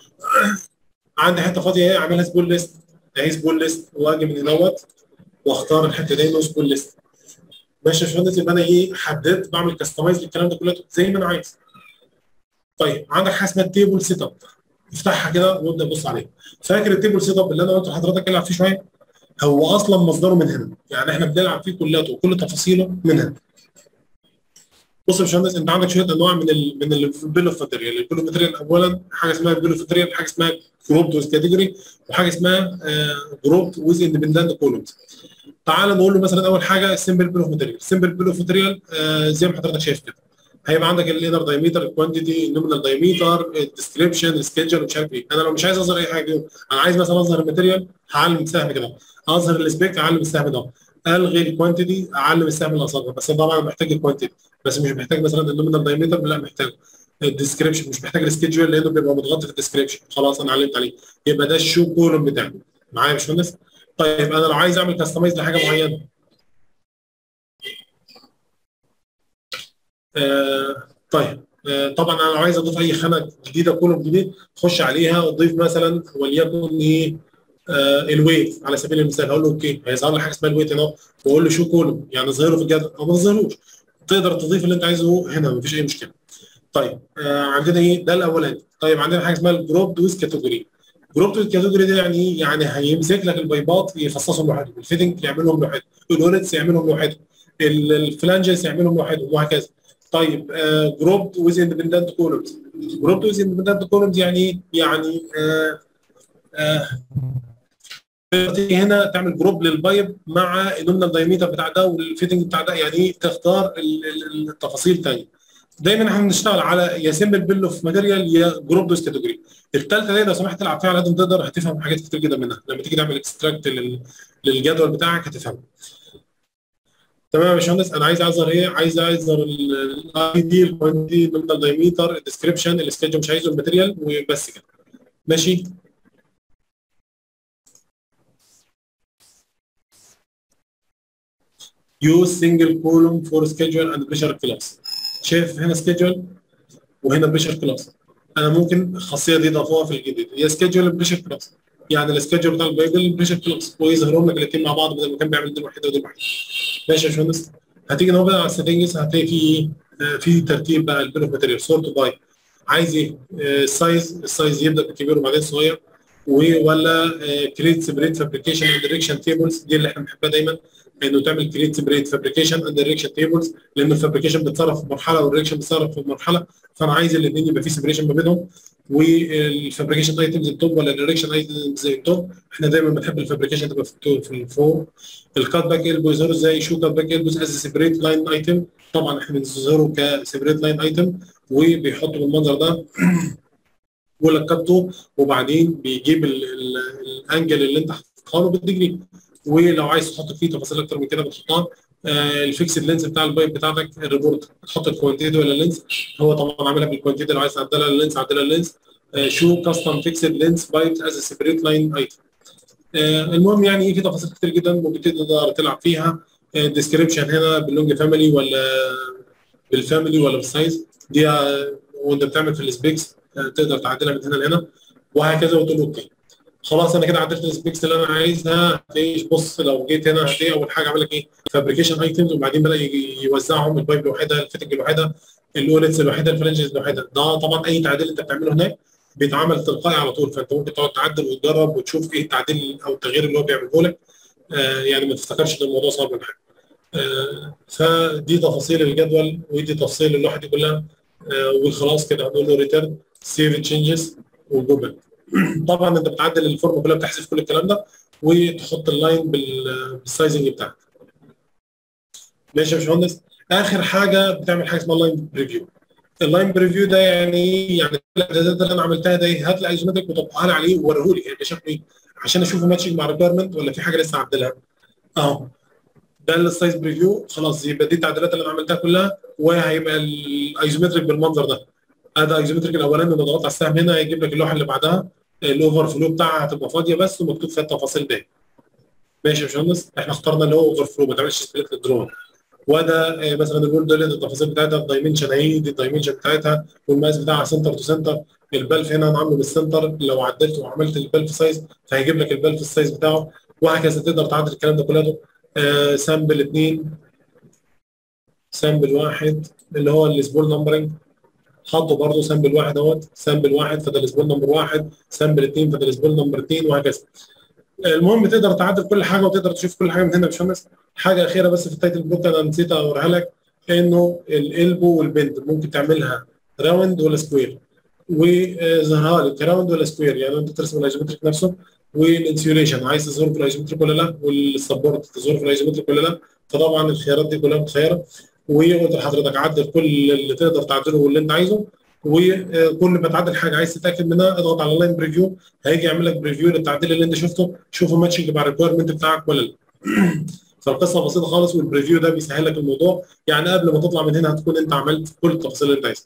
Speaker 1: عندي حته فاضيه اهي اعملها سبول ليست اهي سبول ليست واجي من هنا واختار الحته دي نو سبول ليست ماشي يا باشمهندس يبقى انا ايه حددت بعمل كاستمايز للكلام ده كله زي ما انا عايز طيب عندك حاجه اسمها التيبل سيت اب افتحها كده وابدا بص عليها فاكر التيبل سيت اب اللي انا قلت لحضرتك العب فيه شويه هو اصلا مصدره من هنا يعني احنا بنلعب فيه كلياته وكل تفاصيله من هنا بص يا باشمهندس انت عندك شويه انواع من ال من البيل اوف ماتيريال البيل اوف ماتيريال اولا حاجه اسمها البيل اوف ماتيريال حاجه اسمها جروب ويز كاتيجوري وحاجه اسمها جروب ويز اندبندنت كولومز تعال نقول له مثلا اول حاجه السمبل بيل اوف ماتيريال السمبل بيل اوف ماتيريال زي ما حضرتك شايف كده هيبقى عندك الانر دايمتر الكوانتيتي النومينال دايمتر الديسكربشن السكيدجر مش عارف ايه انا لو مش عايز اظهر اي حاجه دي انا عايز مثلا اظهر الماتيريال هعلم السهم كده اظهر السبيك اعلم السهم ده الغي الكوانتيتي اعلم السهم اللي قصادها بس طبعا محتاج الكوانتيتي بس مش محتاج مثلا النومينال دايمتر لا محتاج الديسكربشن مش محتاج السكيدجول لانه بيبقى متغطي في الديسكربشن خلاص انا علمت عليه يبقى ده الشو كولوم بتاعي معايا يا باشمهندس طيب انا لو عايز اعمل كاستمايز لحاجه معينه آه طيب آه طبعا انا لو عايز اضيف اي خانه جديده كولوم جديد خش عليها واضيف مثلا وليكن ايه آه الويت على سبيل المثال هقول له اوكي هيظهر لي حاجه اسمها الويت هنا واقول له شو كولوم يعني اظهره في الجدول او ما اظهروش تقدر تضيف اللي انت عايزه هنا مفيش اي مشكله طيب آه عندنا ايه ده الاولاني طيب عندنا حاجه اسمها الجروب ويز كاتيجوري جروب ويز كاتيجوري ده يعني ايه؟ يعني هيمسك لك البايبات يخصصهم لوحدهم الفيتنج يعملهم لوحدهم الولتس يعملهم لوحدهم الفلانجز يعملهم لوحدهم وهكذا طيب جروب ويز اندبندنت كولومز جروب ويز اندبندنت كولومز يعني يعني آه آه تيجي هنا تعمل جروب للبايب مع النومينال دايمتر بتاع ده والفيتنج بتاع ده يعني ايه تختار التفاصيل تاني دايما احنا بنشتغل على يا سيمبل بيل اوف ماتيريال يا جروب دوز كاتيجوري الثالثه دي لو سمحت تلعب فيها على قد ما تقدر هتفهم حاجات كتير جدا منها لما تيجي تعمل اكستراكت للجدول بتاعك هتفهمه تمام يا باشمهندس انا عايز اظهر ايه؟ عايز اظهر الاي دي الكوانتي النومينال دايمتر الديسكربشن السكيدجول مش عايزه الماتيريال وبس كده ماشي use single column for schedule and pressure class شايف هنا schedule وهنا pressure class انا ممكن الخاصيه دي ضافوها في الجديد هي schedule pressure class يعني السكيدجول بتاع البايبل بريشر كلاس ويظهرهم لك الاثنين مع بعض بدل ما كان بيعمل دي لوحده ودي لوحده ماشي يا باشمهندس هتيجي هنا بقى على السيتنجز هتلاقي في في ترتيب بقى البيل اوف ماتيريال سورت باي عايز ايه السايز السايز يبدا بالكبير وبعدين صغير ولا كريت سيبريت فابريكيشن اند دايركشن تيبلز دي اللي احنا بنحبها دايما انه تعمل كريت سيبريت فابريكيشن اند دايركشن تيبلز لان الفابريكيشن بيتصرف في مرحله والريكشن بيتصرف في مرحله فانا عايز الاثنين يبقى في سيبريشن ما بينهم والفابريكيشن ايتمز التوب ولا الدايركشن ايتمز التوب احنا دايما بنحب الفابريكيشن تبقى في في الفوق الكات باك البو يظهروا ازاي شو كات باك البوز از سيبريت لاين ايتم طبعا احنا بنظهره كسيبريت لاين ايتم وبيحطوا بالمنظر ده يقول لك كاتو وبعدين بيجيب الانجل اللي انت حاططها له بالديجري ولو عايز تحط فيه تفاصيل اكتر من كده بتحطها آه الفيكسد لينس بتاع البايب بتاعتك الريبورت تحط الكوانتيتي ولا اللينس هو طبعا عاملها بالكوانتيتي لو عايز تعدلها اللينس عدلها اللينس آه شو كاستم فيكسد لينس بايب از سيبريت لاين ايتم المهم يعني ايه في تفاصيل كتير جدا ممكن تقدر تلعب فيها الديسكربشن هنا باللونج فاميلي ولا بالفاميلي ولا بالسايز دي وانت بتعمل في السبيكس تقدر تعدلها من هنا لهنا وهكذا وتقول اوكي خلاص انا كده عدلت السبيكس اللي انا عايزها هتلاقي بص لو جيت هنا هتلاقي اول حاجه عمل لك ايه فابريكيشن ايتمز وبعدين بدا يوزعهم البايب لوحدها الفيتنج لوحدها الاولتس لوحدها الفلنجز لوحدها ده طبعا اي تعديل انت بتعمله هناك بيتعمل تلقائي على طول فانت ممكن تقعد تعدل وتجرب وتشوف ايه التعديل او التغيير اللي هو بيعمله لك آه يعني ما تفتكرش ان الموضوع صعب ولا حاجه آه فدي تفاصيل الجدول ودي تفاصيل اللوحه دي كلها آه وخلاص كده هنقول له ريتيرن سيف تشينجز وجوجل طبعا انت بتعدل الفورم كلها بتحذف كل الكلام ده وتحط اللاين بالسايزنج بتاعك ماشي يا باشمهندس اخر حاجه بتعمل حاجه اسمها لاين بريفيو اللاين بريفيو ده يعني يعني الاعدادات اللي انا عملتها ده هات لي ايزومتريك وطبقها لي عليه ووريه لي يعني شكله ايه عشان اشوفه ماتشنج مع الريكويرمنت ولا في حاجه لسه اعدلها اهو ده السايز بريفيو خلاص يبقى دي التعديلات اللي انا عملتها كلها وهيبقى الايزومتريك بالمنظر ده ادي ايزومتريك الاولاني لما ضغطت على السهم هنا هيجيب لك اللوحه اللي بعدها الاوفر فلو بتاعها هتبقى فاضيه بس ومكتوب فيها التفاصيل دي ماشي يا باشمهندس احنا اخترنا اللي هو اوفر فلو ما تعملش سبليت للدرون وده مثلا الجول ده التفاصيل بتاعتها الدايمنشن اهي دي الدايمنشن بتاعتها والمقاس بتاعها سنتر تو سنتر البلف هنا انا عامله بالسنتر لو عدلت وعملت البلف سايز فهيجيب لك البلف السايز بتاعه وهكذا تقدر تعدل الكلام ده كله آه سامبل 2 سامبل واحد اللي هو السبول نمبرنج حطوا برضه سامبل واحد اهوت سامبل واحد فده السبول نمبر واحد سامبل اثنين فده السبول نمبر اثنين وهكذا المهم تقدر تعدل كل حاجه وتقدر تشوف كل حاجه من هنا يا باشمهندس حاجه اخيره بس في التايتل بلوك انا نسيت اوريها لك انه الالبو والبند ممكن تعملها راوند ولا سكوير وظهرها لك راوند ولا سكوير يعني انت ترسم الايزومتريك نفسه والانسيوليشن عايز تظهره في الايزومتريك ولا لا والسبورت تظهره في الايزومتريك ولا لا فطبعا الخيارات دي كلها متخيره وقلت لحضرتك عدل كل اللي تقدر تعدله واللي انت عايزه وكل ما تعدل حاجه عايز تتاكد منها اضغط على اللاين بريفيو هيجي يعمل لك بريفيو للتعديل اللي انت شفته شوفه ماتشنج مع الريكويرمنت بتاعك ولا لا فالقصه بسيطه خالص والبريفيو ده بيسهل لك الموضوع يعني قبل ما تطلع من هنا هتكون انت عملت كل التفاصيل اللي انت عايزها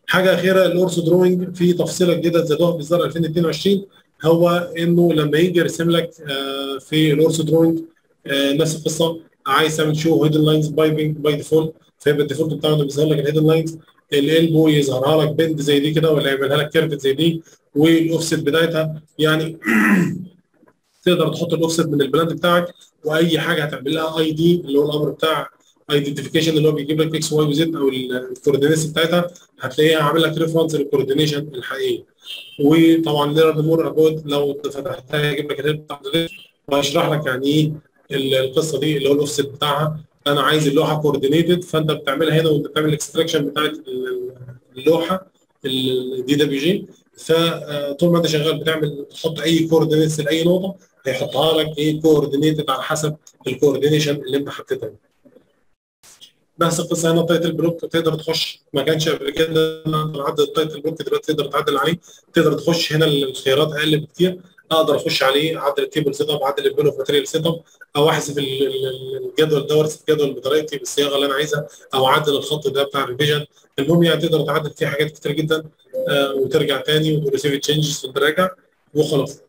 Speaker 1: حاجه اخيره الاورثو دروينج في تفصيله جديده زادوها في اصدار 2022 هو انه لما يجي يرسم لك آه، في الاورثو دروينج آه، نفس القصه عايز تعمل شو هيدن لاينز بايبنج باي ديفولت فيبقى الديفولت بتاعه انه بيظهر لك الهيدن لاينز الالبو يظهرها لك بند زي دي كده ولا يعملها لك كيرفت زي دي والاوفست بتاعتها يعني تقدر تحط الاوفست من البلاند بتاعك واي حاجه هتعمل لها اي دي اللي هو الامر بتاع ايدنتيفيكيشن اللي هو بيجيب لك اكس واي وزد او الكوردينيتس بتاعتها هتلاقيها عامل لك ريفرنس للكوردينيشن الحقيقي وطبعا ليرن مور ابوت لو فتحتها يجيب لك الهيد بتاع وهيشرح لك يعني ايه القصه دي اللي هو الاوفست بتاعها انا عايز اللوحه كوردينيتد فانت بتعملها هنا وانت بتعمل الاكستراكشن بتاعت اللوحه الدي دبليو جي فطول ما انت شغال بتعمل تحط اي كوردينيتس لاي نقطه هيحطها لك ايه كوردينيتد على حسب الكوردينيشن اللي انت حطيتها نفس القصه هنا التايتل بلوك تقدر تخش ما كانش قبل كده نعدل التايتل بلوك دلوقتي تقدر تعدل عليه تقدر تخش هنا الخيارات اقل بكتير اقدر اخش عليه اعدل التيبل سيت اب اعدل البيل اوف ماتيريال سيت اب او احذف الجدول ده وارسم الجدول بطريقتي بالصياغه اللي انا عايزها او اعدل الخط ده بتاع الريفيجن المهم يعني تقدر تعدل فيه حاجات كتير جدا آه وترجع تاني وتقول سيف تشينجز وتراجع وخلاص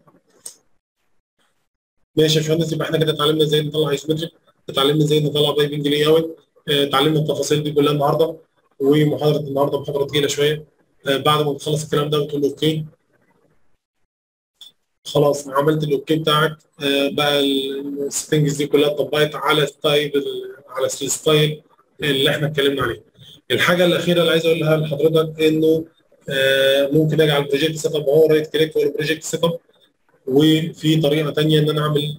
Speaker 1: ماشي يا باشمهندس يبقى احنا كده اتعلمنا ازاي نطلع ايسومتريك اتعلمنا ازاي نطلع بايبنج لاي اوت اتعلمنا التفاصيل دي كلها النهارده ومحاضره النهارده محاضره تقيله شويه بعد ما تخلص الكلام ده وتقول اوكي خلاص عملت الاوكي بتاعك بقى السيتنجز دي كلها اتطبقت على ستايل على الستايل اللي احنا اتكلمنا عليه الحاجه الاخيره اللي عايز اقولها لحضرتك انه ممكن اجي على البروجكت سيت اب اهو رايت كليك فوق البروجكت سيت اب وفي طريقه ثانيه ان انا اعمل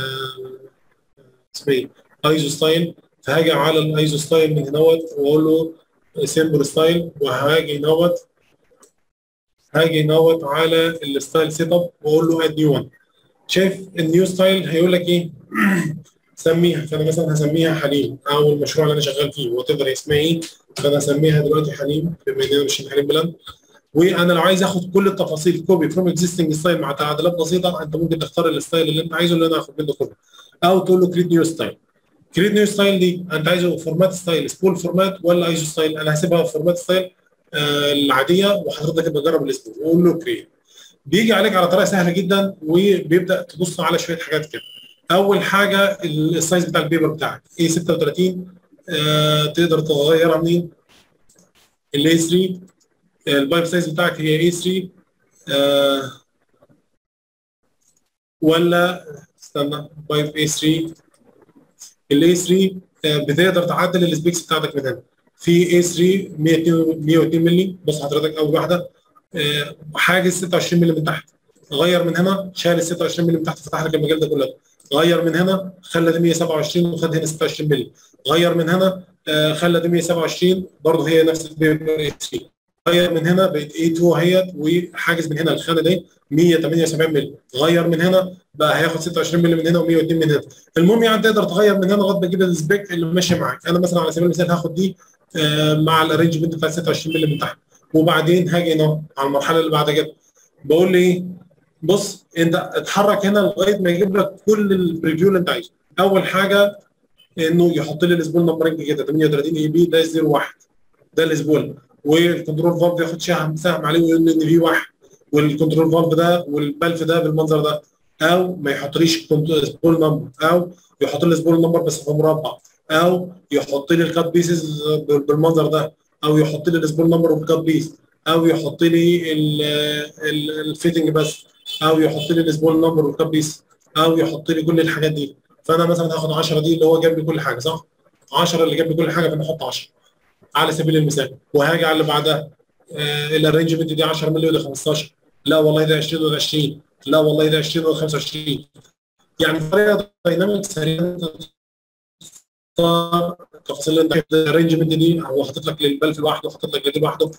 Speaker 1: اسمه ايه ايزو ستايل فهاجي على الايزو ستايل من هنوت واقول له سيمبل ستايل وهاجي هنوت هاجي هنوت على الستايل سيت اب واقول له اد نيو 1 شايف النيو ستايل هيقول لك ايه سميها فانا مثلا هسميها حليم او المشروع اللي انا شغال فيه وات ايفر اسمها ايه فانا هسميها دلوقتي حليم بما اننا ماشيين حليم بلان وانا لو عايز اخد كل التفاصيل كوبي فروم اكزيستنج ستايل مع تعديلات بسيطه انت ممكن تختار الستايل اللي انت عايزه اللي انا هاخد منه كله او تقول له كريت نيو ستايل كريت نيو ستايل دي انت عايزه فورمات ستايل سبول فورمات ولا ايزو ستايل انا هسيبها فورمات ستايل آه العاديه وحضرتك تبقى جرب الاسبول وقول له كريت بيجي عليك على طريقه سهله جدا وبيبدا تبص على شويه حاجات كده اول حاجه السايز بتاع البيبر بتاعك اي 36 آه تقدر تغيرها منين الاي 3 البايب سايز بتاعك هي اي 3 آه ولا استنى بايب اي 3 الاي 3 بتقدر تعدل السبيكس بتاعتك من هنا في اي 3 102 مللي بص حضرتك اول واحده آه حاجز 26 مللي من تحت غير من هنا شال ال 26 مللي من تحت فتح لك المجال ده كله غير من هنا خلى دي 127 وخد هنا 26 مللي غير من هنا آه خلى دي 127 برضه هي نفس الاي 3 غير من هنا بقت اي 2 اهيت وحاجز من هنا الخانه دي 178 مللي غير من هنا بقى هياخد 26 مللي من هنا و102 من هنا المهم يعني تقدر تغير من هنا لغايه ما تجيب السبيك اللي ماشي معاك انا مثلا على سبيل المثال هاخد دي آه مع الارينجمنت بتاع 26 مللي من تحت وبعدين هاجي هنا على المرحله اللي بعد كده بقول لي ايه بص انت اتحرك هنا لغايه ما يجيب لك كل البريفيو اللي انت عايزه اول حاجه انه يحط لي الاسبول نمبرنج كده 38 اي بي ده 01 ده الاسبول والكنترول فالف ياخد سهم سهم عليه ويقول ان في واحد والكنترول فالف ده والبلف ده بالمنظر ده او ما يحطليش سبول نمبر او يحط لي سبول نمبر بس في مربع او يحط لي الكات بيسز بالمنظر ده او يحط لي السبول نمبر والكات بيس او يحط لي الفيتنج بس او يحط لي السبول نمبر والكات بيس او يحط لي كل الحاجات دي فانا مثلا هاخد 10 دي اللي هو جاب لي كل حاجه صح 10 اللي جاب لي كل حاجه فانا احط 10 على سبيل المثال وهاجي على اللي بعدها آه الارينجمنت دي 10 مليون ولا 15 لا والله ده 20 ولا 20 لا والله ده 20 ولا 25 يعني طريقه دايناميك سريعه تختار التفاصيل اللي انت الارينجمنت دي هو حاطط لك للبلف لوحده وحاطط لك لدي لوحده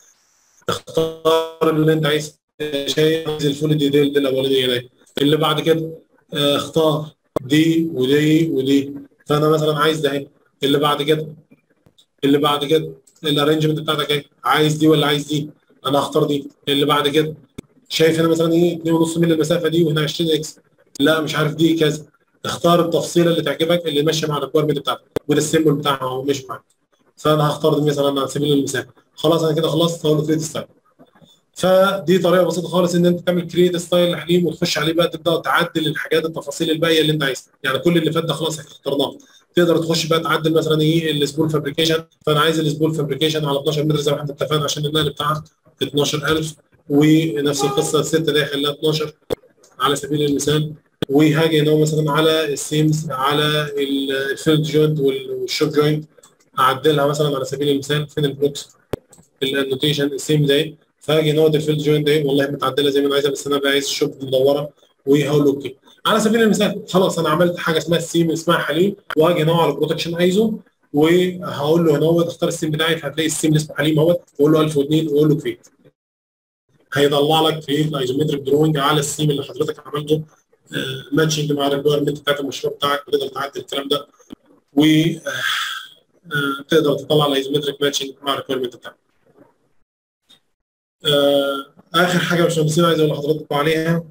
Speaker 1: اختار اللي انت عايز شيء عايز الفول ديتيل دي الاولانيه دي اللي بعد كده آه اختار دي ودي ودي فانا مثلا عايز ده اللي بعد كده اللي بعد كده الارينجمنت بتاعتك ايه عايز دي ولا عايز دي انا هختار دي اللي بعد كده شايف هنا مثلا ايه 2.5 مللي المسافه دي وهنا 20 اكس لا مش عارف دي كذا اختار التفصيله اللي تعجبك اللي ماشيه مع الريكويرمنت بتاعتك وده السيمبل بتاعها هو مش معاك فانا هختار دي مثلا على سبيل المثال خلاص انا كده خلصت هقول له كريت ستايل فدي طريقه بسيطه خالص ان انت تعمل كريت ستايل لحليم وتخش عليه بقى تبدا تعدل الحاجات التفاصيل الباقيه اللي انت عايزها يعني كل اللي فات ده خلاص احنا اخترناه تقدر تخش بقى تعدل مثلا ايه السبول فابريكيشن فانا عايز السبول فابريكيشن على 12 متر زي ما احنا اتفقنا عشان النقل بتاعها 12000 ونفس القصه السته دي خليها 12 على سبيل المثال وهاجي هنا مثلا على السيمز على الفيلد جوينت والشوب جوينت اعدلها مثلا على سبيل المثال فين البلوكس النوتيشن السيم ده فاجي هنا الفيلد جوينت ده والله متعدله زي ما انا عايزها بس انا بقى عايز الشوب مدوره وهقول له اوكي على سبيل المثال خلاص انا عملت حاجه اسمها السيم اسمها حليم واجي هنا على بروتكشن ايزو وهقول له هنا هو اختار السيم بتاعي فهتلاقي السيم اللي اسمه حليم اهوت واقول له 1002 واقول له كريت هيطلع لك في الايزومتريك دروينج على السيم اللي حضرتك عملته ماتشنج مع الريكويرمنت بتاعت المشروع بتاعك وتقدر تعدل الكلام ده و تقدر تطلع الايزومتريك ماتشنج مع الريكويرمنت بتاعك. اخر حاجه يا باشمهندسين عايز اقول لحضراتكم عليها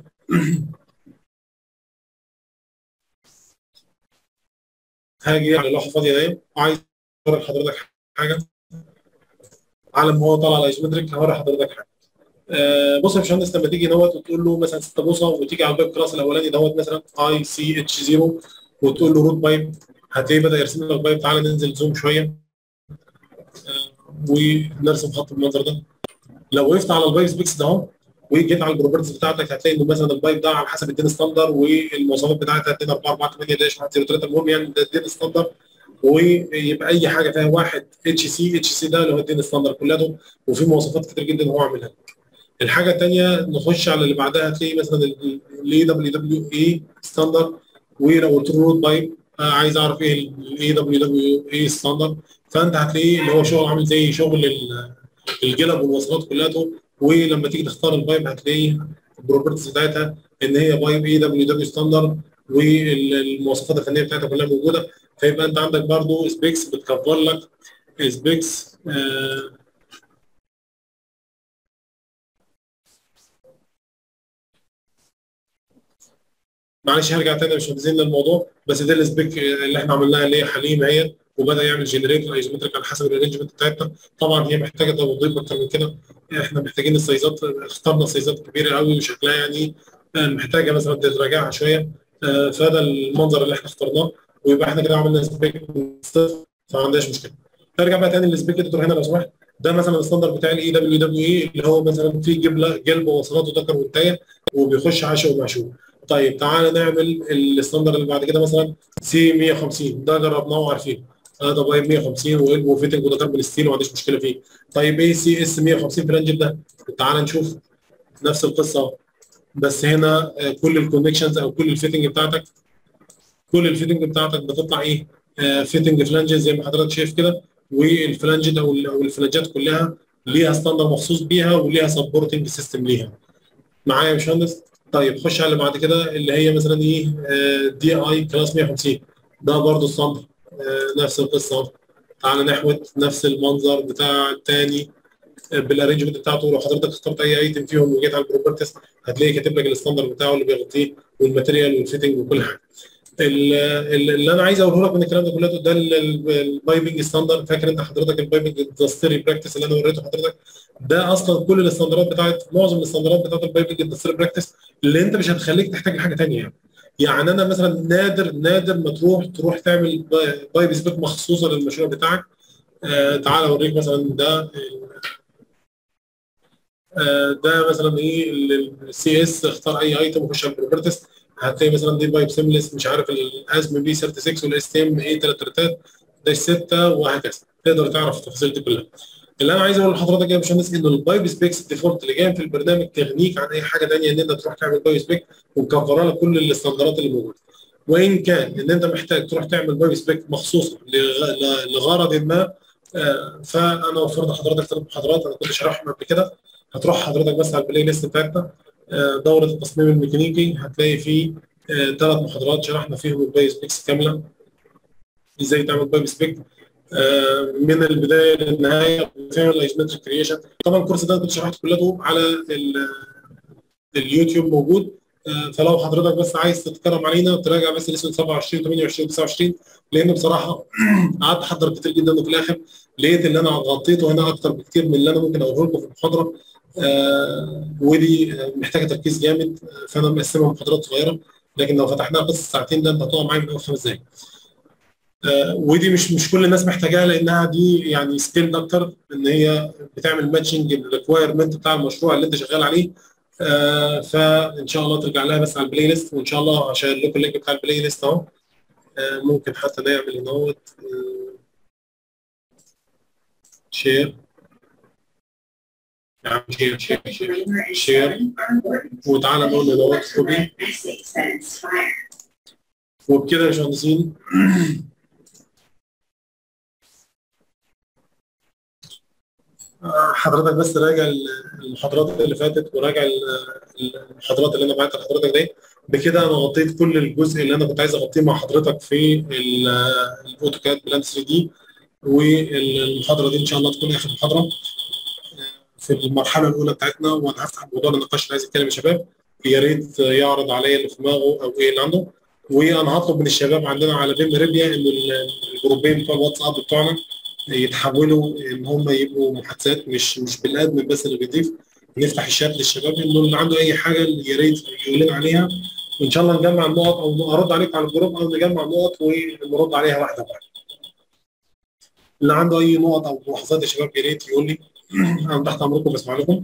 Speaker 1: هاجي على اللوحه الفاضيه دي وعايز اوري لحضرتك حاجه على ما هو طالع الايزومتريك هوري حضرتك حاجه آه بص يا باشمهندس لما تيجي دوت وتقول له مثلا 6 بوصه وتيجي على البايب كلاس الاولاني دوت مثلا اي سي اتش 0 وتقول له روت بايب هتلاقيه بدا يرسم لك بايب تعالى ننزل زوم شويه آه ونرسم خط بالمنظر ده لو وقفت على البايب سبيكس ده اهو وجيت على البروبرتيز بتاعتك هتلاقي انه مثلا البايب ده على حسب الدين ستاندر والمواصفات بتاعتها 2 4 4 8 داش 1 0 3 المهم يعني ده الدين ستاندر ويبقى اي حاجه فيها واحد اتش سي اتش سي ده اللي هو الدين ستاندر كلها وفي مواصفات كتير جدا هو عاملها الحاجه الثانيه نخش على اللي بعدها هتلاقي مثلا الاي دبليو دبليو اي ستاندر ولو قلت له رود بايب عايز اعرف ايه الاي دبليو دبليو اي ستاندر فانت هتلاقيه اللي هو شغل عامل زي شغل الجلب والوصلات كلها ولما تيجي تختار البايب هتلاقي البروبرتيز بتاعتها ان هي بايب اي دبليو دبليو ستاندر والمواصفات الفنيه بتاعتها كلها موجوده فيبقى انت عندك برضو سبيكس بتكفر لك سبيكس آه معلش هرجع تاني مش مركزين للموضوع بس ده السبيك اللي احنا عملناها اللي هي حليم اهي وبدا يعمل جنريت الايزومتريك على حسب الارينجمنت بتاعتنا طبعا هي محتاجه توظيف اكتر من كده احنا محتاجين السايزات اخترنا سايزات كبيره قوي وشكلها يعني محتاجه مثلا تراجعها شويه فده المنظر اللي احنا اخترناه ويبقى احنا كده عملنا سبيك صفر فما عندناش مشكله نرجع بقى تاني للسبيك اديتور هنا لو سمحت ده مثلا الستاندر بتاع الاي دبليو دبليو اي اللي هو مثلا فيه جلب جلب ووصلات وذكر وانتايه وبيخش عشاء ومعشوق طيب تعالى نعمل الستاندر اللي بعد كده مثلا سي 150 ده جربناه وعارفين هذا بايب 150 وقلب وفيتنج وده كاربون ستيل وما عنديش مشكله فيه طيب ايه سي اس 150 في الانجل ده تعالى نشوف نفس القصه بس هنا كل الكونكشنز او كل الفيتنج بتاعتك كل الفيتنج بتاعتك بتطلع ايه فيتنج فلانجز زي ما حضرتك شايف كده والفلانجد او الفلانجات كلها ليها ستاندر مخصوص بيها وليها سبورتنج سيستم ليها معايا يا باشمهندس طيب خش على اللي بعد كده اللي هي مثلا ايه دي اي كلاس 150 ده برضه ستاندر نفس القصه تعالى نحوت نفس المنظر بتاع الثاني بالارينجمنت بتاعته لو حضرتك اخترت اي ايتم فيهم وجيت على البروبرتيز هتلاقي كاتب لك الستاندر بتاعه اللي بيغطيه والماتيريال والفيتنج وكل حاجه اللي انا عايز اقوله لك من الكلام ده كله ده البايبنج ستاندر فاكر انت حضرتك البايبنج اندستري براكتس اللي انا وريته حضرتك ده اصلا كل الاستاندرات بتاعت معظم الاستاندرات بتاعت البايبنج اندستري براكتس اللي انت مش هتخليك تحتاج حاجه ثانيه يعني يعني انا مثلا نادر نادر ما تروح تروح تعمل بايب سبيك مخصوصه للمشروع بتاعك آه تعال اوريك مثلا ده آه ده مثلا ايه السي اس اختار اي ايتم وخش على البروبرتس هتلاقي مثلا دي بايب سيملس مش عارف الازم بي 36 والاس تي ام اي 3 داش 6 وهكذا تقدر تعرف التفاصيل دي كلها اللي انا عايز اقول لحضرتك يا باشمهندس ان البايب سبيكس الديفولت اللي جاي في البرنامج تغنيك عن اي حاجه ثانيه ان انت تروح تعمل بايب سبيك ومكفره لك كل الاستاندرات اللي موجوده وان كان ان انت محتاج تروح تعمل بايب سبيك مخصوصه لغرض ما آه فانا وفرت لحضرتك ثلاث محاضرات انا كنت شارحهم قبل كده هتروح حضرتك بس على البلاي ليست بتاعتنا آه دوره التصميم الميكانيكي هتلاقي فيه ثلاث آه محاضرات شرحنا فيهم البايب سبيكس كامله ازاي تعمل بايب سبيك من البدايه للنهايه فهم الايزومتريك كرييشن طبعا الكورس ده كنت شرحته كلته على اليوتيوب موجود فلو حضرتك بس عايز تتكرم علينا تراجع بس لسه 27 28 29 لان بصراحه قعدت احضر كتير جدا وفي الاخر لقيت ان انا غطيته هنا اكتر بكتير من اللي انا ممكن اقوله لكم في المحاضره آه ودي محتاجه تركيز جامد فانا مقسمها محاضرات صغيره لكن لو فتحناها قصه ساعتين ده انت هتقع معايا من اول خمس دقايق آه ودي مش مش كل الناس محتاجاها لانها دي يعني سكيل اكتر ان هي بتعمل ماتشنج الريكوايرمنت بتاع المشروع اللي انت شغال عليه آه فان شاء الله ترجع لها بس على البلاي ليست وان شاء الله هشير لكم اللينك بتاع البلاي ليست اهو آه ممكن حتى نعمل هنا اهوت شير نعم شير شير شير شير وتعالى نقول له دوت كوبي وبكده يا باشمهندسين حضرتك بس راجع المحاضرات اللي فاتت وراجع المحاضرات اللي انا بعتها لحضرتك دي بكده انا غطيت كل الجزء اللي انا كنت عايز اغطيه مع حضرتك في الاوتوكاد بلان 3 دي والمحاضره دي ان شاء الله تكون اخر محاضره في المرحله الاولى بتاعتنا وانا هفتح موضوع النقاش اللي عايز يتكلم يا شباب يا ريت يعرض عليا اللي في دماغه او ايه اللي عنده وانا هطلب من الشباب عندنا على بيم ريبيا ان الجروبين بتوع الواتساب بتوعنا يتحولوا ان هم يبقوا محادثات مش مش بالادمن بس اللي بيضيف نفتح الشات للشباب انه اللي عنده اي حاجه يا ريت يقول لنا عليها وان شاء الله نجمع النقط او ارد عليكم على الجروب او نجمع النقط ونرد عليها واحده واحده. اللي عنده اي نقط او ملاحظات يا شباب يا ريت يقول لي انا تحت امركم بسمع لكم.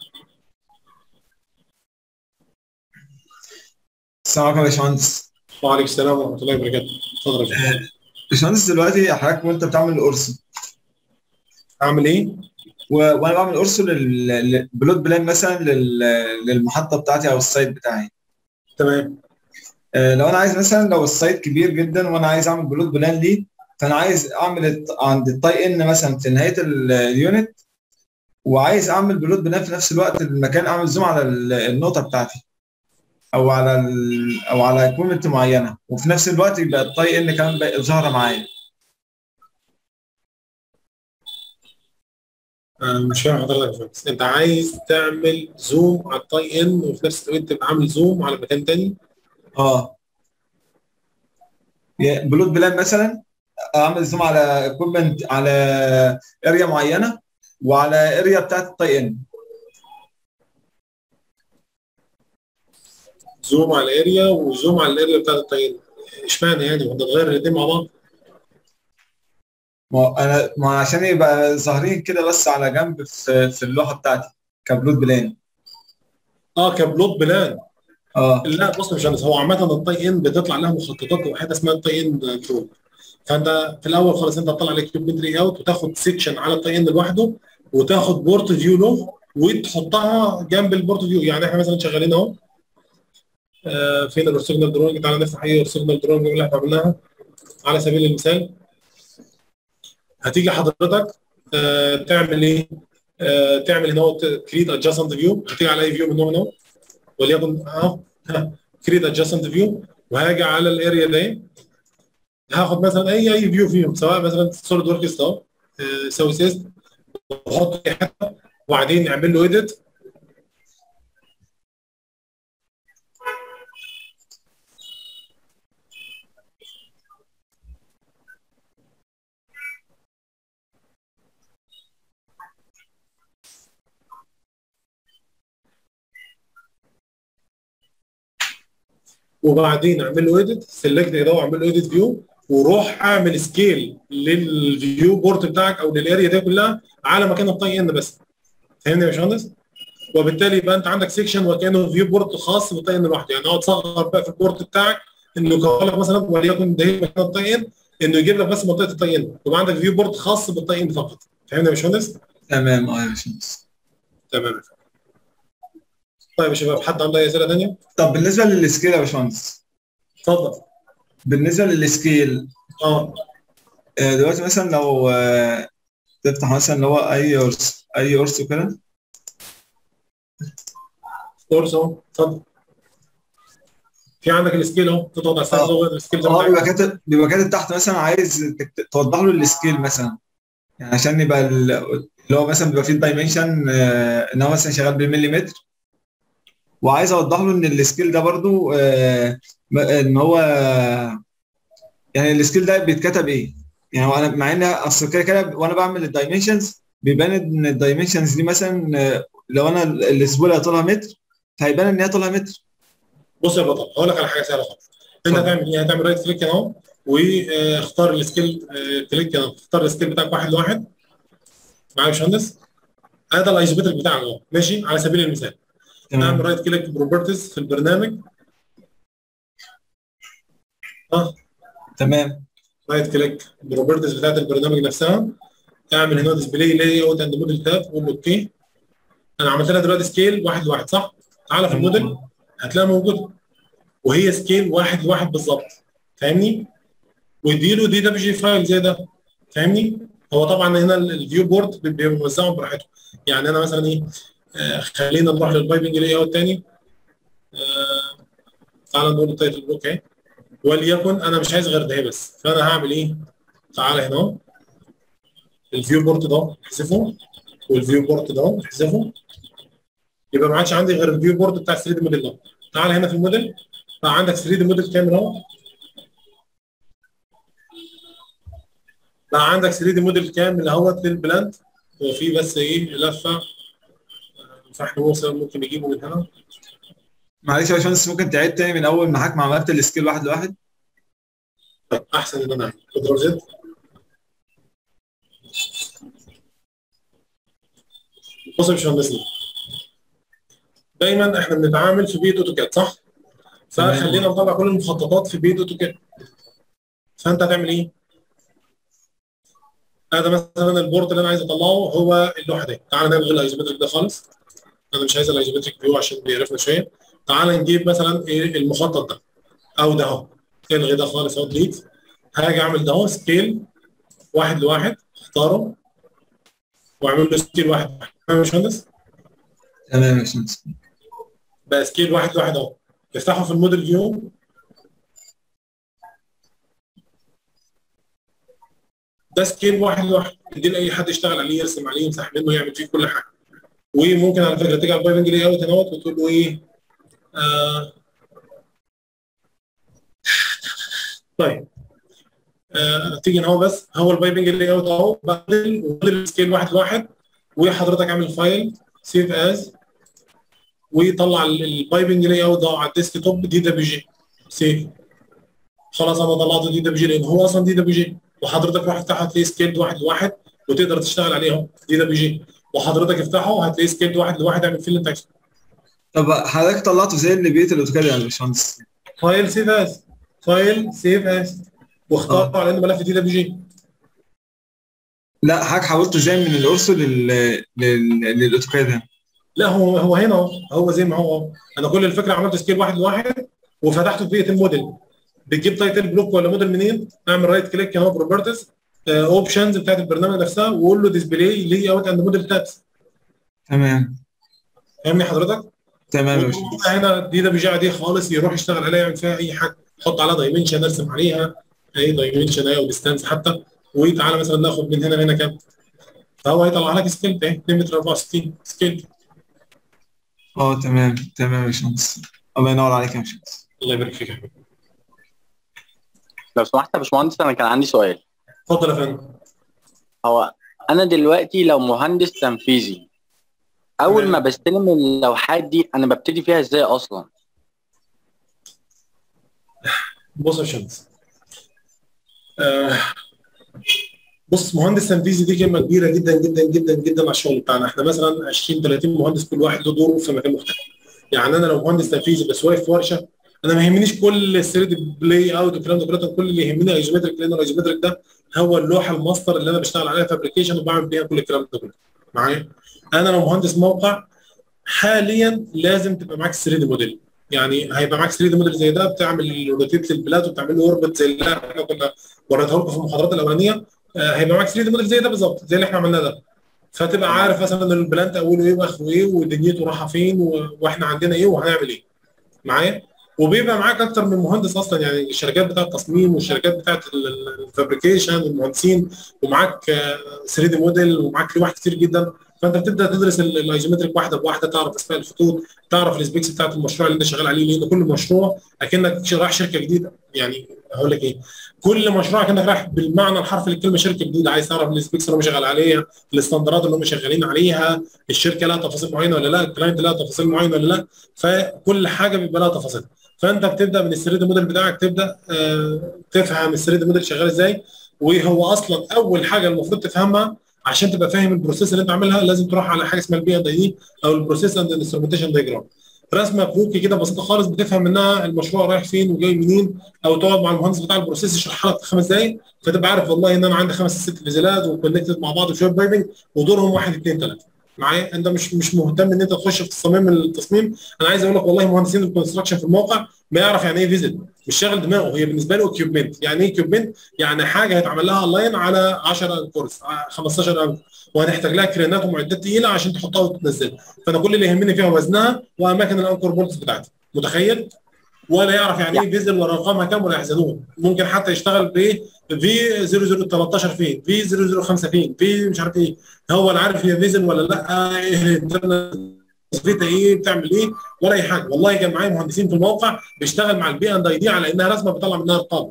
Speaker 2: السلام عليكم يا باشمهندس.
Speaker 1: وعليكم السلام ورحمه الله وبركاته. اتفضل يا باشمهندس.
Speaker 2: باشمهندس دلوقتي حضرتك وانت بتعمل القرص
Speaker 1: اعمل ايه؟
Speaker 2: و... وانا بعمل قرص للبلوت بلان مثلا لل... للمحطه بتاعتي او السايت بتاعي
Speaker 1: تمام
Speaker 2: آه لو انا عايز مثلا لو السايت كبير جدا وانا عايز اعمل بلوت بلان ليه فانا عايز اعمل الت... عند التاي ان مثلا في نهايه اليونت وعايز اعمل بلوت بلان في نفس الوقت المكان اعمل زوم على النقطه بتاعتي او على ال... او على كومنت معينه وفي نفس الوقت يبقى التاي ان كمان بقى ظاهره معايا
Speaker 1: أنا مش فاهم حضرتك يا باشمهندس انت عايز تعمل زوم على التاي ان وفي نفس الوقت تبقى عامل زوم على مكان تاني
Speaker 2: اه بلوت بلان مثلا اعمل زوم على كومنت على اريا معينه وعلى اريا بتاعت التاي ان
Speaker 1: زوم على الاريا وزوم على الاريا بتاعت التاي ان اشمعنى يعني وانت تغير الاثنين مع بعض
Speaker 2: ما انا ما عشان يبقى ظاهرين كده بس على جنب في, في اللوحه بتاعتي كبلوت بلان
Speaker 1: اه كبلوت بلان
Speaker 2: اه
Speaker 1: لا بص يا باشمهندس هو عامه التاي ان بتطلع لها مخططات وحاجه اسمها التاي ان كروب فانت في الاول خالص انت تطلع عليك كيوب لي اوت وتاخد سيكشن على التاي ان لوحده وتاخد بورت فيو له وتحطها جنب البورت فيو يعني احنا مثلا شغالين اهو آه فين الاورسيجنال دروينج تعالى نفتح اي اورسيجنال دروينج اللي احنا عملناها على سبيل المثال هتيجي حضرتك آه تعمل ايه؟ آه تعمل هنا كريت ادجاستنت فيو هتيجي على اي فيو من هنا وليكن اهو كريت ادجاستنت فيو وهاجي على الاريا دي هاخد مثلا اي اي فيو فيهم سواء مثلا سوليد وركس اهو سوي سيست واحط اي حته وبعدين اعمل له ايديت وبعدين اعمل له ايديت سيلكت ده واعمل له ايديت فيو وروح اعمل سكيل للفيو بورت بتاعك او للاريا دي كلها على مكان الطي ان بس فاهمني يا باشمهندس؟ وبالتالي يبقى انت عندك سيكشن وكانه فيو بورت خاص بالطي ان لوحده يعني هو تصغر بقى في البورت بتاعك انه يكون لك مثلا وليكن ده مكان الطي ان انه يجيب لك بس منطقه الطي ان يبقى عندك فيو بورت خاص بالطي ان فقط فاهمني يا باشمهندس؟
Speaker 2: تمام اه يا باشمهندس
Speaker 1: تمام طيب يا شباب حد عنده اي اسئله ثانيه؟
Speaker 2: طب بالنسبه للسكيل يا باشمهندس
Speaker 1: اتفضل
Speaker 2: بالنسبه للسكيل
Speaker 1: اه
Speaker 2: دلوقتي مثلا لو آه، تفتح مثلا اللي هو اي قرص اي قرص كده
Speaker 1: كورس اهو اتفضل في عندك السكيل اهو تضغط على السهم
Speaker 2: آه.
Speaker 1: تغير السكيل زي ما
Speaker 2: اه
Speaker 1: انت
Speaker 2: بيبقى
Speaker 1: عايز.
Speaker 2: كاتب بيبقى كاتب تحت مثلا عايز تك- توضح له السكيل مثلا يعني عشان يبقى ال- اللي هو مثلا بيبقى فيه الدايمنشن ان هو مثلا شغال بالمليمتر وعايز اوضح له ان السكيل ده برضو آه، م- ان هو يعني السكيل ده بيتكتب ايه يعني وانا مع ان اصل كده كده وانا بعمل الدايمنشنز بيبان ان الدايمنشنز دي مثلا آه، لو انا ال- السبوله طولها متر فهيبان ان هي طولها متر
Speaker 1: بص يا بطل هقول لك على حاجه سهله خالص انت
Speaker 2: اتفضل.
Speaker 1: هتعمل ايه؟ هتعمل رايت كليك هنا اهو واختار السكيل آه، كليك هنا اختار السكيل بتاعك واحد لواحد معايا يا باشمهندس هذا الايزومتريك بتاعك اهو ماشي على سبيل المثال نعمل
Speaker 2: تمام
Speaker 1: رايت كليك بروبرتيز في البرنامج اه
Speaker 2: تمام
Speaker 1: رايت كليك بروبرتيز بتاعت البرنامج نفسها اعمل هنا ديسبلاي لاي اوت اند موديل تاب قول له اوكي انا عملت لها دلوقتي سكيل واحد لواحد صح؟ تعالى في الموديل هتلاقيها موجوده وهي سكيل واحد لواحد بالظبط فاهمني؟ واديله دي دبليو جي فايل زي ده فاهمني؟ هو طبعا هنا ال- الفيو بورد بيبقى موزعهم براحته يعني انا مثلا ايه آه خلينا نروح للبايبنج لاي اوت تاني آه تعالى نقول التايتل بلوك اهي وليكن انا مش عايز غير ده بس فانا هعمل ايه؟ تعالى هنا اهو الفيو بورت ده احذفه والفيو بورت ده احذفه يبقى ما عادش عندي غير الفيو بورت بتاع 3 دي موديل ده تعال هنا في الموديل بقى عندك 3 دي موديل كامل اهو بقى عندك 3 دي موديل كامل اهوت للبلانت هو في بس ايه لفه فاحنا موسى ممكن نجيبه من هنا
Speaker 2: معلش يا باشمهندس ممكن تعيد تاني من اول ما حضرتك ما عملت السكيل واحد لواحد
Speaker 1: طب احسن ان انا اضرب زد بص يا باشمهندسين دايما احنا بنتعامل في بيئه اوتوكاد صح؟
Speaker 2: تمام.
Speaker 1: فخلينا نطلع كل المخططات في بيئه اوتوكاد فانت هتعمل ايه؟ هذا مثلا البورد اللي انا عايز اطلعه هو اللوحه دي تعال نلغي الايزومتريك ده خالص انا مش عايز الايزومتريك فيو عشان بيعرفنا شويه تعال نجيب مثلا ايه المخطط ده او ده اهو الغي ده خالص اهو ديليت هاجي اعمل ده اهو سكيل واحد لواحد اختاره واعمل له سكيل واحد لواحد فاهم يا باشمهندس؟
Speaker 2: تمام يا باشمهندس
Speaker 1: بقى سكيل واحد لواحد اهو افتحه في الموديل فيو ده سكيل واحد لواحد دي لاي حد يشتغل عليه يرسم عليه يمسح منه يعمل فيه كل حاجه وممكن على فكره تيجي على البايبنج لاي اوت هنا وتقول له ايه آه طيب آه تيجي هنا هو بس هو البايبنج لاي اوت اهو بدل وبدل سكيل واحد لواحد وحضرتك عامل فايل سيف از ويطلع البايبنج لاي اوت ده على الديسك توب دي دبليو جي سيف خلاص انا طلعته دي دبليو جي لان هو اصلا دي دبليو جي وحضرتك راح تفتحه هتلاقيه سكيلد واحد لواحد وتقدر تشتغل عليه اهو دي دبليو جي وحضرتك افتحه هتلاقيه سكيلد واحد لواحد اعمل فيه اللي انت عايزه
Speaker 2: طب حضرتك طلعته زي اللي بيئه الاوتوكاد يا باشمهندس
Speaker 1: فايل سيف از فايل سيف از واختاره على انه ملف دي دبليو جي
Speaker 2: لا حضرتك حولته ازاي من الاورسو لل... لل... للاوتوكاد هنا
Speaker 1: لا هو هو هنا اهو هو زي ما هو انا كل الفكره عملت سكيل واحد لواحد وفتحته في بيئه الموديل بتجيب تايتل بلوك ولا موديل منين اعمل رايت كليك هنا بروبرتيز اوبشنز بتاعت البرنامج نفسها وقول له ديسبلاي لي اوت اند موديل تابس
Speaker 2: تمام
Speaker 1: فاهمني حضرتك؟
Speaker 2: تمام يا باشمهندس
Speaker 1: وتبقى هنا دي دبليو جي عاديه خالص يروح يشتغل عليها يعمل فيها اي حاجه حط عليها دايمنشن ارسم عليها اي دايمنشن اي او ديستانس حتى وتعالى مثلا ناخد من هنا لهنا كام فهو هيطلع لك سكيل اهي 2 متر 64 سكيل
Speaker 2: اه تمام تمام يا باشمهندس الله ينور عليك يا باشمهندس
Speaker 1: الله يبارك فيك يا حبيبي
Speaker 3: لو سمحت يا باشمهندس انا كان عندي سؤال
Speaker 1: اتفضل يا فندم
Speaker 3: هو انا دلوقتي لو مهندس تنفيذي اول
Speaker 1: تمام.
Speaker 3: ما بستلم اللوحات دي انا ببتدي فيها ازاي اصلا
Speaker 1: بص يا شمس آه بص مهندس تنفيذي دي كلمه كبيره جدا جدا جدا جدا على الشغل بتاعنا احنا مثلا 20 30 مهندس كل واحد له دوره في مكان مختلف يعني انا لو مهندس تنفيذي بس واقف في ورشه انا ما يهمنيش كل الثريد بلاي اوت والكلام ده كله كل اللي يهمني ايزومتريك لان الايزومتريك ده هو اللوحه الماستر اللي انا بشتغل عليها فابريكيشن وبعمل بيها كل الكلام ده كله معايا انا لو مهندس موقع حاليا لازم تبقى معاك 3 دي موديل يعني هيبقى معاك 3 دي موديل زي ده بتعمل روتيت للبلاد وبتعمل له اوربت زي اللي احنا كنا وريتها لكم في المحاضرات الاولانيه آه، هيبقى معاك 3 دي موديل زي ده بالظبط زي اللي احنا عملناه ده فتبقى عارف مثلا البلانت اوله ايه واخره ايه ودنيته رايحه فين و- واحنا عندنا ايه وهنعمل ايه معايا وبيبقى معاك اكتر من مهندس اصلا يعني الشركات بتاعه التصميم والشركات بتاعه الفابريكيشن والمهندسين ومعاك 3 دي موديل ومعاك لوح كتير جدا فانت بتبدا تدرس ال- الايزومتريك واحده بواحده تعرف اسماء الخطوط تعرف السبيكس بتاعت المشروع اللي انت شغال عليه لان كل مشروع اكنك رايح شركه جديده يعني هقول لك ايه كل مشروع كانك رايح بالمعنى الحرفي للكلمه شركه جديده عايز تعرف السبيكس اللي هم شغال عليها الاستاندرات اللي هم شغالين عليها الشركه لها تفاصيل معينه ولا لا الكلاينت لها تفاصيل معينه ولا لا فكل حاجه بيبقى لها تفاصيل فانت بتبدا من الثري دي موديل بتاعك تبدا آه تفهم الثري دي موديل شغال ازاي وهو اصلا اول حاجه المفروض تفهمها عشان تبقى فاهم البروسيس اللي انت عاملها لازم تروح على حاجه اسمها البي اند اي دي او البروسيس اند انسترومنتيشن دايجرام رسمه كروكي كده بسيطه خالص بتفهم منها المشروع رايح فين وجاي منين او تقعد مع المهندس بتاع البروسيس يشرحها لك في خمس دقائق فتبقى عارف والله ان انا عندي خمس ست فيزيلات وكونكتد مع بعض وشويه بايبنج ودورهم واحد اثنين ثلاثه معايا انت مش مش مهتم ان انت تخش في تصميم التصميم انا عايز اقول لك والله مهندسين الكونستراكشن في الموقع ما يعرف يعني ايه فيزل مش شاغل دماغه هي بالنسبه له اكيوبمنت يعني ايه اكيوبمنت يعني حاجه هيتعمل لها اونلاين على 10 كورس 15000 وهنحتاج لها كرينات ومعدات تقيله عشان تحطها وتنزلها فانا كل اللي يهمني فيها وزنها واماكن الانكور بولتس بتاعتها متخيل ولا يعرف يعني ايه فيزل ولا ارقامها كام ولا يحزنون ممكن حتى يشتغل ب في 0013 فين في 005 فين في مش عارف ايه هو لا عارف هي فيزل ولا لا ايه الانترنال تثبيتها ايه بتعمل ايه ولا اي حاجه والله كان معايا مهندسين في الموقع بيشتغل مع البي اند اي دي على انها رسمه بيطلع منها ارقام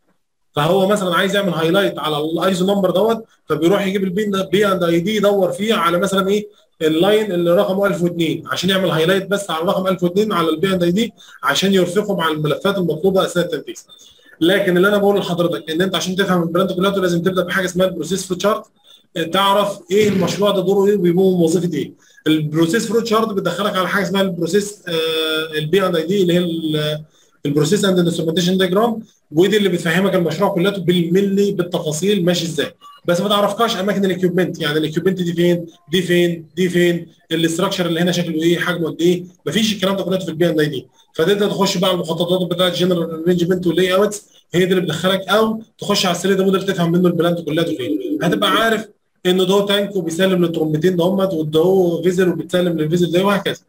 Speaker 1: فهو مثلا عايز يعمل هايلايت على الايزو نمبر دوت فبيروح يجيب البي اند اي دي يدور فيه على مثلا ايه اللاين اللي رقمه 1002 عشان يعمل هايلايت بس على الرقم 1002 على البي اند اي دي عشان يرفقه مع الملفات المطلوبه اثناء التنفيذ لكن اللي انا بقوله لحضرتك ان انت عشان تفهم البراند كلها لازم تبدا بحاجه اسمها البروسيس فلو تشارت تعرف ايه المشروع ده دوره ايه وبيقوم وظيفه ايه البروسيس فلو تشارت بتدخلك على حاجه اسمها البروسيس البي اند اي دي اللي هي البروسيس اند انسترومنتيشن ديجرام ودي اللي بتفهمك المشروع كله بالملي بالتفاصيل ماشي ازاي بس ما تعرفكاش اماكن الاكيوبمنت يعني الاكيوبمنت دي فين دي فين دي فين الاستراكشر اللي هنا شكله ايه حجمه قد ايه مفيش الكلام ده كله في البي ان اي دي فتبدا تخش بقى المخططات بتاعت جنرال ارينجمنت واللاي اوتس هي دي اللي بتدخلك او تخش على السرير موديل تفهم منه البلانت كلها فين هتبقى عارف ان ده تانك وبيسلم للترومبتين دهمت وده هو فيزل وبتسلم للفيزل ده وهكذا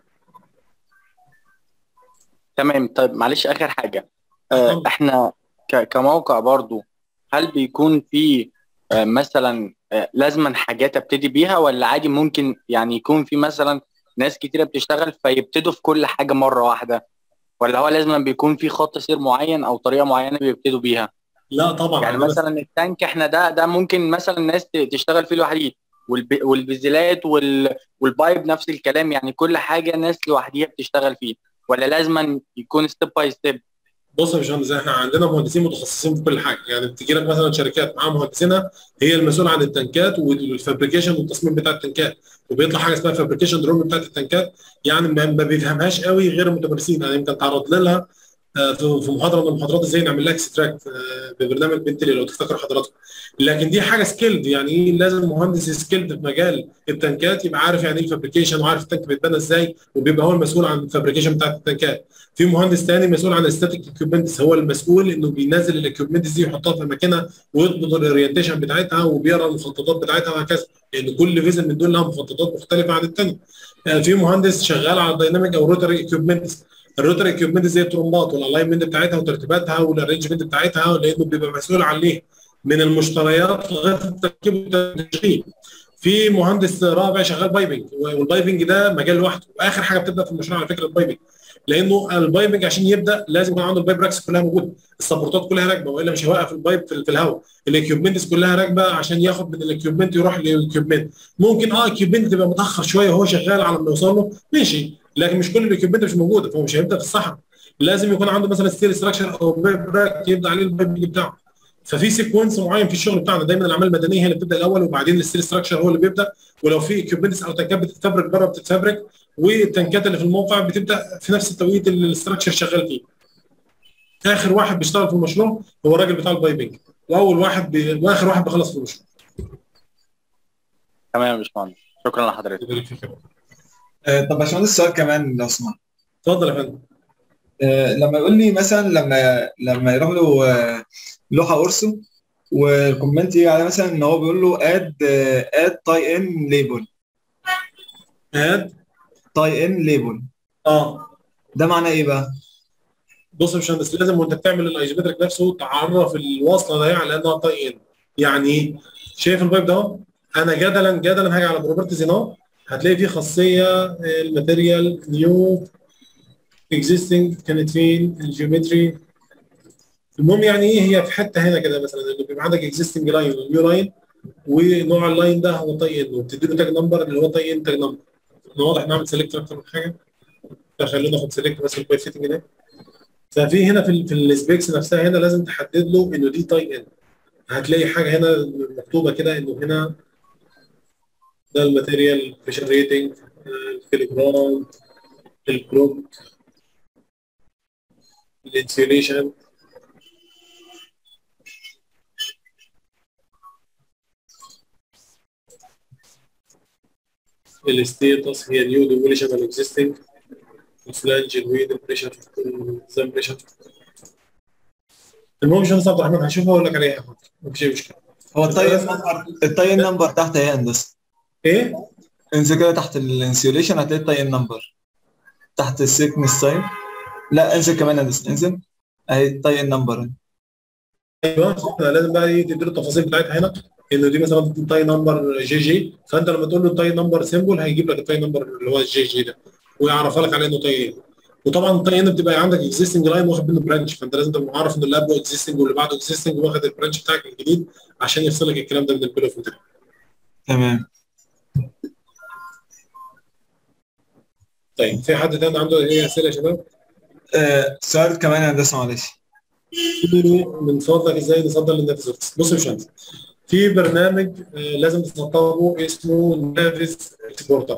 Speaker 3: تمام طيب معلش اخر حاجه آه احنا ك- كموقع برضو هل بيكون في آه مثلا آه لازما حاجات ابتدي بيها ولا عادي ممكن يعني يكون في مثلا ناس كتيره بتشتغل فيبتدوا في كل حاجه مره واحده ولا هو لازما بيكون في خط سير معين او طريقه معينه بيبتدوا بيها
Speaker 1: لا طبعا
Speaker 3: يعني
Speaker 1: أنا بس-
Speaker 3: مثلا التانك احنا ده ده ممكن مثلا الناس ت- تشتغل فيه لوحديه والب- والفيزيلات وال والبايب نفس الكلام يعني كل حاجه ناس لوحديها بتشتغل فيه ولا لازما يكون ستيب باي ستيب
Speaker 1: بص يا باشمهندس احنا عندنا مهندسين متخصصين في كل حاجه يعني بتجي لك مثلا شركات معاها مهندسينها هي المسؤوله عن التنكات والفابريكيشن والتصميم بتاع التنكات وبيطلع حاجه اسمها فابريكيشن دروم بتاعت التنكات يعني ما ما بيفهمهاش قوي غير المتمرسين يعني يمكن تعرض لها آه، في في محاضره من المحاضرات ازاي نعمل لها اكستراكت ببرنامج بنتلي لو تفتكروا حضراتكم لكن دي حاجه سكيلد يعني ايه لازم مهندس سكيلد في مجال التنكات يبقى عارف يعني ايه الفابريكيشن وعارف التنك بيتبنى ازاي وبيبقى هو المسؤول عن الفابريكيشن بتاعت التنكات في مهندس تاني مسؤول عن الستاتيك اكيوبمنتس هو المسؤول انه بينزل الاكيوبمنتس دي ويحطها في مكانها ويضبط الاورينتيشن بتاعتها وبيقرا المخططات بتاعتها وهكذا لان كل فيزل من دول لها مخططات مختلفه عن الثانيه في مهندس شغال على الدايناميك او روتري اكيوبمنتس الروتري اكيوبمنتس زي الترومبات والالاينمنت بتاعتها وترتيباتها والارينجمنت بتاعتها لانه بيبقى مسؤول عليها من المشتريات لغايه التركيب والتشغيل في مهندس رابع شغال بايبنج والبايبنج ده مجال لوحده واخر حاجه بتبدا في المشروع على فكره البايبنج لانه البايبنج عشان يبدا لازم يكون عنده البايب راكس كلها موجوده السبورتات كلها راكبه والا مش هيوقف البايب في, في الهواء الاكيوبمنتس كلها راكبه عشان ياخد من الاكيوبمنت يروح للاكيوبمنت ممكن اه اكيوبمنت تبقى متاخر شويه وهو شغال على ما يوصل له ماشي لكن مش كل الاكيوبمنت مش موجوده فهو مش هيبدا في الصحراء لازم يكون عنده مثلا ستيل ستراكشر او بايب راك يبدا عليه البايبنج بتاعه ففي سيكونس معين في الشغل بتاعنا دايما الاعمال المدنيه هي اللي بتبدا الاول وبعدين الستيل ستراكشر هو اللي بيبدا ولو في اكيوبمنتس او تنكات بتتفبرك بره بتتفبرك والتنكات اللي في الموقع بتبدا في نفس التوقيت اللي الاستراكشر شغال فيه. اخر واحد بيشتغل في المشروع هو الراجل بتاع البايبنج واول واحد بي... واخر واحد بيخلص في المشروع.
Speaker 3: تمام يا باشمهندس شكرا لحضرتك
Speaker 1: يبارك فيك يا رب.
Speaker 2: آه، طب باشمهندس سؤال كمان لو سمحت
Speaker 1: اتفضل يا فندم.
Speaker 2: آه، لما يقول لي مثلا لما لما يروح له آه، لوحه اورسو والكومنت يجي عليه مثلا ان هو بيقول له اد اد تاي ان ليبل
Speaker 1: هاد
Speaker 2: تاي ان ليبل
Speaker 1: اه
Speaker 2: ده معناه ايه بقى؟
Speaker 1: بص يا باشمهندس لازم وانت بتعمل الايزومتريك نفسه تعرف الوصله دي على انها طي ان يعني ايه؟ شايف البايب ده اهو؟ انا جدلا جدلا هاجي على بروبرتيز هنا هتلاقي فيه خاصيه الماتيريال نيو اكزيستنج كانت فين الجيومتري المهم يعني ايه هي في حته هنا كده مثلا انه بيبقى عندك اكزيستنج لاين ونيو لاين ونوع اللاين ده هو طي ان وبتدي له تاج نمبر اللي هو طي ان تاج نمبر واضح نعمل سيلكت اكتر من حاجه فخلينا ناخد سيلكت بس الباي فيتنج ده ففي هنا في, ال في السبيكس نفسها هنا لازم تحدد له انه دي تاي ان هتلاقي حاجه هنا مكتوبه كده انه هنا ده الماتيريال بريشر ريتنج الكيلوجرام الكروب الانسيوليشن الستيتس هي نيو ديموليشن اند اكزيستنج الفلانج الويد البريشر الزام بريشر المهم شو عبد الرحمن هشوفها واقول لك عليها مفيش اي مشكله
Speaker 2: هو الطي نمبر الطي نمبر تحت ايه يا هندسه؟
Speaker 1: ايه؟
Speaker 2: انزل كده تحت الانسيوليشن هتلاقي الطي نمبر تحت السيكنس ساين لا انزل كمان هندسه انزل اهي الطي نمبر
Speaker 1: ايوه لازم بقى ايه تديله التفاصيل بتاعتها هنا انه دي مثلا تاي نمبر جي جي فانت لما تقول له التاي نمبر سيمبل هيجيب لك التاي نمبر اللي هو الجي جي ده ويعرفها لك على انه تاي ايه وطبعا التاي ان بتبقى عندك اكزيستنج لاين واخد منه برانش فانت لازم تبقى عارف ان اللي قبله اكزيستنج واللي بعده اكزيستنج واخد البرانش بتاعك الجديد عشان يفصل لك الكلام ده من البيل اوف بتاعك
Speaker 2: تمام
Speaker 1: طيب في حد تاني عنده ايه اسئله يا شباب؟
Speaker 2: آه سؤال كمان يا هندسه معلش
Speaker 1: من فضلك ازاي نصدر للنافذ بص يا باشمهندس في برنامج آه لازم تسطبه اسمه نافس اكسبورتر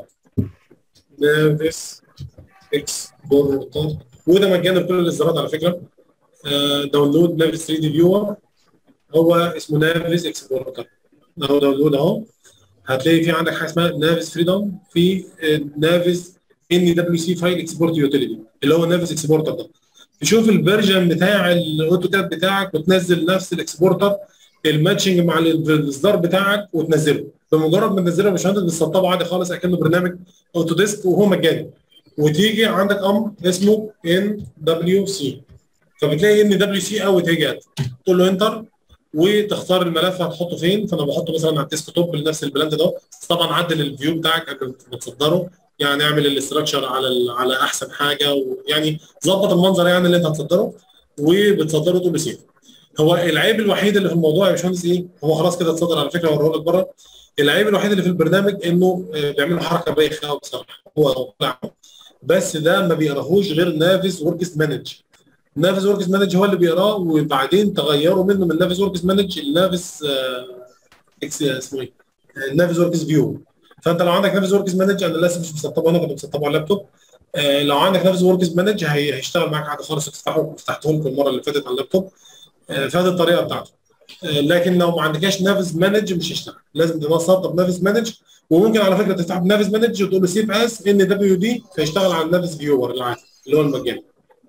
Speaker 1: نافس اكسبورتر وده مجانا بكل الاصدارات على فكره آه داونلود نافس 3 دي فيور هو اسمه نافس اكسبورتر اهو داونلود اهو هتلاقي في عندك حاجه اسمها نافس فريدوم في نافس ان دبليو سي فايل اكسبورت يوتيليتي اللي هو نافس اكسبورتر ده تشوف الفيرجن بتاع الاوتوكاد بتاعك وتنزل نفس الاكسبورتر الماتشنج مع الاصدار بتاعك وتنزله بمجرد ما تنزله يا باشمهندس بتسطبه عادي خالص اكنه برنامج اوتوديسك وهو مجاني وتيجي عندك امر اسمه ان دبليو سي فبتلاقي ان دبليو سي اوت هي جت تقول له انتر وتختار الملف هتحطه فين فانا بحطه مثلا على الديسك توب لنفس البلاند ده طبعا عدل الفيو بتاعك قبل ما تصدره يعني اعمل الاستراكشر على على احسن حاجه ويعني ظبط المنظر يعني اللي انت هتصدره وبتصدره تقول له سيف هو العيب الوحيد اللي في الموضوع يا باشمهندس ايه؟ هو خلاص كده اتصدر على فكره هوريه لك بره العيب الوحيد اللي في البرنامج انه بيعملوا حركه بايخه قوي بصراحه هو بس ده ما بيقراهوش غير نافذ وركس مانج نافذ وركس مانج هو اللي بيقراه وبعدين تغيروا منه من نافذ وركس مانج لنافذ اكس اسمه ايه؟ نافذ وركس فيو فانت لو عندك نافذ وركس مانج انا للاسف مش مسطبه انا كنت مسطبه على اللابتوب آه لو عندك نافذ وركس مانج هي هيشتغل معاك عادي خالص تفتحه فتحته لكم المره اللي فاتت على اللابتوب آه فهذه الطريقه بتاعته آه لكن لو ما عندكش نافذ مانج مش هيشتغل لازم تبقى سطب نافذ مانج وممكن على فكره تفتح بنافذ مانج وتقول له سيف اس ان دبليو دي فيشتغل على النافذ فيور العادي اللي هو المجاني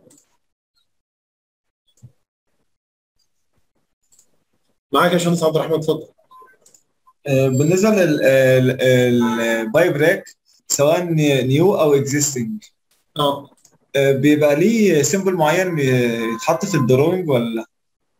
Speaker 1: معاك يا باشمهندس عبد الرحمن اتفضل
Speaker 2: بالنسبه للباي بريك سواء نيو او اكزيستنج
Speaker 1: اه
Speaker 2: بيبقى ليه سيمبل معين يتحط في الدروينج ولا لا؟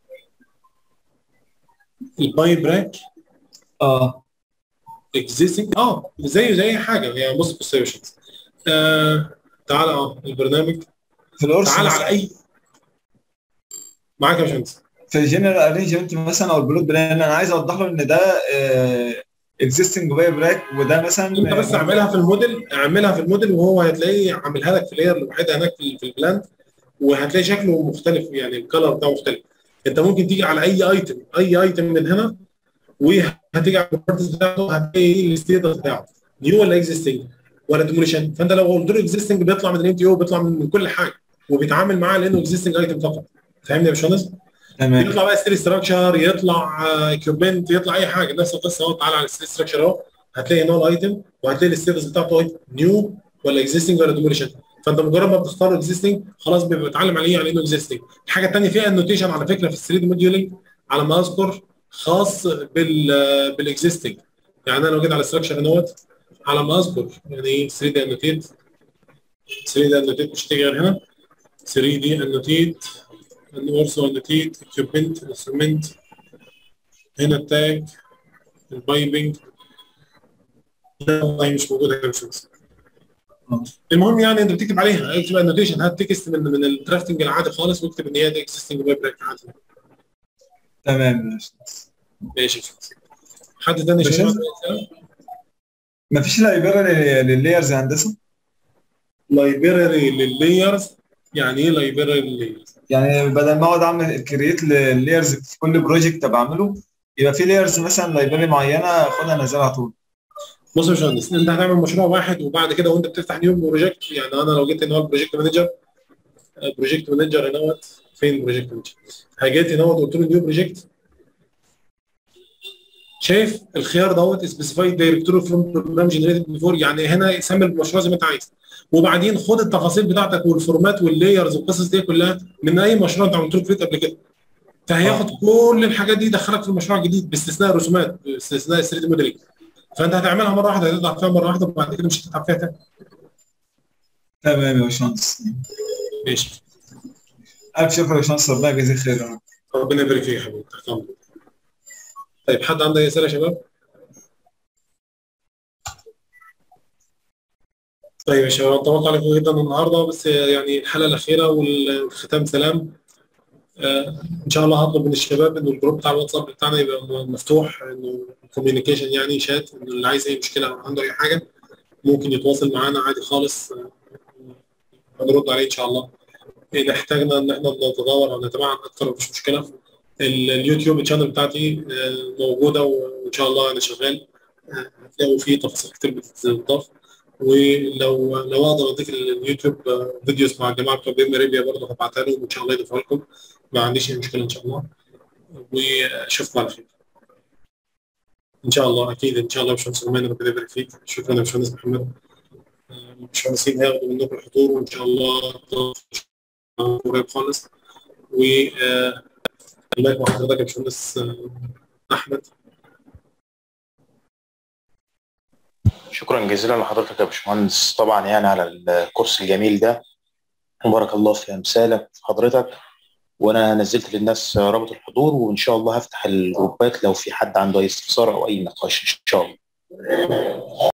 Speaker 1: الباي بريك
Speaker 2: اه
Speaker 1: اكزيستنج اه زيه زي اي حاجه يعني بص بص يا باشمهندس آه تعالى اه البرنامج
Speaker 2: في القرص
Speaker 1: تعالى على اي معاك يا باشمهندس
Speaker 2: في الجنرال ارينجمنت مثلا او البلوت بلان انا عايز اوضح له ان ده اكزيستنج باي براك وده مثلا
Speaker 1: انت بس اعملها في الموديل اعملها في الموديل وهو هتلاقيه عاملها لك في لاير لوحدها هناك في, في البلان وهتلاقي شكله مختلف يعني الكلر بتاعه مختلف انت ممكن تيجي على اي ايتم اي ايتم من هنا وهتيجي على البروبرتيز بتاعته هتلاقي الستيتس بتاعه نيو ولا اكزيستنج ولا ديموليشن فانت لو قلت له اكزيستنج بيطلع من الام تي او بيطلع من كل حاجه وبيتعامل معاه لانه اكزيستنج ايتم فقط فاهمني يا باشمهندس؟
Speaker 2: تمام
Speaker 1: يطلع بقى ستيل ستراكشر يطلع اكيوبمنت يطلع اي حاجه نفس القصه اهو تعالى على الستيل ستراكشر اهو هتلاقي هنا الايتم وهتلاقي الستيتس بتاعته ايه نيو ولا اكزيستنج ولا ديموليشن فانت مجرد ما بتختار اكزيستنج خلاص بيبقى بيتعلم عليه على انه اكزيستنج الحاجه الثانيه فيها النوتيشن على فكره في ال 3 دي موديولينج على ما اذكر خاص بال بالاكزيستنج يعني انا لو جيت على الستراكشر هنا على ما اذكر يعني ايه 3 دي انوتيت 3 دي انوتيت مش هتيجي غير هنا 3 دي انوتيت and also annotate equipment instrument هنا التاج البايبنج لا والله مش موجوده كده في مصر. المهم يعني انت بتكتب عليها اكتب انوتيشن هات تكست من من الدرافتنج العادي خالص واكتب ان هي دي اكزيستنج لايبرري عادي
Speaker 2: تمام ماشي
Speaker 1: ماشي حد تاني
Speaker 2: ماشي.
Speaker 1: شباب
Speaker 2: مفيش لايبراري لللايرز يا هندسه
Speaker 1: لايبرري لللايرز يعني ايه لايبرري لللايرز؟
Speaker 2: يعني بدل ما اقعد اعمل كرييت للايرز في كل بروجكت بعمله يبقى في لايرز مثلا لايبراري معينه اخدها انزلها على طول
Speaker 1: بص يا باشمهندس انت هتعمل مشروع واحد وبعد كده وانت بتفتح نيو بروجكت يعني انا لو جيت هنا البروجكت مانجر بروجكت مانجر هنا فين بروجكت مانجر؟ هجيت هنا قلت له نيو بروجكت شايف الخيار دوت سبيسيفايد دايركتوري فروم بروجرام جنريتد بيفور يعني هنا سمي المشروع زي ما انت عايز وبعدين خد التفاصيل بتاعتك والفورمات واللايرز والقصص دي كلها من اي مشروع انت عملت له كريت قبل كده فهياخد كل الحاجات دي يدخلك في المشروع الجديد باستثناء الرسومات باستثناء 3 دي موديلنج فانت هتعملها مره واحده هتتعب فيها مره واحده وبعد كده مش هتتعب فيها تاني
Speaker 2: تمام يا باشمهندس
Speaker 1: ماشي
Speaker 2: الف شكر يا باشمهندس ربنا يجزيك خير
Speaker 1: ربنا يبارك فيك يا حبيبي تحت امرك طيب حد عنده اي اسئله يا شباب؟ طيب يا شباب طولت عليكم جدا النهارده بس يعني الحلقه الاخيره والختام سلام آه ان شاء الله هطلب من الشباب انه الجروب بتاع الواتساب بتاعنا يبقى مفتوح انه الكوميونيكيشن يعني شات انه اللي عايز اي مشكله او عنده اي حاجه ممكن يتواصل معانا عادي خالص آه، هنرد عليه ان شاء الله ان احتاجنا ان احنا نتداول او نتابع اكتر مفيش مشكله ال- اليوتيوب الشانل بتاعتي آه، موجوده وان شاء الله انا شغال آه، هتلاقوا فيه تفاصيل كتير بتضاف ولو لو اقدر اضيف اليوتيوب آه، فيديوز مع الجماعه بتوع بيم اريبيا برضه هبعتها لهم وان شاء الله يضيفها لكم ما عنديش اي مشكله ان شاء الله واشوفكم على خير ان شاء الله اكيد ان شاء الله يا باشمهندس رومان ربنا يبارك فيك شكرا يا باشمهندس محمد آه، الباشمهندسين هياخدوا منكم الحضور وان شاء الله قريب خالص و آه، الله يكرم حضرتك يا باشمهندس آه، احمد
Speaker 4: شكرا جزيلا لحضرتك يا باشمهندس طبعا يعني على الكورس الجميل ده وبارك الله في امثالك حضرتك وانا نزلت للناس رابط الحضور وان شاء الله هفتح الجروبات لو في حد عنده اي استفسار او اي نقاش ان شاء الله